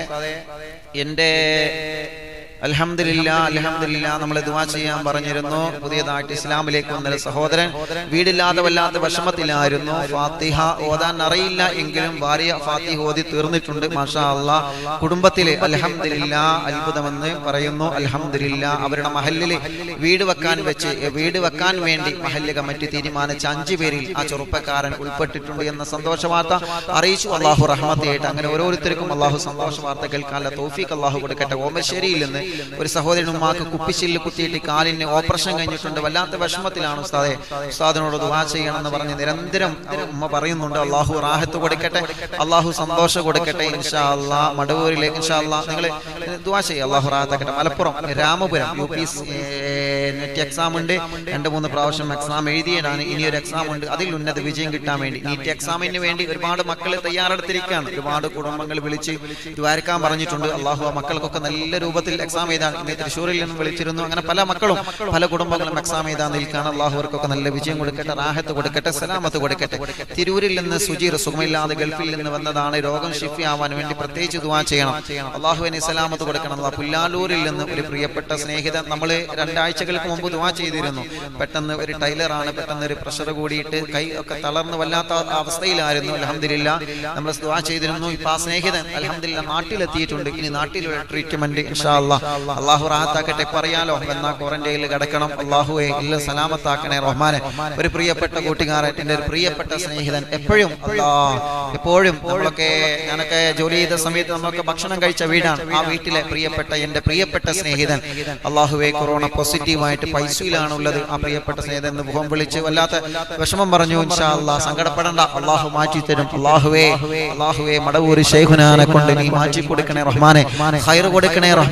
എൻ്റെ അൽഹംദുലില്ല അൽഹംദുലില്ല നമ്മൾ ദുആ ചെയ്യാൻ പറഞ്ഞിരുന്നു പുതിയതായിട്ട് ഇസ്ലാമിലേക്ക് വന്ന ഒരു സഹോദരൻ വീടില്ലാതെ വല്ലാത്ത വിഷമത്തിലായിരുന്നു ഫാത്തിഹ ഓതാൻ അറിയില്ല എങ്കിലും ഭാര്യ ഫാത്തിഹ ഓതി തീർന്നിട്ടുണ്ട് മാഷാ അല്ലാ കുടുംബത്തില് അൽഹംദുലില്ല അത്ഭുതമെന്ന് പറയുന്നു അൽഹംദുലില്ല അവരുടെ മഹല്ലില് വീട് വെക്കാൻ വെച്ച് വീട് വെക്കാൻ വേണ്ടി മഹല്ല് കമ്മിറ്റി തീരുമാനിച്ച അഞ്ചു പേരിൽ ആ ചെറുപ്പക്കാരൻ ഉൾപ്പെട്ടിട്ടുണ്ട് എന്ന സന്തോഷ വാർത്ത അറിയിച്ചു അള്ളാഹു റഹ്മത്തായിട്ട് അങ്ങനെ ഓരോരുത്തർക്കും അള്ളാഹു സന്തോഷ വാർത്ത കേൾക്കാനുള്ള തോഫീക്ക് അള്ളാഹു കൊടുക്കട്ടെ ഓമശ്ശേരിയിൽ നിന്ന് ഒരു സഹോദരൻ ഉമ്മാക്ക് കുപ്പിച്ചില്ല് കുത്തിയിട്ട് കാലിന് ഓപ്പറേഷൻ കഴിഞ്ഞിട്ടുണ്ട് വല്ലാത്ത വിഷമത്തിലാണ് ഉസ്താദെ ഉസ്താദിനോട് ദുവാ ചെയ്യണം എന്ന് പറഞ്ഞ് നിരന്തരം ഉമ്മ പറയുന്നുണ്ട് അള്ളാഹു റാഹത്ത് കൊടുക്കട്ടെ അള്ളാഹു സന്തോഷം കൊടുക്കട്ടെ ഇൻഷാ അല്ലാ മടവൂരിലെ ഇൻഷാ അല്ലാ നിങ്ങൾ ദുവാ ചെയ്യുക അള്ളാഹു റാഹത്താക്കട്ടെ Malappuram Ramapuram U P net exam ഉണ്ട് രണ്ട് മൂന്ന് പ്രാവശ്യം എക്സാം എഴുതിയതാണ് ഇനി ഒരു എക്സാം ഉണ്ട് അതിൽ ഉന്നത വിജയം കിട്ടാൻ വേണ്ടി നീറ്റ് എക്സാമിന് വേണ്ടി ഒരുപാട് മക്കൾ തയ്യാറെടുത്തിരിക്കുകയാണ് ഒരുപാട് കുടുംബങ്ങൾ വിളിച്ച് ദ്വാരക്കാൻ പറഞ്ഞിട്ടുണ്ട് അള്ളാഹു ആ മക്കൾക്കൊക്കെ നല്ല രൂപത്തിൽ എക്സാം എഴുതാൻ ഇന്ന് തൃശ്ശൂരിൽ നിന്നും വിളിച്ചിരുന്നു അങ്ങനെ പല മക്കളും പല കുടുംബങ്ങളും എക്സാം എഴുതാൻ നിൽക്കുകയാണ് അള്ളാഹു അവർക്കൊക്കെ നല്ല വിജയം കൊടുക്കട്ടെ റാഹത്ത് കൊടുക്കട്ടെ സലാമത്ത് കൊടുക്കട്ടെ തിരൂരിൽ നിന്ന് സുജീർ സുഖമില്ലാതെ ഗൾഫിൽ നിന്ന് വന്നതാണ് രോഗം ഷിഫിയാവാൻ വേണ്ടി പ്രത്യേകിച്ച് ദുവാ ചെയ്യണം അള്ളാഹുവിനെ സലാമത്ത് കൊടുക്കണം അള്ളാഹ് പുല്ലാലൂരിൽ നിന്ന് ഒരു പ്രിയപ്പെട്ട സ്നേഹിതൻ നമ്മൾ രണ്ടാഴ്ചകൾക്ക് മുമ്പ് ദുവാ ചെയ്തിരുന്നു പെട്ടെന്ന് ഒരു ടൈലറാണ് പെട്ടെന്ന് ഒരു പ്രഷർ കൂടിയിട്ട് കൈ ഒക്കെ തളർന്ന് വല്ലാത്ത അവസ്ഥയിലായിരുന്നു അലഹമില്ല നമ്മൾ ദുവാ ചെയ്തിരുന്നു ഇപ്പൊ ആ സ്നേഹിതൻ അലഹമില്ല നാട്ടിലെത്തിയിട്ടുണ്ട് ഇനി നാട്ടിലുള്ള ട്രീറ്റ്മെന്റ് ഇൻഷാ അല്ലാഹ് അള്ളാഹു റാഹത്താക്കട്ടെ പറയാലോ എന്നാ ക്വാറന്റൈനിൽ കിടക്കണം അള്ളാഹുവെ എല്ലാം സലാമത്താക്കണേ റഹ്മാനെ ഒരു പ്രിയപ്പെട്ട കൂട്ടുകാരൻ എന്റെ ഒരു പ്രിയപ്പെട്ട സ്നേഹിതൻ എപ്പോഴും അല്ലാ എപ്പോഴും നമ്മളൊക്കെ ഞാനൊക്കെ ജോലി ചെയ്ത സമയത്ത് നമ്മളൊക്കെ ഭക്ഷണം കഴിച്ച വീടാണ് ആ വീട്ടിലെ പ്രിയപ്പെട്ട എന്റെ പ്രിയപ്പെട്ട സ്നേഹിതൻ അള്ളാഹുവെ കൊറോണ പോസിറ്റീവായിട്ട് പൈസയിലാണ് ഉള്ളത് ആ പ്രിയപ്പെട്ട സ്നേഹിതൻ എന്ന് മുഖം വിളിച്ച് വല്ലാത്ത വിഷമം പറഞ്ഞു ഇൻഷാ അല്ലാ സങ്കടപ്പെടണ്ട അള്ളാഹു മാറ്റി തരും അള്ളാഹുവേ അള്ളാഹുവേ മടവൂര് ഷെയ്ഖുനാനെ കൊണ്ട് നീ മാറ്റി കൊടുക്കണേ റഹ്മാനെ ഹൈർ കൊടുക്കണേ റഹ്മാനെ റാഹ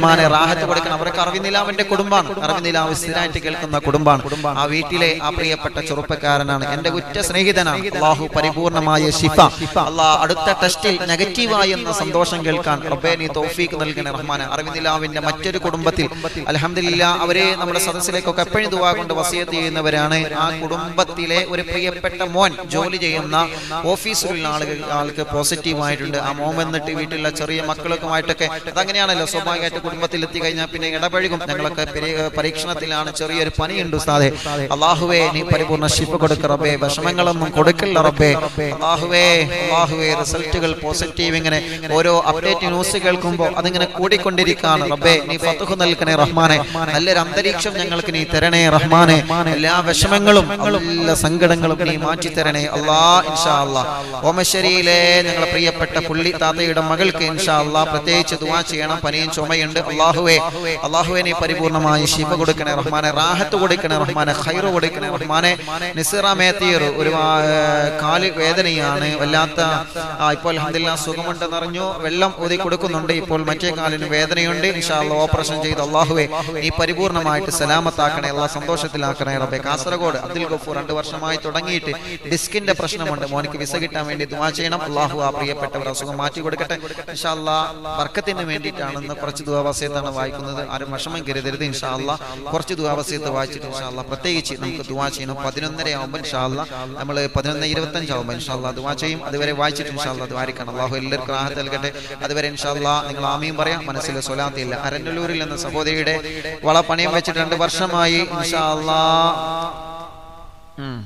റാഹത്ത് കൊടുക്കണം അവർക്ക് അറിവിനിലാവിന്റെ കുടുംബമാണ് അറിവിനിലാവ് സ്ഥിരമായിട്ട് കേൾക്കുന്ന കുടുംബമാണ് ആ വീട്ടിലെ ആ പ്രിയപ്പെട്ട ചെറുപ്പക്കാരനാണ് എന്റെ ഉറ്റ സ്നേഹിതനാണ് അള്ളാഹു പരിപൂർണമായ ശിഫ അള്ളാഹ് അടുത്ത ടെസ്റ്റിൽ നെഗറ്റീവായി എന്ന സന്തോഷം കേൾക്കാൻ റബ്ബേ നീ തൗഫീക്ക് നൽകണേ റഹ്മാനെ അറിവിനിലാവിന്റെ മറ്റൊരു കുടുംബത്തിൽ അലഹമില്ല അവരെ നമ്മുടെ സദസ്സിലേക്കൊക്കെ എപ്പോഴും ദുവാ കൊണ്ട് വസിയത്ത് ചെയ്യുന്നവരാണ് ആ കുടുംബത്തിലെ ഒരു പ്രിയപ്പെട്ട മോൻ ജോലി ചെയ്യുന്ന ഓഫീസിലുള്ള ആളുകൾ ആൾക്ക് പോസിറ്റീവ് ആയിട്ടുണ്ട് ആ മോൻ വന്നിട്ട് വീട്ടിലുള്ള ചെറിയ മക്കളൊക്കെമായിട്ടൊക്കെ അതങ്ങനെയാണല്ലോ സ്വാഭാവികമായിട്ട് കുടുംബത്തിൽ എത്തി കഴിഞ്ഞാൽ പിന്നെ ഇടപഴകും ഞങ്ങളൊക്കെ പരി- പരീക്ഷണത്തിലാണ് ചെറിയൊരു പനിയുണ്ട് ഉസ്താദെ അള്ളാഹുവേ നീ പരിപൂർണ്ണ ശിപ്പ് കൊടുക്ക റബ്ബേ വിഷമങ്ങളൊന്നും കൊടുക്കില്ല റബ്ബേ അള്ളാഹുവേ അള്ളാഹുവേ റിസൾട്ടുകൾ പോസിറ്റീവ് ഇങ്ങനെ ഓരോ അപ്ഡേറ്റ് ന്യൂസ് കേൾക്കുമ്പോൾ അതിങ്ങനെ കൂടിക്കൊണ്ടിരിക്കുകയാണ് റബ്ബേ നീ ഫത്തുഹ് നൽകണേ റഹ്മാനെ നല്ലൊരു അന്തരീക്ഷം ഞങ്ങൾക്ക് നീ തരണേ റഹ്മാനെ എല്ലാ വിഷമങ്ങളും എല്ലാ സങ്കടങ്ങളും നീ മാറ്റി തരണേ അള്ളാ ഇൻഷാ അള്ളാ ഓമശ്ശേരിയിലെ ഞങ്ങളെ പ്രിയപ്പെട്ട പുള്ളി താത്തയുടെ മകൾക്ക് ഇൻഷാ അള്ളാ പ്രത്യേകിച്ച് ദുവാ ചെയ്യണം പനിയും ചുമയുണ്ട് അള്ളാഹുവേ അള്ളാഹുവെ നീ പരിപൂർണമായി ശിവ കൊടുക്കണേ റഹ്മാനെ റാഹത്ത് കൊടുക്കണേ റഹ്മാനെ ഖൈറ് കൊടുക്കണേ റഹ്മാനെ നിസിറ മേത്തീർ ഒരു ആ, കാല് വേദനയാണ് വല്ലാത്ത ആ, ഇപ്പോൾ അൽഹംദുലില്ലാ സുഖമുണ്ടെന്ന് അറിഞ്ഞു വെള്ളം ഊതി കൊടുക്കുന്നുണ്ട് ഇപ്പോൾ മറ്റേ കാലിന് വേദനയുണ്ട് ഇൻഷാല്ല ഓപ്പറേഷൻ ചെയ്ത് അള്ളാഹുവെ നീ പരിപൂർണമായിട്ട് സലാമത്താക്കണേ അള്ളാഹ് സന്തോഷത്തിലാക്കണേ റബ്ബെ കാസർഗോഡ് അബ്ദുൽ ഗഫൂർ രണ്ട് വർഷമായി തുടങ്ങിയിട്ട് ഡിസ്കിന്റെ പ്രശ്നമുണ്ട് മോനിക്ക് വിസ കിട്ടാൻ വേണ്ടി ദുആ ചെയ്യണം അള്ളാഹു ആ പ്രിയപ്പെട്ടവർ അസുഖം മാറ്റി കൊടുക്കട്ടെ ഇൻഷാല്ല വർക്കത്തിന് വേണ്ടിയിട്ടാണെന്ന് കുറച്ച് ദുവാവസ്യത്താണ് വായിക്കുന്നത് ആരും വിഷമം കരുതരുത് ഇൻഷാല്ല കുറച്ച് ദുവാവസ്യത്ത് വായിച്ചിട്ട് ഇൻഷാല്ല പ്രത്യേകിച്ച് നമുക്ക് ദുവാ ചെയ്യണം പതിനൊന്നര ആവുമ്പോൾ ഇൻഷാല്ല നമ്മൾ പതിനൊന്ന് ഇരുപത്തഞ്ച് ആവുമ്പോൾ ഇൻഷാല്ല ദുവാ ചെയ്യും അതുവരെ വായിച്ചിട്ട് ഇൻഷാല്ല ദ്വാരിക്കണം അള്ളാഹു എല്ലാവർക്കും റാഹത്ത് നൽകട്ടെ അതുവരെ ഇൻഷാല്ല നിങ്ങൾ ആമയും പറയാം മനസ്സിൽ സ്വലാത്തില്ല അരന്നല്ലൂരിൽ എന്ന സഹോദരിയുടെ വള പണയം വെച്ചിട്ട് രണ്ട് വർഷമായി ഇൻഷാല്ലാ ഉം.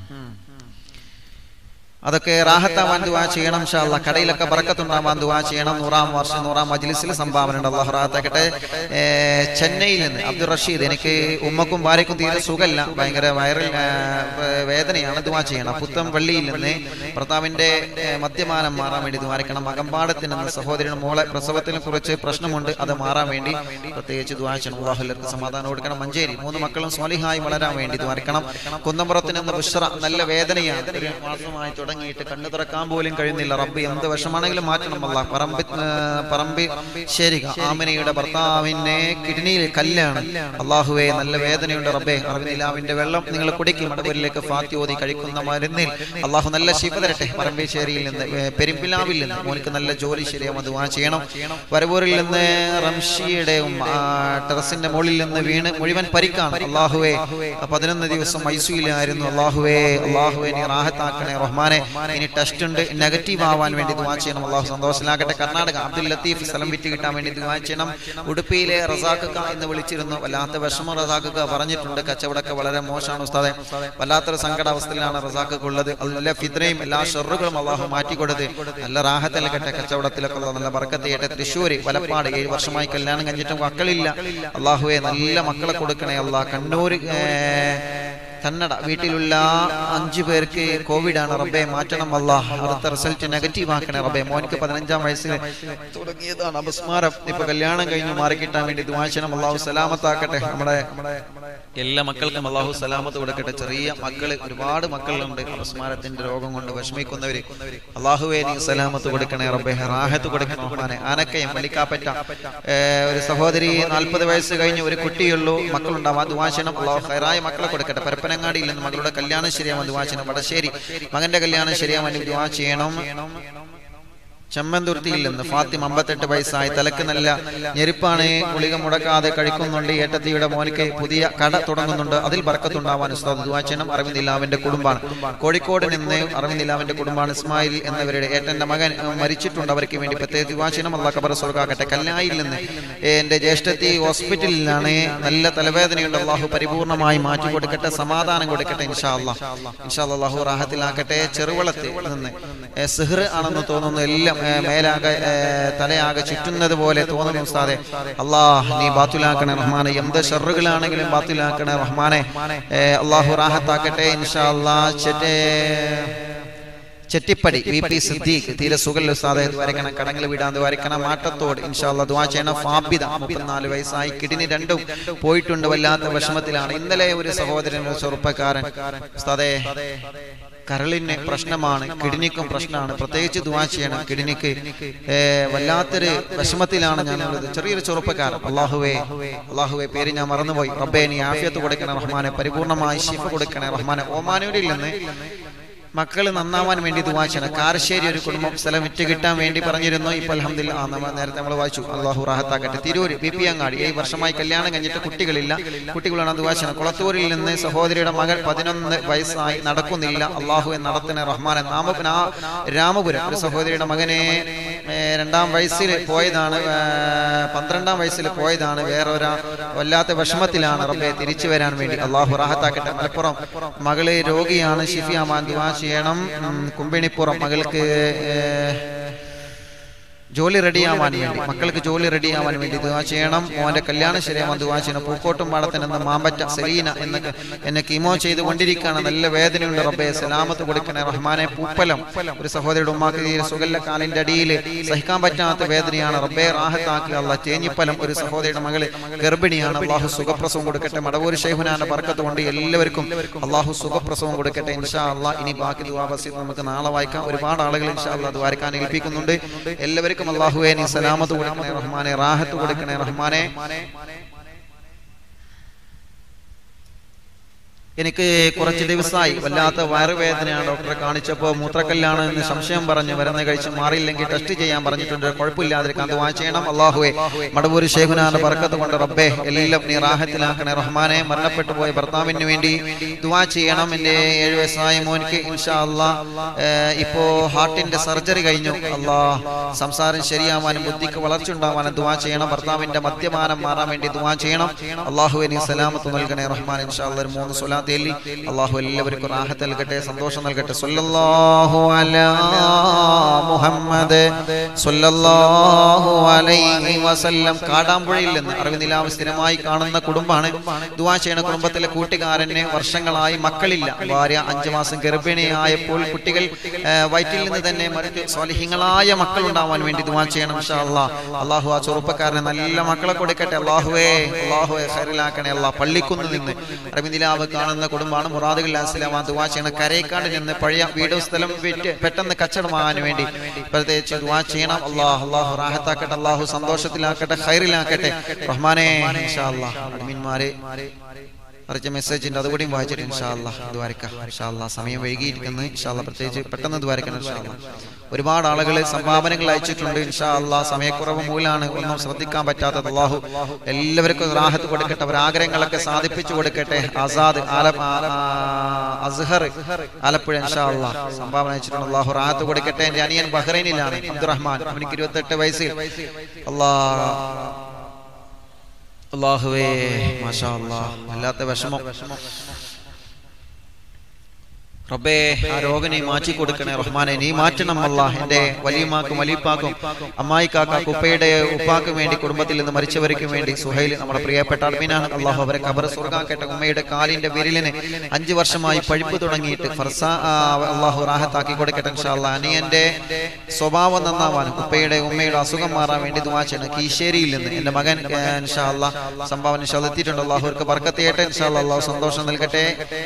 അതൊക്കെ റാഹത്താവാൻ ദുവാ ചെയ്യണം ഇൻഷാല്ലാ കടയിലൊക്കെ ബറക്കത്തുണ്ടാവാൻ ദുവാ ചെയ്യണം നൂറാം വർഷം നൂറാം മജ്ലിസിൽ സംഭാവന ഉണ്ട് അള്ളാഹു റാഹത്താക്കട്ടെ ഏ, ചെന്നൈയിൽ നിന്ന് അബ്ദുൾ റഷീദ് എനിക്ക് ഉമ്മക്കും ഭാര്യക്കും തീരെ സുഖമില്ല ഭയങ്കര വൈറൽ ഏ, വേദനയാണ് ദുവാ ചെയ്യണം പുത്തം വള്ളിയിൽ നിന്ന് ഭർത്താവിന്റെ ഏ, മദ്യപാനം മാറാൻ വേണ്ടി ദ്വാരിക്കണം അകമ്പാടത്തിന് എന്ന സഹോദരന് മോളെ പ്രസവത്തിനെ കുറിച്ച് പ്രശ്നമുണ്ട് അത് മാറാൻ വേണ്ടി പ്രത്യേകിച്ച് ദ്വാ ചെയ്യണം അള്ളാഹു എല്ലാവർക്കും സമാധാനം കൊടുക്കണം മഞ്ചേരി മൂന്ന് മക്കളും സ്വാലിഹായി വളരാൻ വേണ്ടി ദ്വാരിക്കണം കുന്നമ്പുറത്തിന് എന്ന ബുഷ്റ നല്ല വേദനയാണ് ഒരു മാസമായി തുടങ്ങിയിട്ട് കണ്ണു തുറക്കാൻ പോലും കഴിയുന്നില്ല റബ്ബ് എന്ത് വിഷമാണെങ്കിലും മാറ്റണം അല്ല പറമ്പി ഏ, പറമ്പി ശരിക ആമിനയുടെ ഭർത്താവിനെ കിഡ്നിയിൽ കല്ലാണ് അള്ളാഹുവെ നല്ല വേദനയുണ്ട് റബ്ബേ അറിവിനിലാവിന്റെ വെള്ളം നിങ്ങൾ കുടിക്കും മടവരിലേക്ക് ഫാത്തി ഓതി കഴിക്കുന്ന മരുന്നിൽ അള്ളാഹു നല്ല ശിവ തരട്ടെ പറമ്പേശ്ശേരിയിൽ നിന്ന് ഏ, പെരുമ്പിലാവിൽ നിന്ന് മോനിക്ക് നല്ല ജോലി ശരിയാവും അത് വാ ചെയ്യണം വരവൂരിൽ നിന്ന് റംഷിയുടെ ഉമ്മ, ആ, ടെറസിന്റെ മുകളിൽ നിന്ന് വീണ് മുഴുവൻ പരിക്കാണ് അള്ളാഹുവെ പതിനൊന്ന് ദിവസം ഐസിയിലായിരുന്നു അള്ളാഹുവേ അള്ളാഹുവെ നീ റാഹത്താക്കണേ റഹ്മാനെ ഇനി ടെസ്റ്റ് ഉണ്ട് നെഗറ്റീവ് ആവാൻ വേണ്ടി ദുവാ ചെയ്യണം അള്ളാഹു സന്തോഷത്തിലാക്കട്ടെ കർണാടക അബ്ദുൽ ലത്തീഫ് സ്ഥലം വിറ്റ് കിട്ടാൻ വേണ്ടി ദുവാ ചെയ്യണം ഉടുപ്പിയിലെ റസാഖക്ക എന്ന് വിളിച്ചിരുന്നു വല്ലാത്ത വിഷമം റസാഖക്ക പറഞ്ഞിട്ടുണ്ട് കച്ചവടമൊക്കെ വളരെ മോശമാണ് ഉസ്താദെ വല്ലാത്തൊരു സങ്കടാവസ്ഥയിലാണ് റസാഖക്ക് ഉള്ളത് എല്ലാ ഫിദ്രയും എല്ലാ ഷെറുകളും അള്ളാഹു മാറ്റിക്കൊടുത്ത് നല്ല റാഹത്തിൽ കെട്ടെ കച്ചവടത്തിലൊക്കെ ഉള്ള നല്ല ബർക്കത്ത് ചെയ്യട്ടെ തൃശ്ശൂര് വലപ്പാട് ഏഴ് വർഷമായി കല്യാണം കഴിഞ്ഞിട്ടും മക്കളില്ല അള്ളാഹുവെ നല്ല മക്കളെ കൊടുക്കണേ അള്ളാഹ് കണ്ണൂർ കന്നഡ വീട്ടിലുള്ള അഞ്ചു പേർക്ക് കോവിഡ് ആണ് റബ്ബെ മാറ്റണം അല്ല അടുത്ത റിസൾട്ട് നെഗറ്റീവ് ആക്കണേ റബ്ബെ മോനിക്ക് പതിനഞ്ചാം വയസ്സിൽ തുടങ്ങിയതാണ് അപസ്മാരം ഇപ്പൊ കല്യാണം കഴിഞ്ഞു മാറിക്കിട്ടാൻ വേണ്ടി ദുവാശനം അള്ളാഹു സലാമത്താക്കട്ടെ നമ്മുടെ എല്ലാ മക്കൾക്കും അള്ളാഹു സലാമത്ത് കൊടുക്കട്ടെ ചെറിയ മക്കള് ഒരുപാട് മക്കളുണ്ട് അപസ്മാരത്തിന്റെ രോഗം കൊണ്ട് വിഷമിക്കുന്നവര് അള്ളാഹുവെ നീ സലാമത്ത് കൊടുക്കണേ റബ്ബെ റാഹത്ത് കൊടുക്കണം റഹ്മാനെ ആനക്കയം മലിക്കാപ്പറ്റ ഏ, ഒരു സഹോദരി നാൽപ്പത് വയസ്സ് കഴിഞ്ഞ് ഒരു കുട്ടിയുള്ളൂ മക്കളുണ്ടാവാൻ ദുവാശനം അള്ളാഹു ഹൈറായ മക്കളെ കൊടുക്കട്ടെ പരപ്പനങ്ങാടിയിൽ നിന്ന് മകളുടെ കല്യാണം ശരിയാവാൻ ദുവാശനം വടശ്ശേരി മകന്റെ കല്യാണം ശരിയാവാൻ വേണ്ടി ദുവാ ചെയ്യണം ചെമ്മന്തുർത്തിയിൽ നിന്ന് ഫാത്തിമ അമ്പത്തെട്ട് വയസ്സായി തലക്ക് നല്ല ഞെരുപ്പാണ് ഗുളിക മുടക്കാതെ കഴിക്കുന്നുണ്ട് ഏട്ടത്തിയുടെ മോനിക്ക് പുതിയ കട തുടങ്ങുന്നുണ്ട് അതിൽ ബർക്കത്തുണ്ടാവാൻ ഉസ്താദ് ദുവാചനം അരവിന്ദില്ലാവിന്റെ കുടുംബാണ് കോഴിക്കോട് നിന്ന് അരവിന്ദില്ലാവിന്റെ കുടുംബാണ് ഇസ്മായിൽ എന്നവരുടെ ഏട്ടന്റെ മകൻ ഏഹ്, മരിച്ചിട്ടുണ്ട് അവർക്ക് വേണ്ടി പ്രത്യേക ദുവാചനം അള്ളാഹ് കബർ സ്വർഗാക്കട്ടെ കല്ലായിൽ നിന്ന് എന്റെ ജ്യേഷ്ഠത്തി ഹോസ്പിറ്റലിലാണ് നല്ല തലവേദനയുണ്ട് അള്ളാഹു പരിപൂർണമായി മാറ്റി കൊടുക്കട്ടെ സമാധാനം കൊടുക്കട്ടെ ഇൻഷാ അള്ളാഹ് ഇൻഷാ അല്ലാഹ് അള്ളാഹു റാഹത്തിലാക്കട്ടെ ചെറുവളത്ത് നിന്ന് ഏ, സിഹ്ർ ആണെന്ന് തോന്നുന്നു എല്ലാം ഏ, മേലാകെ ഏ, തലയാകെ ചുറ്റുന്നത് പോലെ തോന്നുന്നു ഉസ്താദെ അള്ളാഹ് നീ ബാത്തുലാക്കണേ റഹ്മാനെ എന്ത് ഷെറുകളാണെങ്കിലും ബാത്തുലാക്കണേ റഹ്മാനെ ഏ, അള്ളാഹു റാഹത്താക്കട്ടെ ഇൻഷാ അള്ളാഹ് ചെറ്റേ ചെട്ടിപ്പടി വി പി സിദ്ദീഖ് തീരെ സുഖല്ല ഉസ്താദെ വരയ്ക്കണം കടങ്ങൾ വിടാതെ വരയ്ക്കണം മാട്ടത്തോട് ഇൻഷാല്ല ദുവാ ചെയ്യണം ഫാബിദ മുപ്പത്തിനാല് വയസ്സായി കിഡ്നി രണ്ടും പോയിട്ടുണ്ട് വല്ലാത്ത വിഷമത്തിലാണ് ഇന്നലെ ഒരു സഹോദരൻ ഒരു ചെറുപ്പക്കാരൻ ഉസ്താദെ കരളിന് പ്രശ്നമാണ് കിഡ്നിക്കും പ്രശ്നമാണ് പ്രത്യേകിച്ച് ദുവാ ചെയ്യണം കിഡ്നിക്ക് ഏ, വല്ലാത്തൊരു വിഷമത്തിലാണ് ഞാനുള്ളത് ചെറിയൊരു ചെറുപ്പക്കാരൻ അള്ളാഹുവേ അള്ളാഹുവേ പേര് ഞാൻ മറന്നുപോയി റബ്ബേ നീ ആഫിയത്ത് കൊടുക്കണേ റഹ്മാനെ പരിപൂർണമായി ഷിഫ കൊടുക്കണേ റഹ്മാനെ ഓമാനൂരിൽ നിന്ന് മക്കൾ നന്നാവാൻ വേണ്ടി ദുവാ ചെയ്യണം കാരശ്ശേരി ഒരു കുടുംബം സ്ഥലം വിറ്റ് കിട്ടാൻ വേണ്ടി പറഞ്ഞിരുന്നു ഇപ്പൊ അലഹമില്ല ആ നമ്മ നേരത്തെ നമ്മൾ വായിച്ചു അള്ളാഹു റാഹത്താക്കട്ടെ തിരൂര് ബി പി അങ്ങാടി ഏഴ് വർഷമായി കല്യാണം കഴിഞ്ഞിട്ട് കുട്ടികളില്ല കുട്ടികളാണ് ദുവാ ചെയ്യണം കുളത്തൂരിൽ നിന്ന് സഹോദരിയുടെ മകൾ പതിനൊന്ന് വയസ്സായി നടക്കുന്നില്ല അള്ളാഹു നടത്തുന്ന റഹ്മാനെ നാമ നാ- രാമപുരം ഒരു സഹോദരിയുടെ മകനെ ഏ, രണ്ടാം വയസ്സിൽ പോയതാണ് ഏ, പന്ത്രണ്ടാം വയസ്സിൽ പോയതാണ് വേറെ ഒരാ വല്ലാത്ത വിഷമത്തിലാണ് റബ്ബെ തിരിച്ചു വരാൻ വേണ്ടി അള്ളാഹു റാഹത്താക്കട്ടെ മലപ്പുറം മകള് രോഗിയാണ് ഷിഫിയാമാൻ ദുവാ ചെയ്യണം ഉം, കുമ്പിണിപ്പുറം മകൾക്ക് ഏ, ജോലി റെഡിയാവാൻ വേണ്ടി മക്കൾക്ക് ജോലി റെഡിയാവാൻ വേണ്ടി ദുവാ ചെയ്യണം മോന്റെ കല്യാണം ശരിയാവാൻ ദുവാ ചെയ്യണം പൂക്കോട്ടും പാടത്തിന് എന്ന മാമ്പറ്റ സെലീന എന്നൊക്കെ എന്നെ കീമോ ചെയ്തുകൊണ്ടിരിക്കുകയാണ് നല്ല വേദനയുണ്ട് റബ്ബെ സലാമത്ത് കൊടുക്കണേ റഹ്മാനെ പൂപ്പലം ഒരു സഹോദരിയുടെ ഉമ്മാക്ക് തീരെ സുഗല്ല കാലിന്റെ അടിയിൽ സഹിക്കാൻ പറ്റാത്ത വേദനയാണ് റബ്ബെ റാഹത്താക്കി അല്ല തേഞ്ഞിപ്പലം ഒരു സഹോദരിയുടെ മകള് ഗർഭിണിയാണ് അള്ളാഹു സുഖപ്രസവം കൊടുക്കട്ടെ മടവൂർ ഷെയ്ഹുനാന്റെ പറക്കത്ത് കൊണ്ട് എല്ലാവർക്കും അള്ളാഹു സുഖപ്രസവം കൊടുക്കട്ടെ ഇൻഷാ അള്ളാഹ് ഇനി ബാക്കി ദുവാബസി നമുക്ക് നാളെ വായിക്കാം ഒരുപാട് ആളുകൾ ഇൻഷാ അള്ളാഹ് അത് വായിക്കാൻ ഏൽപ്പിക്കുന്നുണ്ട് എല്ലാവർക്കും അള്ളാഹുവെ നീ സലാമത്ത് കൊടുക്കണേ റഹ്മാനെ റാഹത്ത് കൊടുക്കണേ റഹ്മാനെ എനിക്ക് കുറച്ച് ദിവസമായി വല്ലാത്ത വയറുവേദനയാണ് ഡോക്ടറെ കാണിച്ചപ്പോൾ മൂത്രക്കല്ലാണ് എന്ന് സംശയം പറഞ്ഞു മരുന്ന് കഴിച്ച് മാറിയില്ലെങ്കിൽ ടെസ്റ്റ് ചെയ്യാൻ പറഞ്ഞിട്ടുണ്ട് കുഴപ്പമില്ലാതിരിക്കാൻ ദുആ ചെയ്യണം അള്ളാഹുവെ മടവൂർ ഷേഖുനാന്റെ പറക്കത്ത് കൊണ്ട് റബ്ബെ എല്ലാം നീ റാഹത്തിലാക്കണേ റഹ്മാനെ മരണപ്പെട്ടു പോയ ഭർത്താവിന് വേണ്ടി ദുആ ചെയ്യണം എൻ്റെ ഏഴ് വയസ്സായ മോനിക്ക് ഇൻഷാ അള്ളാ ഇപ്പോ ഹാർട്ടിന്റെ സർജറി കഴിഞ്ഞു അള്ളാ സംസാരം ശരിയാവാനും ബുദ്ധിക്ക് വളർച്ച ഉണ്ടാവാനും ദുആ ചെയ്യണം ഭർത്താവിന്റെ മദ്യപാനം മാറാൻ വേണ്ടി ദുആ ചെയ്യണം അള്ളാഹുവെ നീ സലാമത്ത് നൽകണേ റഹ്മാൻ ഇൻഷാ അള്ളാ ഒരു മൂന്ന് സ്വലാത്ത് ചൊല്ലി അള്ളാഹു എല്ലാവർക്കും റാഹത്ത് നൽകട്ടെ സന്തോഷം നൽകട്ടെ സല്ലല്ലാഹു അലാ മുഹമ്മദ് സല്ലല്ലാഹു അലൈഹി വസല്ലം കാടാമ്പുഴയിൽ നിന്ന് അറിവിനിലാവ് സ്ഥിരമായി കാണുന്ന കുടുംബമാണ് ദുആ ചെയ്യണ കുടുംബത്തിലെ കൂട്ടുകാരന് വർഷങ്ങളായി മക്കളില്ല ഭാര്യ അഞ്ചു മാസം ഗർഭിണിയായപ്പോൾ കുട്ടികൾ ആ, വയറ്റിൽ നിന്ന് തന്നെ മറ്റു സ്വാലിഹ്യങ്ങളായ മക്കൾ ഉണ്ടാവാൻ വേണ്ടി ദുആ ചെയ്യണം ഇൻഷാ അല്ലാ അള്ളാഹു ആ ചെറുപ്പക്കാരന് നല്ല മക്കളെ കൊടുക്കട്ടെ അള്ളാഹുവേ അള്ളാഹുവേ ഖൈറിലാക്കണേ അല്ലാ പള്ളിക്കുന്ന് നിന്ന് അറിവിനിലാവ് കാണുന്ന കുടുംബമാണ് മുറാദുൽ അസ്ലാം ദുആ ചെയ്യണ കരേക്കാട് നിന്ന് പഴയ വീടും സ്ഥലം വിറ്റ് പെട്ടെന്ന് കച്ചവടമാകാൻ വേണ്ടി പ്രത്യേകിച്ച് ദുആ ചെയ്യണം അള്ളാഹു അള്ളാഹു റാഹത്താക്കട്ടെ അള്ളാഹു സന്തോഷത്തിലാക്കട്ടെ ഖൈറിലാക്കട്ടെ റഹ്മാനെ ഇൻഷാ അല്ലാ അഡ്മിന്മാരെ അറിയിച്ച മെസ്സേജിന്റെ അതുകൂടി വായിച്ചിട്ട് ഇൻഷാല്ല ദ്വാരക്ക ഇൻഷാല്ല സമയം വൈകിയിരിക്കുന്നു ഇൻഷാല്ല പ്രത്യേകിച്ച് പെട്ടെന്ന് ദ്വാരക്കണം ഇൻഷാല്ല ഒരുപാട് ആളുകൾ സംഭാവനകൾ അയച്ചിട്ടുണ്ട് ഇൻഷാല്ല സമയക്കുറവ് മൂലാണ് ഒന്നും ശ്രദ്ധിക്കാൻ പറ്റാത്തത് അള്ളാഹു എല്ലാവർക്കും റാഹത്ത് കൊടുക്കട്ടെ അവർ ആഗ്രഹങ്ങളൊക്കെ സാധിപ്പിച്ചു കൊടുക്കട്ടെ ആസാദ് ആല ആ, ആ, അസ്ഹർ ആലപ്പുഴ ഇൻഷാല്ല സംഭാവന അയച്ചിട്ടുണ്ട് അള്ളാഹു റാഹത്ത് കൊടുക്കട്ടെ എന്റെ അനിയൻ ബഹ്റൈനിലാണ് അബ്ദുറഹ്മാൻ അവനിക്ക് ഇരുപത്തെട്ട് വയസ്സിൽ അള്ളാഹ് അള്ളാഹുവേ മാഷാ അള്ളാഹ് വല്ലാത്ത വിഷമം റബ്ബേ ആ രോഗനെ മാറ്റി കൊടുക്കണേ റഹ്മാനെ നീ മാറ്റണം അല്ല എന്റെ വലിയമാക്കും വലിയപ്പാക്കും അമ്മായിക്കാക്കും ഉപ്പയുടെ ഉപ്പാക്കും വേണ്ടി കുടുംബത്തിൽ നിന്ന് മരിച്ചവർക്കും വേണ്ടി സുഹൈൽ നമ്മുടെ പ്രിയപ്പെട്ട അഡ്മിനാണ് അള്ളാഹു അവരെ കബർ സ്വർഗാക്കട്ടെ ഉമ്മയുടെ കാലിന്റെ വിരലിന് അഞ്ചു വർഷമായി പഴുപ്പ് തുടങ്ങിയിട്ട് ഫർസ ആ, അള്ളാഹു റാഹത്താക്കി കൊടുക്കട്ടെ ഇൻഷാ അല്ലാ അനിയന്റെ സ്വഭാവം നന്നാവാനും ഉപ്പയുടെ ഉമ്മയുടെ അസുഖം മാറാൻ വേണ്ടി ദുവാ ചെയ്യണം കീശേരിയിൽ നിന്ന് എന്റെ മകൻ ഏ, ഇൻഷാ അല്ലാ സംഭാവന ഇൻഷാ അല്ലാ എത്തിയിട്ടുണ്ട് അള്ളാഹു അവർക്ക് ബർക്കത്ത് ചെയ്യട്ടെ ഇൻഷാ അല്ലാ അള്ളാഹു സന്തോഷം നൽകട്ടെ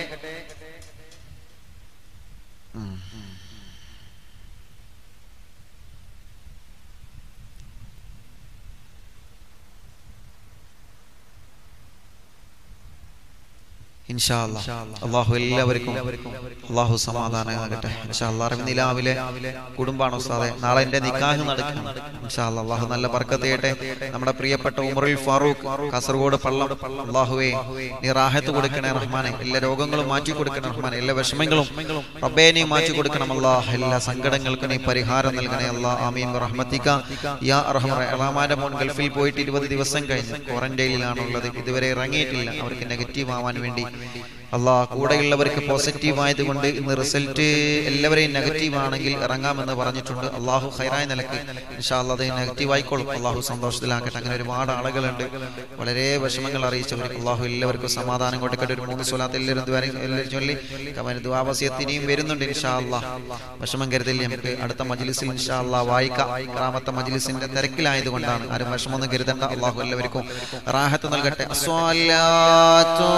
ഇൻഷാ അല്ലാ. അള്ളാഹു എല്ലാവർക്കും അള്ളാഹു സമാധാനമാകട്ടെ ഇൻഷാ അല്ലാ. അറിവ് നിലാവിലെ കുടുംബാണ് ഉസ്താദെ നാളെ എന്റെ നിക്കാഹ് നടക്കണം ഇൻഷാ അല്ലാ. അള്ളാഹു നല്ല ബർക്കത്ത് ചെയ്യട്ടെ നമ്മുടെ പ്രിയപ്പെട്ട ഉമറുൽ ഫാറൂഖ് കാസർഗോഡ് പള്ളം അള്ളാഹുവേ നീ റാഹത്ത് കൊടുക്കണേ റഹ്മാനെ എല്ലാ രോഗങ്ങളും മാറ്റി കൊടുക്കണേ റഹ്മാനെ എല്ലാ വിഷമങ്ങളും റബ്ബേ നീ മാറ്റി കൊടുക്കണം അല്ലാഹ് എല്ലാ സങ്കടങ്ങൾക്കും നീ പരിഹാരം നൽകണേ അല്ലാഹ് ആമീൻ റഹ്മത്തിക യാ റഹ്മ റഹ്മാന്റെ മോൻ ഗൾഫിൽ പോയിട്ട് ഇരുപത് ദിവസം കഴിഞ്ഞ് ക്വാറന്റൈനിലാണുള്ളത് ഇതുവരെ ഇറങ്ങിയിട്ടില്ല അവർക്ക് നെഗറ്റീവ് ആവാൻ വേണ്ടി അള്ളാഹ് കൂടെയുള്ളവർക്ക് പോസിറ്റീവ് ആയതുകൊണ്ട് ഇന്ന് റിസൾട്ട് എല്ലാവരെയും നെഗറ്റീവ് ആണെങ്കിൽ ഇറങ്ങാമെന്ന് പറഞ്ഞിട്ടുണ്ട് അള്ളാഹു ഹൈറായ നിലക്ക് ഇൻഷാല്ല അത് നെഗറ്റീവ് ആയിക്കോളും അള്ളാഹു സന്തോഷത്തിലാക്കട്ടെ അങ്ങനെ ഒരുപാട് ആളുകളുണ്ട് വളരെ വിഷമങ്ങൾ അറിയിച്ചവർക്ക് അള്ളാഹു എല്ലാവർക്കും സമാധാനം കൊടുക്കട്ടെ ഒരു മൂന്ന് സ്വലാത്ത് എല്ലാവരും ദ്വാര- എല്ലാവരും ചൊല്ലി കമൻ ദ്വാവസ്യത്തിനെയും വരുന്നുണ്ട് ഇൻഷാ അള്ളാഹ് വിഷമം കരുതില്ല നമുക്ക് അടുത്ത മജ്ലിസിൽ ഇൻഷാ അള്ളാഹ് വായിക്കാം റാമത്തെ മജ്ലിസിന്റെ തിരക്കിലായതുകൊണ്ടാണ് ആരും വിഷമമൊന്നും കരുതണ്ട അള്ളാഹു എല്ലാവർക്കും റാഹത്ത് നൽകട്ടെ അസ്സലാത്തു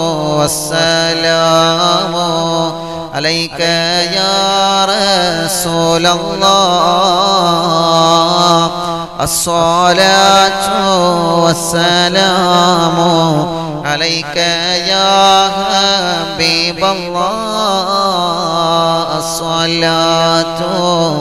വസ്സലാമു അലൈക യാ റസൂലല്ലാഹ് അസ്സലാത്തു വസ്സലാമു അലൈക യാ ഹബീബല്ലാഹ് അസ്സലാത്തു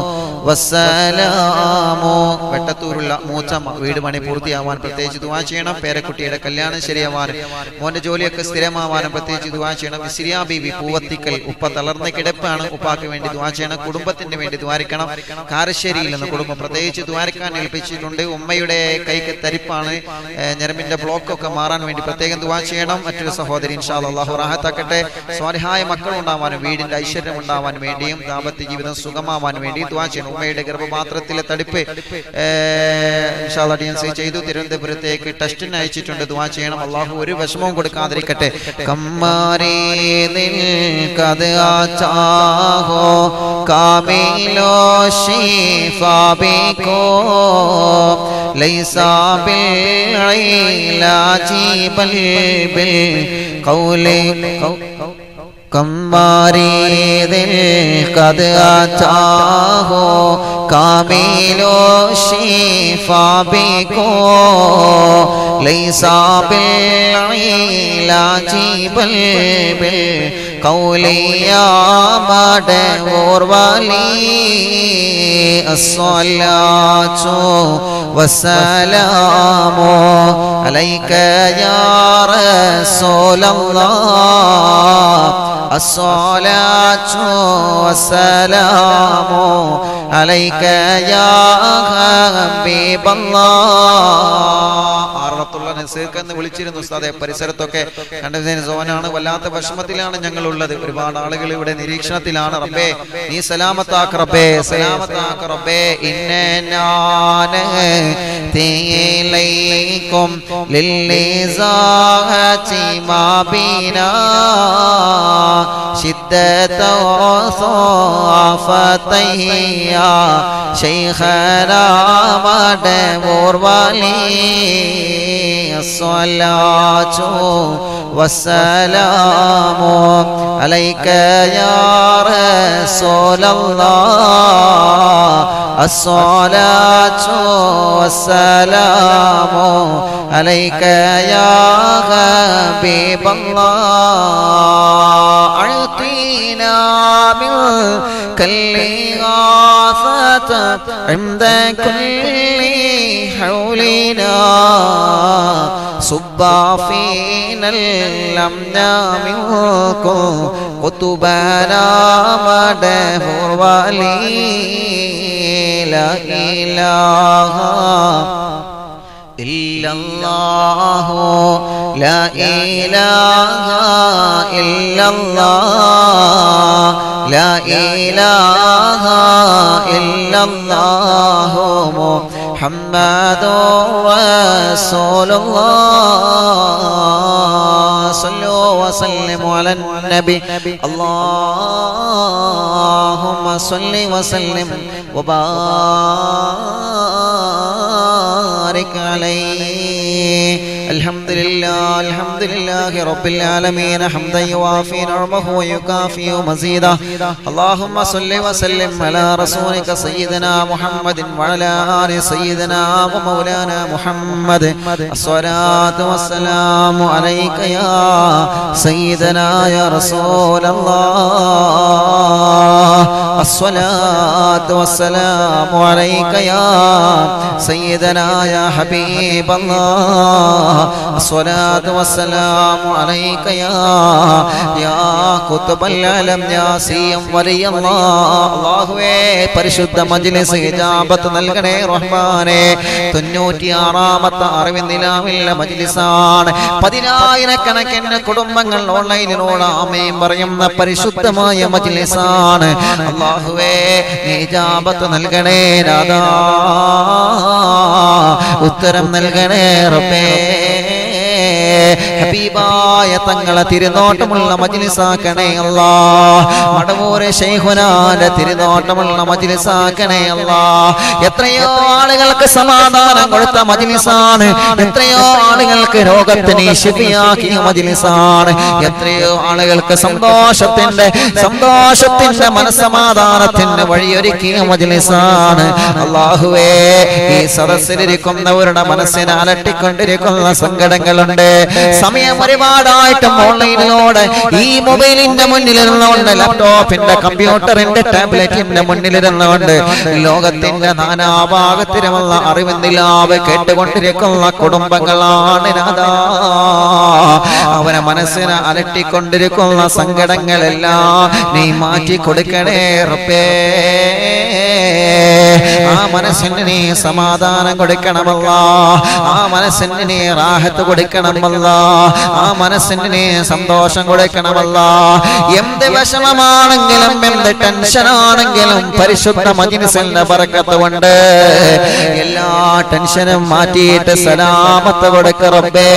വസ്സലാമു വെട്ടത്തൂരുള്ള മൂച്ചമ്മ വീട് പണി പൂർത്തിയാവാൻ പ്രത്യേകിച്ച് ദുവാ ചെയ്യണം പേരക്കുട്ടിയുടെ കല്യാണം ശരിയാവാൻ മോന്റെ ജോലിയൊക്കെ സ്ഥിരമാവാനും പ്രത്യേകിച്ച് ദുവാ ചെയ്യണം ഇസ്രിയാ ബീബി പൂവത്തിക്കൽ ഉപ്പ തളർന്ന കിടപ്പാണ് ഉപ്പാക്ക് വേണ്ടി ദുവാ ചെയ്യണം കുടുംബത്തിന് വേണ്ടി ദ്വാരിക്കണം കാരശ്ശേരിയിൽ നിന്ന് കുടുംബം പ്രത്യേകിച്ച് ദ്വാരക്കാൻ ഏൽപ്പിച്ചിട്ടുണ്ട് ഉമ്മയുടെ കൈക്ക് തരിപ്പാണ് ഏഹ്, ഞരമ്പിന്റെ ബ്ലോക്ക് ഒക്കെ മാറാൻ വേണ്ടി പ്രത്യേകം ദുവാ ചെയ്യണം മറ്റൊരു സഹോദരി ഇൻഷാ അള്ളാഹു റാഹത്താക്കട്ടെ സ്വാലിഹായ മക്കൾ ഉണ്ടാവാനും വീടിന്റെ ഐശ്വര്യം ഉണ്ടാവാൻ വേണ്ടിയും ദാമ്പത്യ ജീവിതം സുഖമാവാൻ വേണ്ടിയും ദുവാ ചെയ്യണം ഉമ്മയുടെ ഗർഭപാത്രത്തിലെ തടിപ്പ് ഡിഎൻസി ചെയ്തു തിരുവനന്തപുരത്തേക്ക് ടെസ്റ്റിന് അയച്ചിട്ടുണ്ട് ദുവാ ചെയ്യണം അള്ളാഹു ഒരു വിഷമവും കൊടുക്കാതിരിക്കട്ടെ കമ്മാരേ കത് ആചാഹോ കാമിലോ ഷിഫാബിക്കോ ലൈസാ بالعلاج بل بالقول كم مريض قد أتاه كامل الشفاء بكو ليس بالعلاج بل بالقول يا مدور ولي الصلاة والسلام عليك يا رسول الله الصلاة والسلام عليك يا حبيب الله ആറത്തുള്ള നസീർക്ക് എന്ന് വിളിച്ചിരുന്നു ഉസ്താദെ പരിസരത്തൊക്കെ കണ്ടതിന് സോനാണ് വല്ലാത്ത വിഷമത്തിലാണ് ഞങ്ങൾ ഉള്ളത് ഒരുപാട് ആളുകൾ ഇവിടെ നിരീക്ഷണത്തിലാണ് റബ്ബേ നീ സലാമത്താക്ക് റബ്ബേ സലാമത്താക്ക് റബ്ബേ ഇന്നാന തീലൈക്കും ലില്ലിസാഹതി മാബീനാ شدة وصافتيه يا شيخنا مدبور ولي الصلاة والسلام عليك يا رسول الله الصلاة والسلام عليك يا حبيب الله أعطينا من كل غاثة عند كل حولنا صب فينا الأمن منكم قطبنا مدهور ولي لا إله إلا الله لا إله إلا الله لا إله إلا الله محمد رسول الله صلوا وسلموا على النبي اللهم صل وسلم وبارك عليه الحمد لله الحمد لله رب العالمين حمدا يوافي نعمه ويكافئ مزيدا اللهم صل وسلم على رسولك سيدنا محمد وعلى آل سيدنا ومولانا محمد الصلاة والسلام عليك يا سيدنا يا رسول الله الصلاة والسلام عليك يا سيدنا يا حبيب الله الصلاة والسلام عليك يا يا قطب العالم يا سيم ولي الله അള്ളാഹുവേ പരിശുദ്ധ മജ്ലിസ് ഇജാബത്ത് നൽകണേ റഹ്മാനെ തൊണ്ണൂറ്റിയാറാമത്തെ അറിവിന്ദിലാവില്ല മജ്ലിസാണ് പതിനായിരക്കണക്കിന് കുടുംബങ്ങൾ ഓൺലൈനിലൂടെ ആമയും പറയുന്ന പരിശുദ്ധമായ മജ്ലിസാണ് അള്ളാഹുവേ നീ ഇജാബത്ത് നൽകണേ രാധാ ഉത്തരം നൽകണേ റബ്ബേ ഹബീബായ തങ്ങളെ തിരുനോട്ടമുള്ള മജ്ലിസാക്കണേ അല്ലാ മടവൂരെ ശൈഖുനാന്റെ തിരുനോട്ടമുള്ള മജ്ലിസാക്കണേ അല്ലാ എത്രയോ ആളുകൾക്ക് സമാധാനം കൊടുത്ത മജ്ലിസാണ് എത്രയോ ആളുകൾക്ക് രോഗത്തിന് ശിഫിയാക്കിയ മജ്ലിസാണ് എത്രയോ ആളുകൾക്ക് സന്തോഷത്തിന്റെ സന്തോഷത്തിന്റെ മനസ്സമാധാനത്തിന്റെ വഴിയൊരുക്കിയ മജ്ലിസാണ് അള്ളാഹുവേ ഈ സദസ്സിലിരിക്കുന്നവരുടെ മനസ്സിനെ അലട്ടിക്കൊണ്ടിരിക്കുന്ന സങ്കടങ്ങളുണ്ട് സമയം ഒരുപാടായിട്ടും ഓൺലൈനിലൂടെ ഈ മൊബൈലിന്റെ മുന്നിലിരുന്നുകൊണ്ട് ലാപ്ടോപ്പിന്റെ കമ്പ്യൂട്ടറിന്റെ ടാബ്ലറ്റിന്റെ മുന്നിലിരുന്നുകൊണ്ട് ലോകത്തിന്റെ നാനാഭാഗത്തിലുമുള്ള അറിവിന്ദിലാവ് കേട്ടുകൊണ്ടിരിക്കുന്ന കുടുംബങ്ങളാണ് നാഥാ അവനെ മനസ്സിനെ അലട്ടിക്കൊണ്ടിരിക്കുന്ന സങ്കടങ്ങളെല്ലാം നീ മാറ്റി കൊടുക്കണേ റബ്ബേ ആ മനസ്സിന് നീ സമാധാനം കൊടുക്കണമല്ല ആ മനസ്സിന് നീ റാഹത്ത് കൊടുക്കണമല്ല ആ മനസ്സിന് നീ സന്തോഷം കൊടുക്കണമല്ല എന്ത് വിഷമമാണെങ്കിലും എന്ത് ടെൻഷനാണെങ്കിലും പരിശുദ്ധ മജിനിസിന്റെ പറക്കത്ത് കൊണ്ട് എല്ലാ ടെൻഷനും മാറ്റിയിട്ട് സലാമത്ത് കൊടുക്കറബേ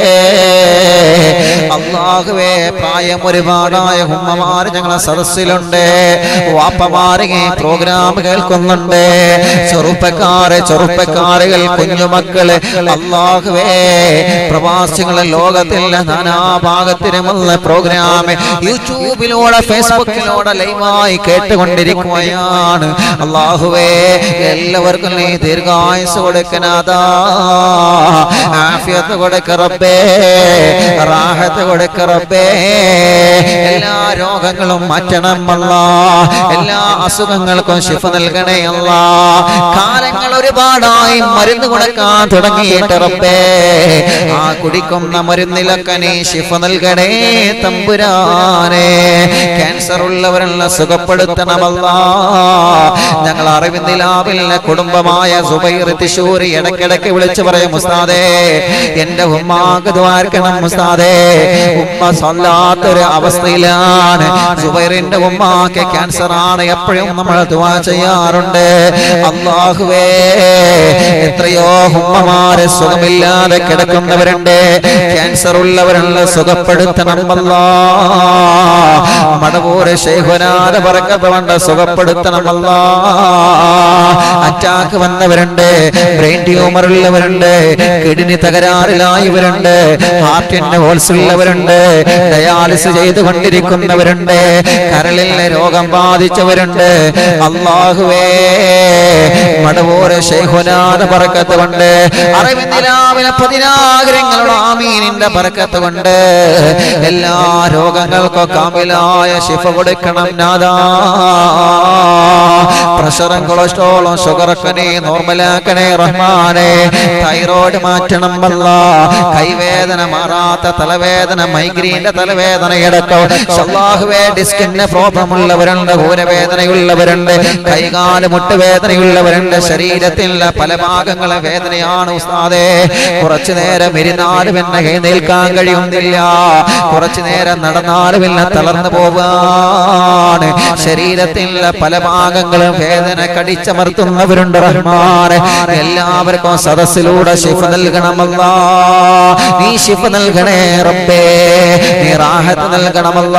അള്ളാഹുവേ പ്രായം ഒരുപാടായ ഉമ്മമാര് ഞങ്ങളെ സദസ്സിലുണ്ട് വാപ്പമാര് ഈ പ്രോഗ്രാം കേൾക്കുന്നുണ്ട് ചെറുപ്പക്കാര് ചെറുപ്പക്കാരുകൾ കുഞ്ഞുമക്കള് അള്ളാഹുവേ പ്രവാസികളെ ലോകത്തിന്റെ നാനാഭാഗത്തിനുമുള്ള പ്രോഗ്രാം യൂട്യൂബിലൂടെ ഫേസ്ബുക്കിലൂടെ ലൈവായി കേട്ടുകൊണ്ടിരിക്കുകയാണ് അള്ളാഹുവേ എല്ലാവർക്കും നീ ദീർഘായുസ് കൊടുക്കനാഥാ ആഫിയത്ത് കൊടുക്ക റബ്ബേ റാഹത്ത് കൊടുക്ക റബ്ബേ എല്ലാ രോഗങ്ങളും മാറ്റണം അല്ല എല്ലാ അസുഖങ്ങൾക്കും ശിഫ നൽകണേ അല്ല കാലങ്ങൾ ഒരുപാടായി മരുന്ന് കൊടുക്കാൻ തുടങ്ങിയിട്ട് റബ്ബേ ആ കുടിക്കുന്ന മരുന്നിലൊക്കെ നീ ശിഫ നൽകണേ തമ്പുരാനെ ക്യാൻസർ ഉള്ളവരെല്ല സുഖപ്പെടുത്തണമല്ല ഞങ്ങൾ അറിവിന്ദിലാവില്ല കുടുംബമായ സുബൈർ തിശൂരി ഇടയ്ക്കിടയ്ക്ക് വിളിച്ചു പറയും മുസ്താദേ എന്റെ ഉമ്മാക്ക് ദ്വാർക്കണം മുസ്താദേ ഉമ്മ സ്വല്ലാത്തൊരു അവസ്ഥയിലാണ് സുബൈറിന്റെ ഉമ്മാക്ക് ക്യാൻസർ ആണ് എപ്പോഴും നമ്മൾ ദുവാ ചെയ്യാറുണ്ട് അള്ളാഹുവേ എത്രയോ ഉമ്മമാര് സുഖമില്ലാതെ കിടക്കുന്നവരുണ്ട് ക്യാൻസർ ഉള്ളവരുള്ള സുഖപ്പെടുത്തണം അല്ലാ മടവൂര് ശേഖനാഥ പറക്കത്തുകൊണ്ട് സുഖപ്പെടുത്തണം അല്ലാ അറ്റാക്ക് വന്നവരുണ്ട് ബ്രെയിൻ ട്യൂമർ ഉള്ളവരുണ്ട് കിഡ്നി തകരാറിലായവരുണ്ട് ഹാർട്ടിന്റെ ഹോൾസ് ഉള്ളവരുണ്ട് ഡയാലിസ് ചെയ്തുകൊണ്ടിരിക്കുന്നവരുണ്ട് കരളിലെ രോഗം ബാധിച്ചവരുണ്ട് അള്ളാഹുവേ മടവൂര് ശേഖനാഥ പറക്കത്ത് കൊണ്ട് അറിവിന്ദിലാവിലെ പതിനാഗ്രഹങ്ങളുടെ ആമീനിന്റെ പറക്കത്ത് കൊണ്ട് എല്ലാ രോഗങ്ങൾക്കും കാമിലായ ശിഫ കൊടുക്കണം നാദാ പ്രഷറും കൊളസ്ട്രോളും ഷുഗറൊക്കെ നീ നോർമലാക്കണേ റഹ്മാനെ തൈറോയ്ഡ് മാറ്റണം വല്ല കൈവേദന മാറാത്ത തലവേദന മൈഗ്രീന്റെ തലവേദന ഇടക്കോ ഷല്ലാഹുവേ ഡിസ്കിന്റെ പ്രോബ്ലം ഉള്ളവരുണ്ട് ഊരവേദനയുള്ളവരുണ്ട് കൈകാല് മുട്ടുവേദനയുള്ളവരുണ്ട് ശരീരത്തിലെ പല ഭാഗങ്ങളെ വേദനയാണ് ഉസ്താദേ കുറച്ചു നേരം ഇരുന്നാലും എന്നെ എഴുന്നേൽക്കാൻ കഴിയുന്നില്ല കുറച്ചു നേരം നടന്നാലും എന്നെ തളർന്നു പോവാണ് ശരീരത്തിലെ പല ഭാഗങ്ങളും വേദന കടിച്ചമർത്തുന്നവരുണ്ട് റഹ്മാനെ എല്ലാവർക്കും സദസ്സിലൂടെ ശിഫ നൽകണമല്ല നീ ശിഫ നൽകണേ റബ്ബേ നീ റാഹത്ത് നൽകണമല്ല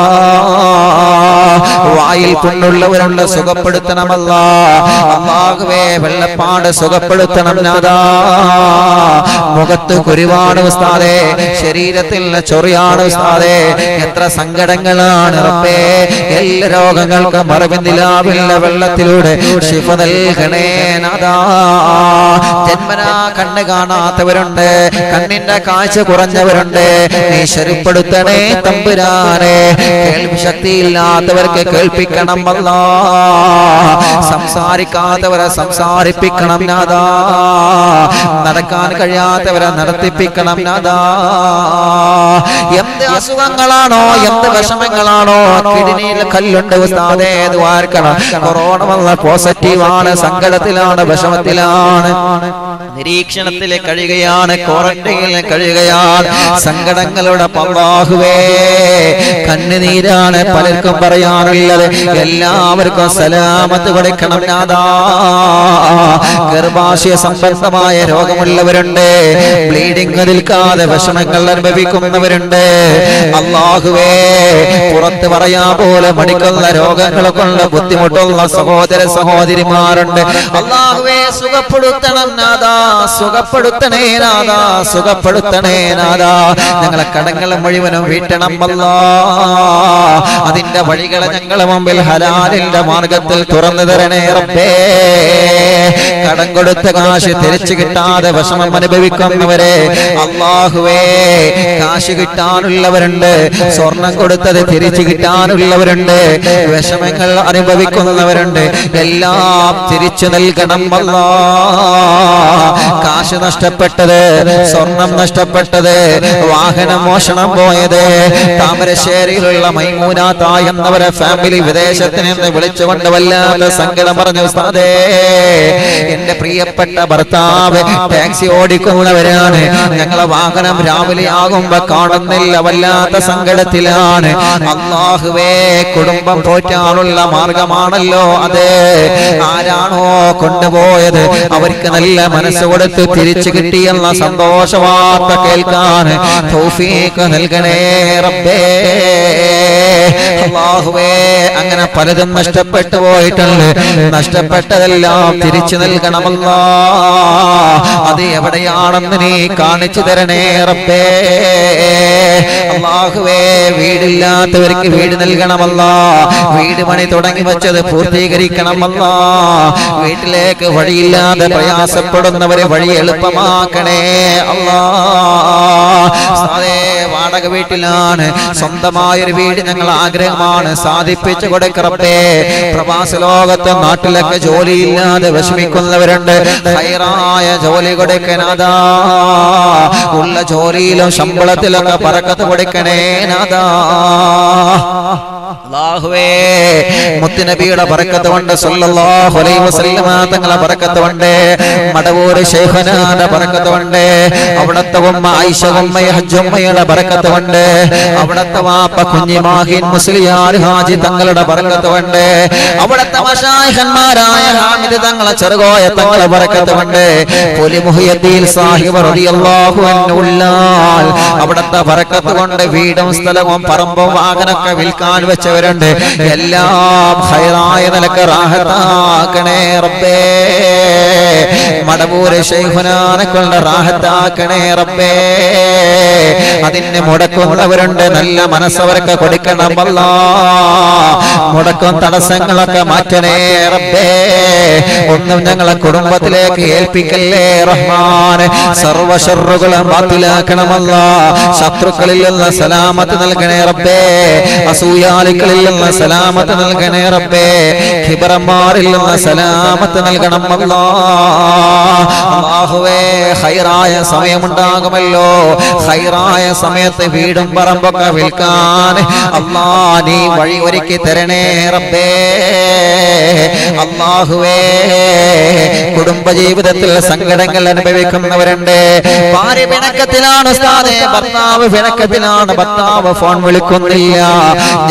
വായിൽ പുണ്ണുള്ളവരുണ്ട് സുഖപ്പെടുത്തണമല്ല അള്ളാഹുവേ വെള്ളപ്പാട് സുഖപ്പെടുത്തണം നാദാ മുഖത്ത് കുരുവാണ് ഉസ്താദേ ശരീരത്തിൽ ചൊറിയാണ് ഉസ്താദേ എത്ര സങ്കടങ്ങളാണ് റബ്ബേ എല്ലാ രോഗങ്ങൾക്കും മറവിന്ദിലാവില്ല വെള്ളത്തിലൂടെ ശിഫ നൽകണേ നാദാ ജന്മനാ കണ്ണ് കാണാത്തവരുണ്ട് കണ്ണിന്റെ കാഴ്ച കുറഞ്ഞവരുണ്ട് നീ ശരിപ്പെടുത്തണേ തമ്പുരാനെ കേൾവി ശക്തിയില്ലാത്തവർക്ക് കേൾപ്പിക്കണം അല്ല സംസാരിക്കാത്തവരെ സംസാരിപ്പിക്കണം നാദാ നടക്കാൻ കഴിയാത്തവരെ നടത്തിപ്പിക്കണം നാദാ എന്ത് അസുഖങ്ങളാണോ എന്ത് വിഷമങ്ങളാണോ കിഡ്നിയിൽ കല്ലുണ്ട് ഉസ്താദേ ഇത് വാർക്കണം കൊറോണ വന്ന പോസിറ്റീവാണ് സങ്കടത്തിലാണ് വിഷമത്തിലാണ് നിരീക്ഷണത്തിൽ കഴിയുകയാണ് ക്വാറന്റൈനിൽ കഴിയുകയാണ് സങ്കടങ്ങളുടെ പവാഹുവേ കണ്ണുനീരാണ് പലർക്കും പറയാനുള്ളത് എല്ലാവർക്കും സലാമത്ത് കൊടുക്കണം നാദാ ഗർഭാശയ സംബന്ധമായ രോഗമുള്ളവരുണ്ട് ബ്ലീഡിംഗ് നിൽക്കാതെ വിഷമങ്ങൾ അനുഭവിക്കുന്നവരുണ്ട് അള്ളാഹുവേ പുറത്ത് പറയാ പോലെ മടിക്കുന്ന രോഗങ്ങളെ കൊണ്ട് ബുദ്ധിമുട്ടുള്ള സഹോദര സഹോദരിമാരുണ്ട് അള്ളാഹുവേ സുഖപ്പെടുത്തണം നാദാ സുഖപ്പെടുത്തണേ നാദാ സുഖപ്പെടുത്തണേ നാദാ ഞങ്ങളെ കടങ്ങളെ മുഴുവനും വീട്ടണം അല്ലാ അതിന്റെ വഴികളെ ഞങ്ങളെ മുമ്പിൽ ഹലാലിന്റെ മാർഗത്തിൽ തുറന്നു തരണേ റബ്ബേ കടം കൊടുത്ത കാശ് തിരിച്ചു കിട്ടാതെ വിഷമം അനുഭവിക്കുന്നവരെ അള്ളാഹുവേ കാശ് കിട്ടാനുള്ളവരുണ്ട് സ്വർണം കൊടുത്തത് തിരിച്ചു കിട്ടാനുള്ളവരുണ്ട് വിഷമങ്ങൾ അനുഭവിക്കുന്നവരുണ്ട് എല്ലാം തിരിച്ചു നൽകണം അല്ലാ കാശ് നഷ്ടപ്പെട്ടത് സ്വർണം നഷ്ടപ്പെട്ടത് വാഹനം മോഷണം പോയത് താമരശ്ശേരിയിലുള്ള മൈമൂനാത്ത എന്നവരെ ഫാമിലി വിദേശത്ത് നിന്ന് വിളിച്ചുകൊണ്ട് വല്ലാത്ത സങ്കടം പറഞ്ഞു ഉസ്താദേ എന്റെ പ്രിയപ്പെട്ട ഭർത്താവ് ടാക്സി ഓടിക്കുന്നവരാണ് ഞങ്ങളെ വാഹനം രാവിലെ ആകുമ്പോ കാണുന്നില്ല വല്ലാത്ത സങ്കടത്തിലാണ് അള്ളാഹുവേ കുടുംബം പോറ്റാനുള്ള മാർഗമാണല്ലോ അത് ആരാണോ കൊണ്ടുപോയത് അവർക്ക് നല്ല മനസ്സ് കൊടുത്ത് തിരിച്ചു കിട്ടിയെന്ന സന്തോഷ വാർത്ത കേൾക്കാൻ തൗഫീഖ് നൽകണേ റബ്ബേ അള്ളാഹുവേ അങ്ങനെ പലതും നഷ്ടപ്പെട്ടു പോയിട്ടുണ്ട് നഷ്ടപ്പെട്ടതെല്ലാം തിരിച്ചു നൽകണമല്ലോ അത് എവിടെയാണെന്ന് നീ കാണിച്ചു തരണേ റബ്ബേ അള്ളാഹുവേ വീടില്ലാത്തവർക്ക് വീട് നൽകണമല്ല വീട് പണി തുടങ്ങി വെച്ചത് പൂർത്തീകരിക്കണമല്ല വീട്ടിലേക്ക് വഴിയില്ലാതെ പ്രയാസപ്പെടുന്നവരെ വഴി എളുപ്പമാക്കണേ അല്ലാ സാധേ വാടക വീട്ടിലാണ് സ്വന്തമായൊരു വീട് ഞങ്ങൾ ആഗ്രഹമാണ് സാധിപ്പിച്ചു കൊടുക്കറപ്പേ പ്രവാസ ലോകത്ത് നാട്ടിലൊക്കെ ജോലിയില്ലാതെ വിഷമിക്കുന്നവരുണ്ട് ഹൈറായ ജോലി കൊടുക്കനാഥാ ഉള്ള ജോലിയിലും ശമ്പളത്തിലൊക്കെ പറക്കത്ത് കൊടുക്കണേ നാഥാ അല്ലാഹുവേ മുത്തുനബിയുടെ ബറക്കത്ത് കൊണ്ട് സല്ലല്ലാഹു അലൈഹി വസല്ലമ തങ്ങളെ ബറക്കത്ത് കൊണ്ട് മടവൂർ ശൈഖനാന്റെ ബറക്കത്ത് കൊണ്ട് അവിടത്തെ ഉമ്മ ആയിഷ ഉമ്മ ഹജ്ജുമ്മയുടെ ബറക്കത്ത് കൊണ്ട് അവിടത്തെ വാപ്പ കുഞ്ഞിമാഹിൻ മുസ്ലിയാർ ഹാജി തങ്ങളുടെ ബറക്കത്ത് കൊണ്ട് അവിടത്തെ മശായിഖന്മാരായ ഹാമിദ് തങ്ങളെ ചെറുകോയ തങ്ങളെ ബറക്കത്ത് കൊണ്ട് പുലി മുഹിയദ്ദീൻ സാഹിബ് റളിയല്ലാഹു അൻഹു ഉള്ളാൽ അവിടത്തെ ബറക്കത്ത് കൊണ്ട് വീടും സ്ഥലവും പറമ്പും വാഹനമൊക്കെ വിൽക്കാൻ വെച്ചവരുണ്ട് എല്ലാം ഹൈറായ നിലക്ക് റാഹത്താക്കണേ റബ്ബേ മടവൂര് ശൈഖുനാനെ കൊണ്ട് റാഹത്താക്കണേ റബ്ബേ അതിന് മുടക്കുന്നവരുണ്ട് നല്ല മനസ്സവർക്ക് കൊടുക്കണം അല്ല മുടക്കും തടസ്സങ്ങളൊക്കെ മാറ്റണേ റബ്ബേ ഒന്നും ഞങ്ങളെ കുടുംബത്തിലേക്ക് ഏൽപ്പിക്കല്ലേ റഹ്മാൻ സർവശറുകളും ബാത്തിലാക്കണമല്ല ശത്രുക്കളിൽ നിന്ന് സലാമത്ത് നൽകണേ റബ്ബേ അസൂയാലിക്കളിൽ നിന്ന് സലാമത്ത് നൽകണേ റബ്ബേ ഖിബറന്മാരിൽ നിന്ന് സലാമത്ത് നൽകണം അല്ലാ അല്ലാഹുവേ ഹൈറായ സമയമുണ്ടാകുമല്ലോ ഹൈറായ സമയത്ത് വീടും പറമ്പൊക്കെ വിൽക്കാൻ അല്ലാ നീ വഴി ഒരുക്കി തരണേ റബ്ബേ അല്ലാഹുവേ കുടുംബജീവിതത്തിൽ സങ്കടങ്ങൾ അനുഭവിക്കുന്നവരുണ്ട് ഭാര്യ പിണക്കത്തിലാണ് ഉസ്താദേ ഭർത്താവ് പിണക്കത്തിലാണ് ഭർത്താവ് ഫോൺ വിളിക്കുന്നില്ല ഞാൻ എന്റെ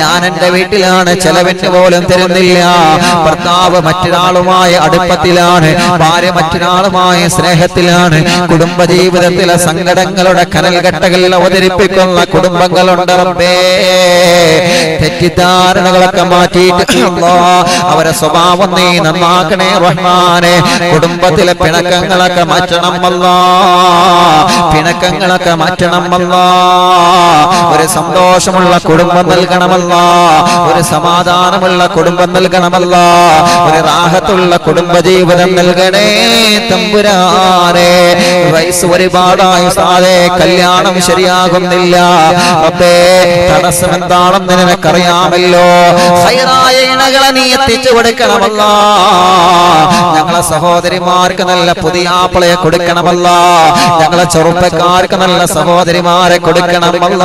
എന്റെ വീട്ടിലാണ് ചെലവിന് പോലും തരുന്നില്ല ഭർത്താവ് മറ്റൊരാളുമായി അടുപ്പത്തിലാണ് ഭാര്യ മറ്റൊരാളുമായ സ്നേഹത്തിലാണ് കുടുംബജീവിതത്തിലെ സങ്കടങ്ങളുടെ കനൽഘട്ടകൾ അവതരിപ്പിക്കുന്ന കുടുംബങ്ങളുണ്ട് റബ്ബേ തെറ്റിദ്ധാരണകളൊക്കെ മാറ്റിയിട്ട് അല്ലാ, അവരെ സ്വഭാവം നീ നന്നാക്കണേ റഹ്മാനെ കുടുംബത്തിലെ പിണക്കങ്ങളൊക്കെ മാറ്റണം അല്ലാ പിണക്കങ്ങളൊക്കെ മാറ്റണം അല്ലാ ഒരു സന്തോഷമുള്ള കുടുംബം നൽകണമല്ല ഒരു സമാധാനമുള്ള കുടുംബം നൽകണമല്ല ഒരു റാഹത്തുള്ള കുടുംബജീവിതം നൽകണേ തമ്പുരാനെ വയസ്സ് ഒരുപാടായി സാധേ കല്യാണം ശരിയാകുന്നില്ല അപ്പേ തടസ്സം എന്താണെന്ന് നിനക്കറിയാമല്ലോ ഹൈറായ ഇണകളെ നീ എത്തിച്ചു കൊടുക്കണമല്ല ഞങ്ങളെ സഹോദരിമാർക്ക് നല്ല പുതിയ ആപ്പിളയെ കൊടുക്കണമല്ല ഞങ്ങളെ ചെറുപ്പക്കാർക്ക് നല്ല സഹോദരിമാരെ കൊടുക്കണമല്ല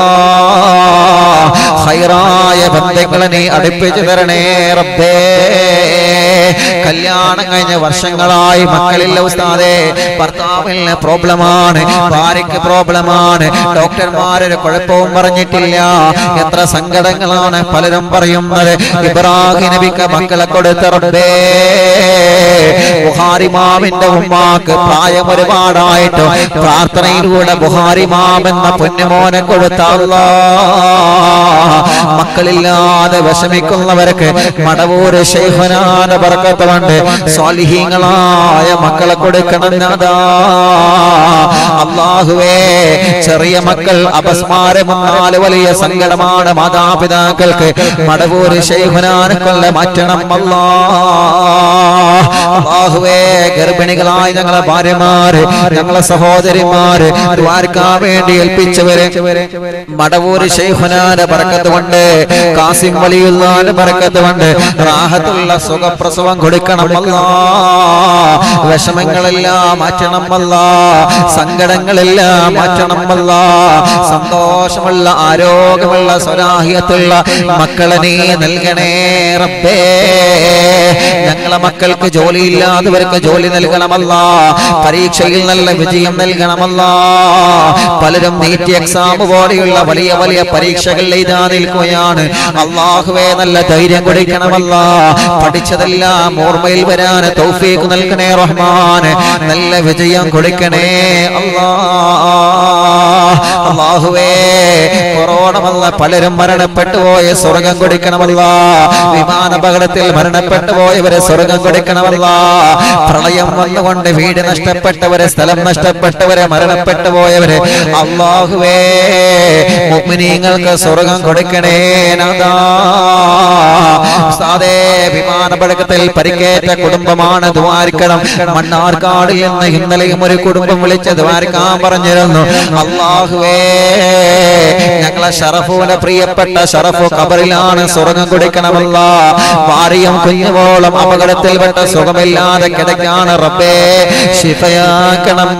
ഹൈറായ ബന്ധങ്ങളെ നീ അടുപ്പിച്ചു തരണേ റബ്ബേ കല്യാണം കഴിഞ്ഞ വർഷങ്ങളായി മക്കളില്ല ഉസ്താദേ ഭർത്താവിന് പ്രോബ്ലമാണ് ഭാര്യയ്ക്ക് പ്രോബ്ലമാണ് ഡോക്ടർമാരൊരു കുഴപ്പവും പറഞ്ഞിട്ടില്ല എത്ര സങ്കടങ്ങളാണ് പലരും പറയുന്നത് ഇബ്രാഹിം നബിക്ക് മക്കളെ കൊടുത്ത റബ്ബേ ബുഹാരി മാമിന്റെ ഉമ്മാക്ക് പ്രായം ഒരുപാടായിട്ട് പ്രാർത്ഥനയിലൂടെ ബുഹാരി മാം എന്ന പൊന്നുമോനെ കൊടുത്ത അല്ലാ മക്കളില്ലാതെ വിഷമിക്കുന്നവർക്ക് മടവൂര് ശൈഖനാന ബർക്കത്തുണ്ട് സ്വാലിഹീങ്ങളായ മക്കളെ കൊടുക്കണം നാദാ അള്ളാഹുവേ ചെറിയ മക്കൾ അപസ്മാരം വന്നാൽ വലിയ സങ്കടമാണ് മാതാപിതാക്കൾക്ക് മടവൂര് ശൈഖനാനക്കൊള്ള മാറ്റണം അല്ലാ അള്ളാഹുവേ ഗർഭിണികളായ ഞങ്ങളെ ഭാര്യമാര് ഞങ്ങളെ സഹോദരിമാര് ദ്വാരക്കാൻ വേണ്ടി ഏൽപ്പിച്ചവര് മടവൂര് ശൈഖുനാന്റെ ബർക്കത്ത് കൊണ്ട് കാസിം വലിയുള്ളാന്റെ ബർക്കത്ത് കൊണ്ട് റാഹത്തുള്ള സുഖപ്രസവം കൊടുക്കണം അല്ലാ വിഷമങ്ങളെല്ലാം മാറ്റണം അല്ലാ സങ്കടങ്ങളെല്ലാം മാറ്റണം അല്ലാ സന്തോഷമുള്ള ആരോഗ്യമുള്ള സ്വരാഹിയത്തുള്ള മക്കളെ നീ നൽകണേ റബ്ബേ ഞങ്ങളെ മക്കൾക്ക് ജോലിയില്ലാത്തവർക്ക് ജോലി നൽകണമല്ല പരീക്ഷയിൽ നല്ല വിജയം നൽകണമല്ല പലരും നീറ്റ് എക്സാം പോലെയുള്ള വലിയ വലിയ പരീക്ഷകൾ എഴുതാൻ നിൽക്കുകയാണ് അള്ളാഹുവേ നല്ല ധൈര്യം കൊടുക്കണമല്ല പഠിച്ചതെല്ലാം ഓർമ്മയിൽ വരാൻ തൗഫീഖ് നൽകണേ റഹ്മാൻ നല്ല വിജയം കൊടുക്കണേ അല്ലാ അള്ളാഹുവേ കൊറോണ വന്ന പലരും മരണപ്പെട്ടു പോയ സ്വർഗം കൊടുക്കണമല്ല വിമാനപകടത്തിൽ മരണപ്പെട്ടു പോയവരെ സ്വർഗം കൊടുക്കണമല്ല പ്രളയം വന്നുകൊണ്ട് വീട് നഷ്ടപ്പെട്ടവരെ സ്ഥലം നഷ്ടപ്പെട്ടവരെ മരണപ്പെട്ടു പോയവരെ അള്ളാഹുവേ മുഅ്മിനീങ്ങൾക്ക് സ്വർഗം കൊടുക്കണേ നാഥാ സാദേ വിമാനപകടത്തിൽ പരിക്കേറ്റ കുടുംബമാണ് ദ്വാരിക്കണം മണ്ണാർക്കാടിൽ നിന്ന് ഇന്നലെയും ഒരു കുടുംബം വിളിച്ച് ദ്വാരക്കാൻ പറഞ്ഞിരുന്നു അള്ളാഹുവേ ഞങ്ങളെ ഷറഫുവിനെ പ്രിയപ്പെട്ട ഷറഫു കബറിലാണ് സ്വർഗം കൊടുക്കണമല്ല ഭാര്യയും കുഞ്ഞുമോളും അപകടത്തിൽപ്പെട്ട സുഖമില്ലാതെ കിടക്കാണ് റബ്ബേ ശിഫയാക്കണം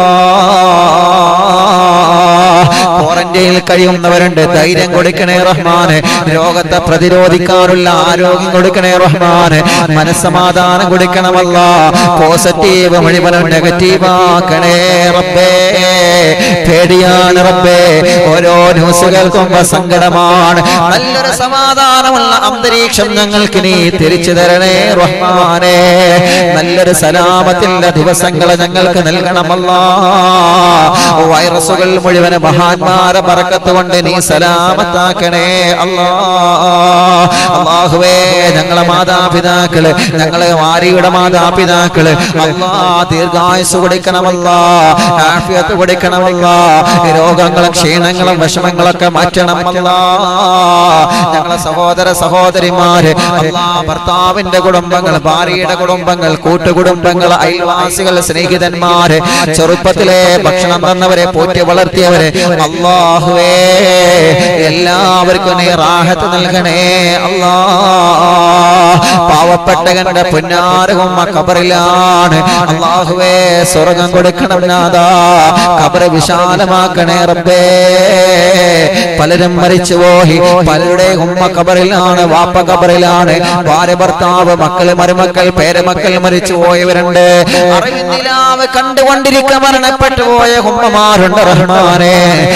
ക്വാറന്റൈനിൽ കഴിയുന്നവരുണ്ട് ധൈര്യം കൊടുക്കണേ റഹ്മാന് രോഗത്തെ പ്രതിരോധിക്കാനുള്ള ആരോഗ്യം കൊടുക്കണേ റഹ്മാന് മനസ്സമാധാനം കൊടുക്കണമല്ല പോസിറ്റീവ് മുഴുവനും നെഗറ്റീവ് ആക്കണേ റബ്ബേ പേടിയാണ് റബ്ബേ ഓരോ ന്യൂസ് കേൾക്കുമ്പോ സങ്കടമാണ് നല്ലൊരു സമാധാനമുള്ള അന്തരീക്ഷം ഞങ്ങൾക്ക് നീ തിരിച്ചു തരണേ റഹ്മാനെ നല്ലൊരു സലാമത്തിന്റെ ദിവസങ്ങൾ ഞങ്ങൾക്ക് നൽകണമല്ല വൈറസുകൾ മുഴുവൻ മഹാന്മാരെ പറക്കത്ത് കൊണ്ട് നീ സലാമത്താക്കണേ അല്ലാ അള്ളാഹുവേ ഞങ്ങളെ മാതാപിതാക്കള് ഞങ്ങളെ വാരിയുടെ മാതാപിതാക്കള് അല്ലാ ദീർഘായുസ് കൊടുക്കണമല്ല ആഫിയത്ത് കൊടുക്കണമല്ല രോഗങ്ങളും ക്ഷീണങ്ങളും വിഷമങ്ങളൊക്കെ മാറ്റണമല്ല ഞങ്ങളെ സഹോദര സഹോദരിമാര് അല്ലാ ഭർത്താവിന്റെ കുടുംബങ്ങൾ ഭാര്യയുടെ കുടുംബങ്ങൾ കൂട്ടുകുടുംബങ്ങൾ അയൽവാസികൾ സ്നേഹിതന്മാര് ചെറുപ്പത്തിലെ ഭക്ഷണം തന്നവരെ പോറ്റി വളർത്തിയവരെ അള്ളാഹുവേ എല്ലാവർക്കും നീ റാഹത്ത് നൽകണേ അല്ലാ പാവപ്പെട്ട കണ്ട പുന്നാരകും കബറിലാണ് അള്ളാഹുവേ സ്വർഗം കൊടുക്കണം നാദാ കബറ് വിശാലമാക്കണേ റബ്ബേ പലരും മരിച്ചുപോയി പലരുടെ ഉമ്മ കബറിലാണ് വാപ്പ കബറിലാണ് ഭാര്യ ഭർത്താവ് മക്കള് മരുമക്കൾ പേരമക്കൾ മരിച്ചു പോയവരുണ്ട് അറിവിന്ദിലാവ് കണ്ടുകൊണ്ടിരിക്ക മരണപ്പെട്ടു പോയ ഉമ്മമാരുണ്ട് റഹ്മാനെ അറിവിൻ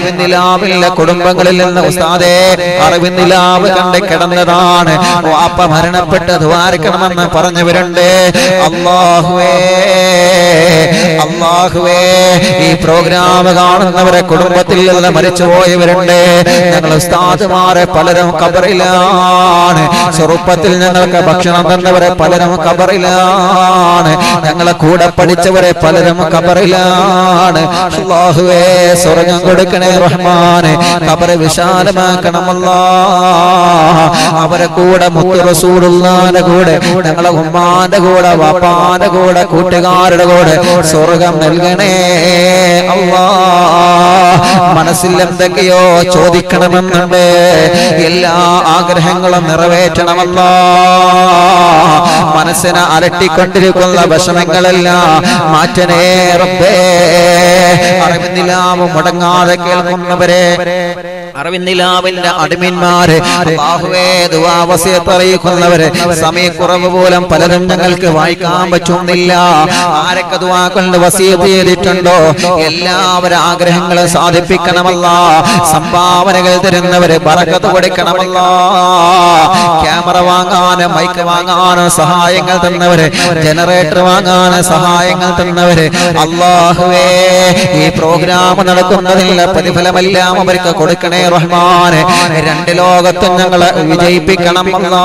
അറിവിന്ദിലാവില്ല കുടുംബങ്ങളിൽ നിന്ന് ഉസ്താദേ അറിവിന്ദിലാവ് കണ്ട് കിടന്നതാണ് വാപ്പ മരണപ്പെട്ട് ദ്വാരക്കണമെന്ന് പറഞ്ഞവരുണ്ട് അള്ളാഹുവേ അള്ളാഹുവേ ഈ പ്രോഗ്രാം കാണുന്നവരെ കുടുംബത്തിൽ നിന്ന് മരിച്ചുപോയവരുണ്ട് ഞങ്ങൾ ഉസ്താദുമാരെ പലരും കബറിലാണ് ചെറുപ്പത്തിൽ ഞങ്ങൾക്ക് ഭക്ഷണം തന്നവരെ പലരും കബറിലാണ് ഞങ്ങളെ കൂടെ പഠിച്ചവരെ പലരും കബറിലാണ് അല്ലാഹുവേ സ്വർഗം കൊടുക്കണേ റഹ്മാനെ കബറ് വിശാലമാക്കണമല്ല അവരെ കൂടെ മുത്തു റസൂലുള്ളാന്റെ കൂടെ ഞങ്ങളെ ഉമ്മാന്റെ കൂടെ വാപ്പാന്റെ കൂടെ കൂട്ടുകാരുടെ കൂടെ സ്വർഗം നൽകണേ അല്ലാ മനസ്സിൽ എന്തൊക്കെയോ ചോദിക്കണമെന്നുണ്ട് എല്ലാ ആഗ്രഹങ്ങളും നിറവേറ്റണമല്ല മനസ്സിനെ അലട്ടിക്കൊണ്ടിരിക്കുന്ന വിഷമങ്ങളെല്ലാം മാറ്റനേ റബ്ബേ അറിവിന്ദിലാവ് മുടങ്ങാതെ കേൾക്കുന്നവരെ അറിവിന്ദിലാവിന്റെ അടിമന്മാര് അല്ലാഹുവേ ദുആവസിയത്ത് അറിയിക്കുന്നവര് സമയക്കുറവ് പോലും പലരും ഞങ്ങൾക്ക് വായിക്കാൻ പറ്റുന്നില്ല ആരൊക്കെ ദുആ കൊണ്ട് വസീയത്ത് ചെയ്തിട്ടുണ്ടോ എല്ലാവരും ആഗ്രഹങ്ങളും സാധിപ്പിക്കണമല്ല സംഭാവനകൾ തരുന്നവര് ബറക്കത്ത് കൊടുക്കണമല്ല ക്യാമറ വാങ്ങാനും മൈക്ക് വാങ്ങാനും സഹായങ്ങൾ തന്നവര് ജനറേറ്റർ വാങ്ങാനും സഹായങ്ങൾ തന്നവര് അള്ളാഹുവേ ഈ പ്രോഗ്രാം നടക്കുന്നതിനുള്ള പ്രതിഫലമെല്ലാം അവർക്ക് കൊടുക്കണേ റഹ്മാനെ രണ്ട് ലോകത്തും ഞങ്ങളെ വിജയിപ്പിക്കണം അല്ലാ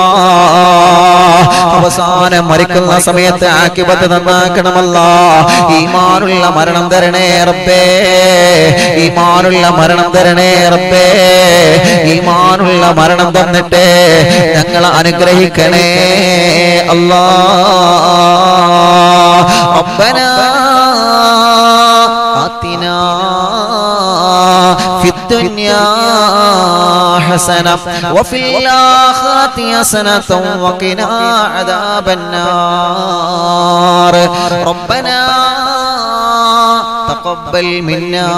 അവസാനം മരിക്കുന്ന സമയത്ത് ആക്കിപത്ത് നന്നാക്കണമല്ല ഈമാനുള്ള മരണം തരണേ റബ്ബേ ഈമാനുള്ള മരണം തരണേ റബ്ബേ ഈമാനുള്ള മരണം തന്നിട്ട് ഞങ്ങളെ അനുഗ്രഹിക്കണേ അല്ലാ ربنا آتنا في الدنيا حسنة وفي الآخرة حسنة وقنا عذاب النار ربنا تقبل منا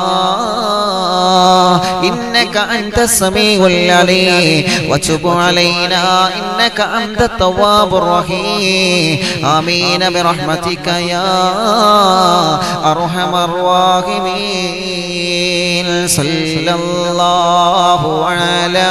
إنك أنت السميع العليم وتب علينا إنك أنت التواب الرحيم آمين برحمتك يا أرحم الراحمين صلى الله على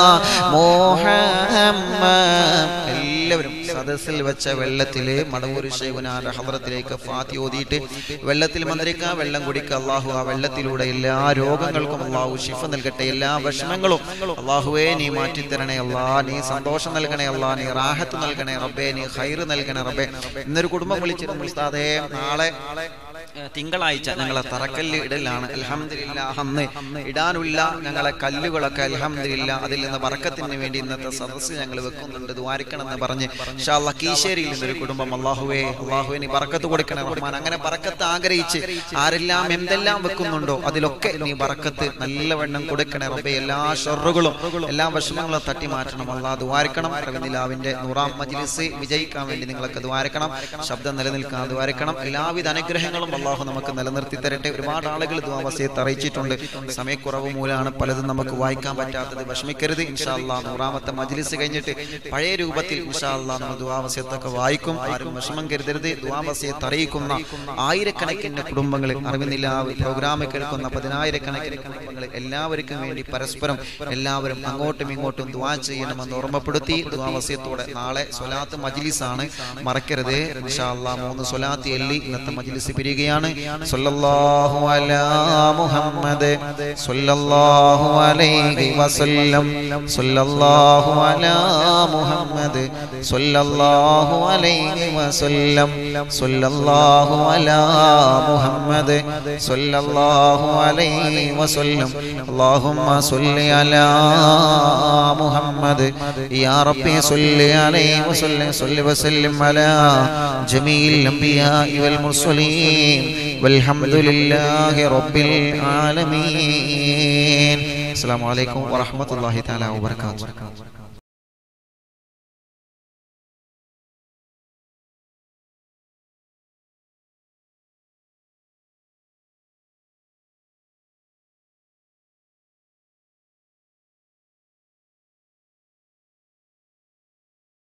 محمد എല്ലാവരും സദസ്സിൽ വെച്ച വെള്ളത്തില് മടവൂർ ശൈവനാന്റെ ഹദ്രത്തിലേക്ക് ഫാത്തി ഓതിയിട്ട് വെള്ളത്തിൽ മന്ത്രിക്കുക വെള്ളം കുടിക്കുക അള്ളാഹു ആ വെള്ളത്തിലൂടെ എല്ലാ രോഗങ്ങൾക്കും അള്ളാഹു ഷിഫ നൽകട്ടെ എല്ലാ വിഷമങ്ങളും അള്ളാഹുവേ നീ മാറ്റിത്തരണേ അല്ലാ നീ സന്തോഷം നൽകണേ അല്ലാ നീ റാഹത്ത് നൽകണേ റബ്ബേ നീ ഹൈറ് നൽകണേ റബ്ബേ ഇന്നൊരു കുടുംബം വിളിച്ചിരുന്നു ഉസ്താദേ നാളെ ഏഹ്, തിങ്കളാഴ്ച ഞങ്ങളെ തറക്കല്ല് ഇടലാണ് അൽഹംദുലില്ലാ അന്ന് ഇടാനുള്ള ഞങ്ങളെ കല്ലുകളൊക്കെ അൽഹംദുലില്ലാ അതിൽ നിന്ന് വറക്കത്തിന് വേണ്ടി ഇന്നത്തെ സദസ്സ് ഞങ്ങൾ വെക്കുന്നുണ്ട് ദ്വാരിക്കണം എന്ന് പറഞ്ഞ് ഇൻഷാല്ലാ കീശേരിയിൽ നിന്നൊരു കുടുംബം അള്ളാഹുവേ അള്ളാഹുവേ നീ ബറക്കത്ത് കൊടുക്കണേ റഹ്മാൻ അങ്ങനെ ബറക്കത്ത് ആഗ്രഹിച്ച് ആരെല്ലാം എന്തെല്ലാം വെക്കുന്നുണ്ടോ അതിലൊക്കെ നീ ബറക്കത്ത് നല്ലവണ്ണം കൊടുക്കണേ റബ്ബേ എല്ലാ ഷെറുകളും എല്ലാ വിഷമങ്ങളും തട്ടി മാറ്റണം അള്ളാഹ് ദ്വാരിക്കണം റവിനിലാവിന്റെ നൂറാം മജ്ലിസ് വിജയിക്കാൻ വേണ്ടി നിങ്ങളൊക്കെ ദ്വാരക്കണം ശബ്ദം നിലനിൽക്കാൻ ദ്വാരക്കണം എല്ലാവിധ അനുഗ്രഹങ്ങളും അള്ളാഹു നമുക്ക് നിലനിർത്തി തരട്ടെ ഒരുപാട് ആളുകൾ ദ്വാവസയത്ത് അറിയിച്ചിട്ടുണ്ട് സമയക്കുറവ് മൂലമാണ് പലതും നമുക്ക് വായിക്കാൻ പറ്റാത്തത് വിഷമിക്കരുത് ഇൻഷാ അള്ളാഹ് നൂറാമത്തെ മജ്ലിസ് കഴിഞ്ഞിട്ട് പഴയ രൂപത്തിൽ ഇൻഷാ അള്ളാഹ് നമ്മൾ ദ്വാവസയത്തൊക്കെ വായിക്കും ആരും വിഷമം കരുതരുത് ദ്വാവസയത്ത് അറിയിക്കുന്ന ആയിരക്കണക്കിന് കുടുംബങ്ങൾ അറിവിനില്ല പ്രോഗ്രാം കേൾക്കുന്ന പതിനായിരക്കണക്കിന് കുടുംബങ്ങൾ എല്ലാവർക്കും വേണ്ടി പരസ്പരം എല്ലാവരും അങ്ങോട്ടും ഇങ്ങോട്ടും ദ്വാ ചെയ്യണമെന്ന് ഓർമ്മപ്പെടുത്തി ദ്വാവസ്യത്തോടെ നാളെ സ്വലാത്ത് മജ്ലിസ് ആണ് മറക്കരുത് ഇൻഷാ അല്ലാഹ് മൂന്ന് സ്വലാത്ത് എല്ലി ഇന്നത്തെ മജ്ലിസ് പിരിയുകയാണ് സല്ലല്ലാഹു അലാ മുഹമ്മദ് സല്ലല്ലാഹു അലൈഹി വസല്ലം സല്ലല്ലാഹു അലാ മുഹമ്മദ് സല്ലല്ലാഹു അലൈഹി വസല്ലം സല്ലല്ലാഹു അലാ മുഹമ്മദ് സല്ലല്ലാഹു അലൈഹി വസല്ലം اللهم صل على محمد يا ربي صل عليه وسلم صل وسلم على جميع الأنبياء والمرسلين والحمد لله رب العالمين السلام عليكم ورحمة الله تعالى وبركاته